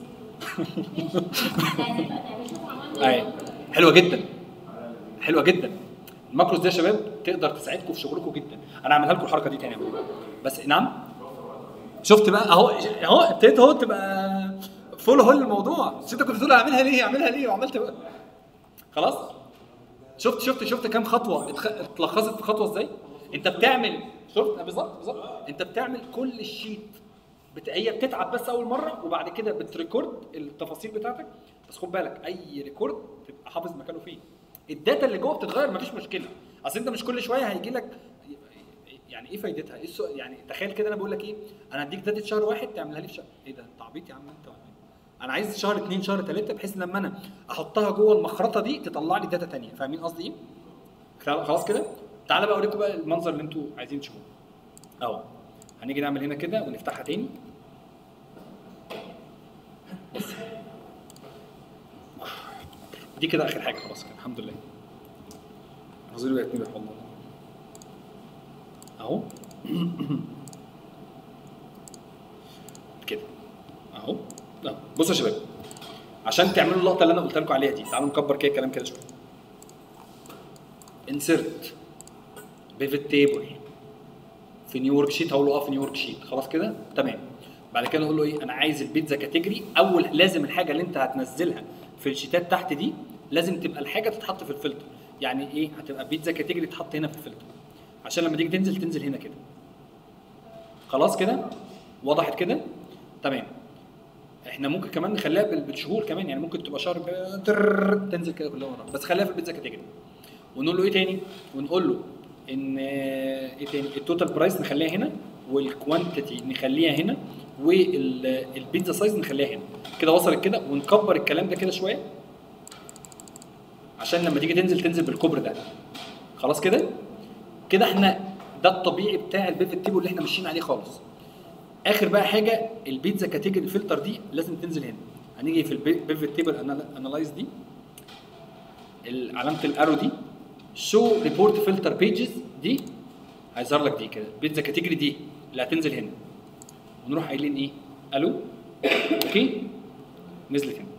ايوه حلوه جدا حلوه جدا الماكروز دي يا شباب تقدر تساعدكم في شغلكم جدا انا هعملها لكم الحركه دي تاني يا أبوي. بس نعم شفت بقى اهو اهو ابتديت اهو تبقى فول هول الموضوع بس انت كنت بتقول اعملها ليه اعملها ليه وعملت بقى خلاص شفت شفت شفت كام خطوه اتخ... اتلخصت في خطوه ازاي انت بتعمل شفت بالظبط بالظبط انت بتعمل كل الشيت بت... هي بتتعب بس اول مره وبعد كده بتريكورد التفاصيل بتاعتك بس خد بالك اي ريكورد تبقى حافظ مكانه فين الداتا اللي جوه بتتغير مفيش مشكله اصل انت مش كل شويه هيجي لك يعني ايه فايدتها؟ ايه السؤال يعني تخيل كده انا بقول لك ايه؟ انا هديك داتا شهر واحد تعملها لي في شهر ايه ده؟ انت عبيط يا عم انت ولا إيه؟ انا عايز شهر اثنين شهر ثلاثه بحيث لما انا احطها جوه المخرطه دي تطلع لي داتا ثانيه فاهمين قصدي ايه؟ خلاص كده؟ تعالى بقى اوريكم بقى المنظر اللي انتوا عايزين تشوفوه. اهو هنيجي نعمل هنا كده ونفتحها تاني بص دي كده اخر حاجه خلاص كده الحمد لله عاوزين بقى اتنين والله اهو كده اهو لا بصوا يا شباب عشان تعملوا اللقطه اللي انا قلت لكم عليها دي تعالوا نكبر كده الكلام كده شويه انسرت بيفت تيبل في نيو ورك شيت هقول له اه في نيو ورك شيت خلاص كده تمام بعد كده اقول له ايه انا عايز البيتزا كاتيجوري اول لازم الحاجه اللي انت هتنزلها في الشيتات تحت دي لازم تبقى الحاجه تتحط في الفلتر يعني ايه هتبقى بيتزا كاتيجوري تتحط هنا في الفلتر عشان لما تيجي تنزل تنزل هنا كده خلاص كده وضحت كده تمام احنا ممكن كمان نخليها بال- بالشهور كمان يعني ممكن تبقى شهر ب- تر- تنزل كده كلها ورا بس خليها في البيتزا كاتيجوري ونقول له ايه تاني ونقول له ان آه، ايه تاني التوتال برايس نخليها هنا والكوانتيتي نخليها هنا والبيتزا سايز نخليها هنا كده وصلت كده ونكبر الكلام ده كده شويه عشان لما تيجي تنزل تنزل بالكبر ده خلاص كده كده احنا ده الطبيعي بتاع البيفت تيبل اللي احنا ماشيين عليه خالص اخر بقى حاجه البيتزا كاتيجوري فلتر دي لازم تنزل هنا هنيجي في البيفت تيبل انالايز دي ال- علامه الارو دي شو ريبورت فلتر بيجز دي هيظهر لك دي كده بيتزا كاتيجوري دي اللي هتنزل هنا ونروح قايلين ايه الو اوكي نزلت هنا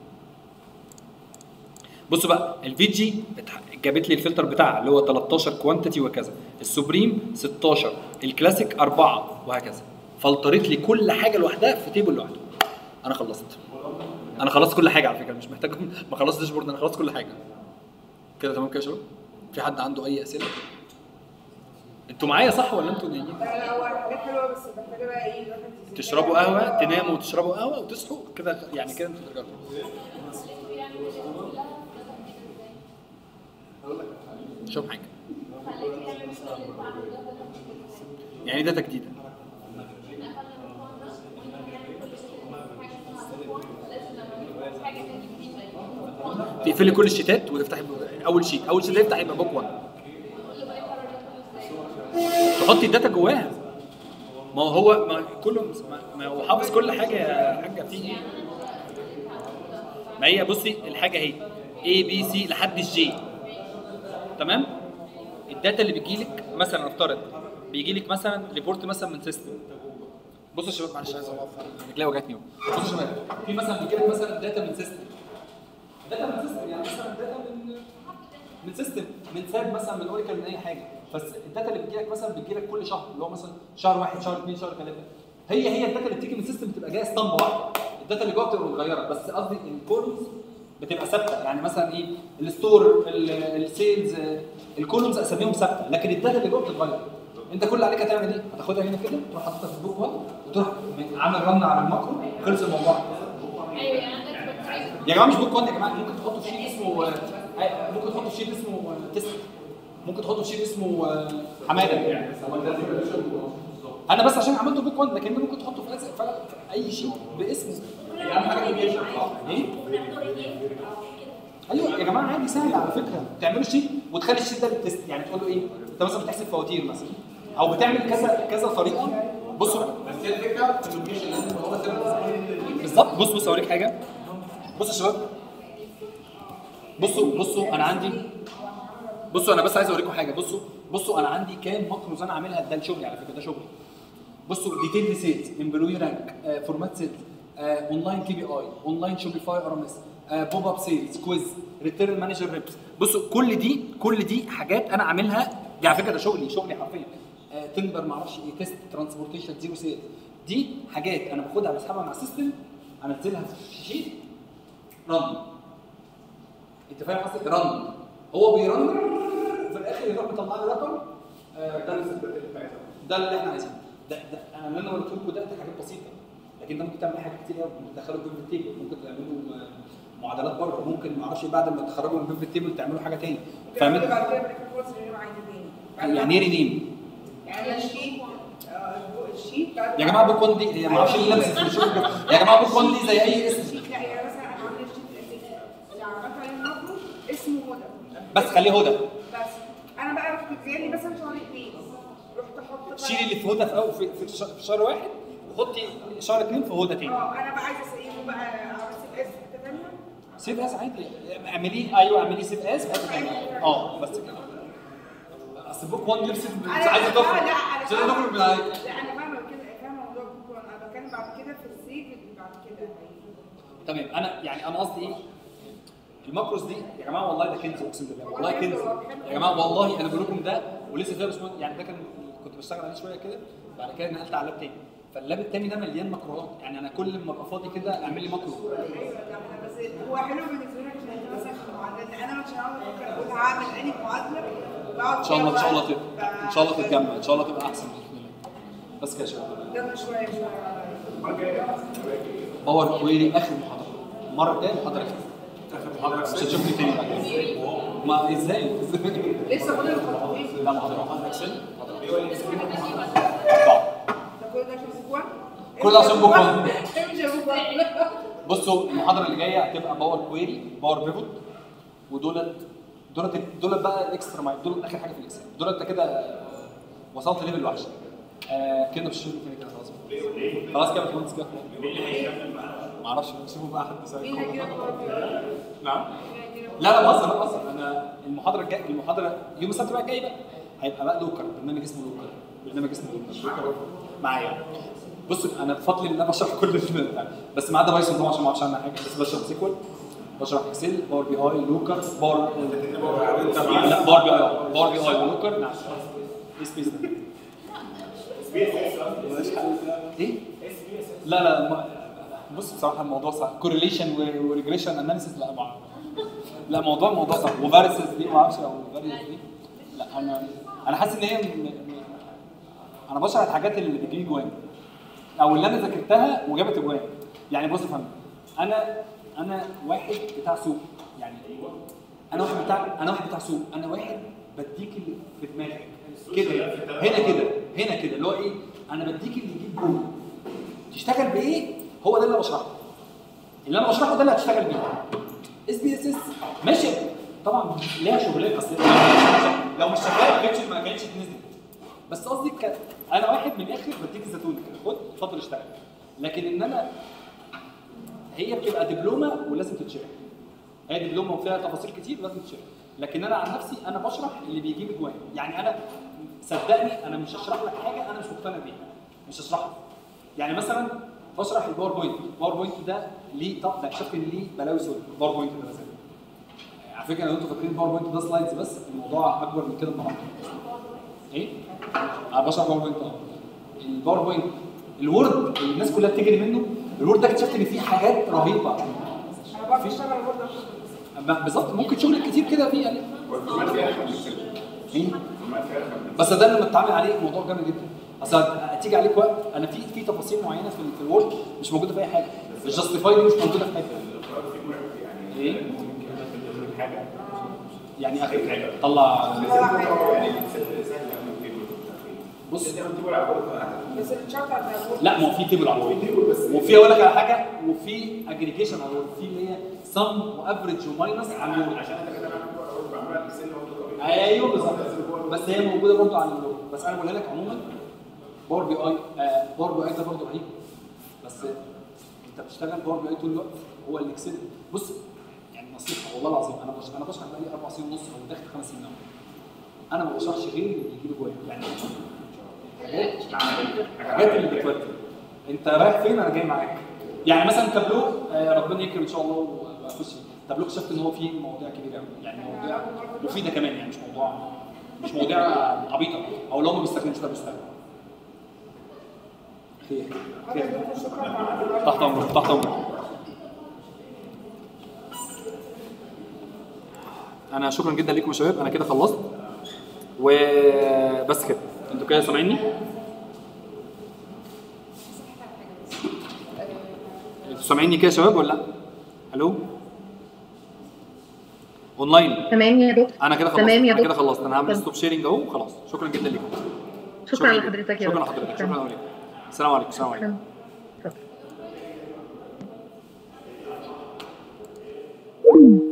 بصوا بقى الفي جي اتح- جابت لي الفلتر بتاعها اللي هو 13 كوانتيتي وكذا السوبريم 16 الكلاسيك 4 وهكذا فلترت لي كل حاجه لوحدها في تيبل لوحده انا خلصت انا خلصت كل حاجه على فكره مش محتاج ما خلصت داشبورد انا خلصت كل حاجه كده تمام كده يا شباب في حد عنده اي اسئله انتوا معايا صح ولا انتوا نايمين لا لا هو حاجات حلوه بس محتاجه بقى ايه الواحد يذاكرها. تشربوا قهوه تناموا وتشربوا قهوه وتصحوا كده يعني كده انتوا ترجعوا شوف حاجه يعني داتا جديده تقفلي كل الشيتات وتفتحي ب- اول شيت اول شيت يفتح يبقى بوك 1 تحطي الداتا جواها ما هو هو ما كله ما- ما هو حافظ كل حاجه يا حاجه في ايه ما هي بصي الحاجه اهي A B C لحد الجي تمام الداتا اللي بتجي لك مثلا نفترض بيجي لك مثلا ريبورت مثلا من سيستم بصوا يا شباب معلش عايز اقف رجلي وجعتني اهو بصوا يا شباب في مثلا بيجي لك مثلا داتا من سيستم داتا من سيستم يعني مثلا داتا من من سيستم من ساب مثلا من اوريكل من اي حاجه بس الداتا اللي بتجي لك مثلا بتجي لك كل شهر اللي هو مثلا شهر واحد شهر اثنين شهر ثلاثه هي هي الداتا اللي بتيجي من السيستم بتبقى جايه اسطمبه واحده الداتا اللي جوه بتبقى متغيره بس قصدي الكولومز بتبقى ثابته يعني مثلا ايه الستور ال- السيلز آه، الكولومز اساميهم ثابته لكن الداتا اللي جوه بتتغير انت كل اللي عليك هتعمل ايه؟ هتاخدها هنا كده تروح حاططها في البوك 1 وتروح عامل رن على الماكرو خلص الموضوع ايوه يعني عندك بتعيد يا جماعه مش بوك 1 يا جماعه ممكن تحطوا في شيت اسمه آه، ممكن تحطوا في شيت اسمه آه، تيست ممكن تحطوا في شيت اسمه آه، حماده انا بس عشان عملته بوك 1 لكن ممكن تحطه في أي- في اي شيء باسمه اهم حاجه الانجيجمنت ايه ايوه يا جماعه عادي سهل على فكره تعملوا شيت وتخلي الشيت ده للتست يعني تقول له ايه انت مثلا بتحسب فواتير مثلا او بتعمل كذا كذا طريقه بصوا بقى بس هي الفكره في اللوكيشن لازم يبقى هو سيرفر بالظبط بص بص اوريك حاجه بصوا يا شباب بصوا بصوا انا عندي بصوا انا بس عايز اوريكم حاجه بصوا بصوا انا عندي كام ماكروز انا عاملها ده شغلي على فكره ده شغلي بصوا ديتيل سيلز امبلوي رانك فورمات سيلز اونلاين كي بي اي اونلاين شوبيفاي ار ام اس بوب اب سيلز كويز ريتيرن مانجر ريبس بصوا كل دي كل دي حاجات انا عاملها دي على فكره ده شغلي شغلي حرفيا آه، تندر معرفش ايه تيست ترانسبورتيشن زيرو سيلز دي حاجات انا باخدها بسحبها مع السيستم انزلها في شيت رن انت فاهم قصدي رن هو بيرن وفي الاخر يروح مطلع لي رقم آه، ده ده اللي احنا عايزينه ده ده انا اللي انا قلت لكم ده, ده حاجات بسيطه لكن ده ممكن تعمل حاجات كتير قوي ممكن تدخلوا بيفت تيبل ممكن تعملوا آه، معادلات بره ممكن ما اعرفش بعد ما تخرجوا من بيفت تيبل تعملوا حاجه تاني فاهمين فاهمين بعد كده بنكتب خالص اللي عايزه تاني يعني ايه رينيم يعني الشيت آه، الشيت بعد يا جماعه بوك 1 دي هي ما اعرفش ايه لمسه في الشغل ده. يا جماعه بوك 1 دي زي اي اسم الشيت لا يعني مثلا انا عامله الشيت الاساسي اللي عملت عليه الماكرو اسمه هدى بس خليه هدى بس انا بقى رحت جايلي مثلا شهر اثنين رحت احط شيلي اللي في هدى في أول في, في, ش- في شهر واحد وحطي شهر اثنين في هدى تاني اه انا بقى عايزه اسيبه بقى على سي اس في حته ثانيه سيف اس عادي اعمليه ايوه اعمليه سيف اس في حته ثانيه اه بس كده اصل بوك 1 لبست مش انا عايزه لا تخرج لا مش انا عايزه تخرج من فاهمة- عليك لا انا فاهمه كده فاهمه موضوع بكره انا بتكلم بعد كده في السيف اللي بعد كده تمام انا يعني انا قصدي ايه الماكروس دي يا جماعه والله ده كنز اقسم بالله والله كنز يا جماعه والله انا بقول لكم ده ولسه فيها باشمهندس يعني ده كان كنت بشتغل عليه شويه كده بعد كده نقلت على لاب تاني فاللاب التاني ده مليان ماكروهات يعني انا كل ما ابقى فاضي كده اعمل لي ماكرو ايوه لا بس هو حلو بالنسبه لك عشان انت مثلا في المعادلات انا مش هقعد افكر اقول هعمل انهي معادله بقعد ان شاء الله ان شاء الله كده تبقى ان شاء الله تتجمع ان شاء الله تبقى احسن باذن الله بس كده يا شباب جنب شويه شويه باور كويري اخر محاضره المره الجايه محاضره اخر محاضره مش هتشوفني تاني بعد كده ما ازاي لسه فاضل الخطوتين لا محاضره محاضره اكسل ده كل ده عشان بوك 1 كل ده عشان بوك 1. امشي يا بوك 1 بصوا المحاضره اللي جايه هتبقى باور كويري باور بيفوت ودولت دولت دولت بقى الاكسترا مايل دول اخر حاجه في الاكسل دولت انت كده وصلت ليفل وحش آه كده مش هشوف تاني كده خلاص خلاص كده يا باشمهندس كده ما اعرفش نشوفه بقى حد سايق مين هيجي لك نعم لا لا بهزر لا بهزر انا المحاضره الجايه المحاضره يوم السبت بقى الجاي بقى هيبقى بقى لوكر برنامج اسمه لوكر برنامج اسمه لوكر معايا بص انا بفضل ان انا بشرح كل ال- بس ما عدا بايثون طبعا عشان ما اعرفش عنها حاجه بس بشرح سيكوال بشرح اكسل باور بي اي لوكر باور لا باور بي اي باور بي اي لوكر نعم ايه سبيس ده؟ ايه؟ لا لا ما بص بصراحه الموضوع صعب كورليشن وريجريشن اناليسيس لا ما لا موضوع موضوع صعب وفارسز دي ما اعرفش او فاريز دي لا انا انا حاسس ان هي م... م... انا بشرح الحاجات اللي بتجيلي جوان او اللي انا ذاكرتها وجابت جوان يعني بص يا فندم انا انا واحد بتاع سوق يعني انا واحد بتاع انا واحد بتاع سوق انا واحد بديك اللي في دماغك كده هنا كده هنا كده اللي هو ايه انا بديك اللي يجيب جول تشتغل بايه هو ده اللي انا بشرحه اللي انا بشرحه ده اللي هتشتغل بيه اس بي اس اس ماشي طبعا ليها شغلانه اصل لو مش شغاله ما كانتش ما كانتش اتنزلت بس قصدي ك... انا واحد من الاخر بديك الزيتون كده خد اتفضل اشتغل لكن ان انا هي بتبقى دبلومه ولازم تتشرح هي دبلومه وفيها تفاصيل كتير لازم تتشرح لكن انا عن نفسي انا بشرح اللي بيجيب اجوان يعني انا صدقني انا مش هشرح لك حاجه انا مش مقتنع بيها مش هشرحها يعني مثلا بشرح الباوربوينت الباوربوينت ده ليه طب ده اكتشفت ان ليه بلاوي سود الباوربوينت ده مثلا على فكره لو انتوا فاكرين الباوربوينت ده سلايدز بس الموضوع اكبر من كده طبعا ايه؟ انا بشرح باوربوينت اه الباوربوينت الوورد اللي الناس كلها بتجري منه الوورد ده اكتشفت ان فيه حاجات رهيبه انا بعرف اشتغل برضه أما بالظبط ممكن شغل كتير كده فيه يعني ايه؟ بس ده لما تتعامل عليه موضوع جامد جدا اصل هتيجي عليك وقت انا في في تفاصيل معينه في, في الوورد مش موجوده في اي حاجه الجاستيفاي دي مش موجوده في حاجه ايه؟ يعني اخر حاجه طلع بص بس الشرط على الدايجنوز. لا ما هو في تيبل على طول وفي اقول لك على حاجه وفي اجريجيشن او في اللي هي سم وافريج وماينس على الوورد عشان ايوه بالظبط بس هي موجوده برضه على الوورد بس انا بقولها لك عموما باور بي اي آه باور بي اي ده برضه رهيب بس انت بتشتغل باور بي اي طول الوقت هو الاكسل بص يعني نصيحه والله العظيم انا بشرح انا بشرح بقالي اربع سنين ونص او داخل خمس سنين أهو. انا ما بشرحش غير اللي بيجيب جوان يعني حاجات الحاجات اللي بتودي انت رايح فين انا جاي معاك يعني مثلا تابلو آه، ربنا يكرم ان شاء الله واخش تابلو اكتشفت ان هو فيه مواضيع كبيره قوي يعني مواضيع مفيده كمان يعني مش موضوع مش مواضيع عبيطه او لو ما بيستخدمش ده بيستخدم خير خير تحت امرك تحت امرك انا شكرا جدا لكم يا شباب انا كده خلصت وبس كده انتوا كده سامعيني انتوا سامعيني كده يا شباب ولا لا الو اونلاين تمام يا دكتور انا كده خلصت تمام يا انا كده دكتور. خلصت انا هعمل اتفضل. ستوب شيرنج اهو وخلاص شكرا جدا لكم شكرا جداً. لحضرتك يا شكرا دكتور. لحضرتك شكرا عليكم السلام عليكم السلام عليكم شكراً.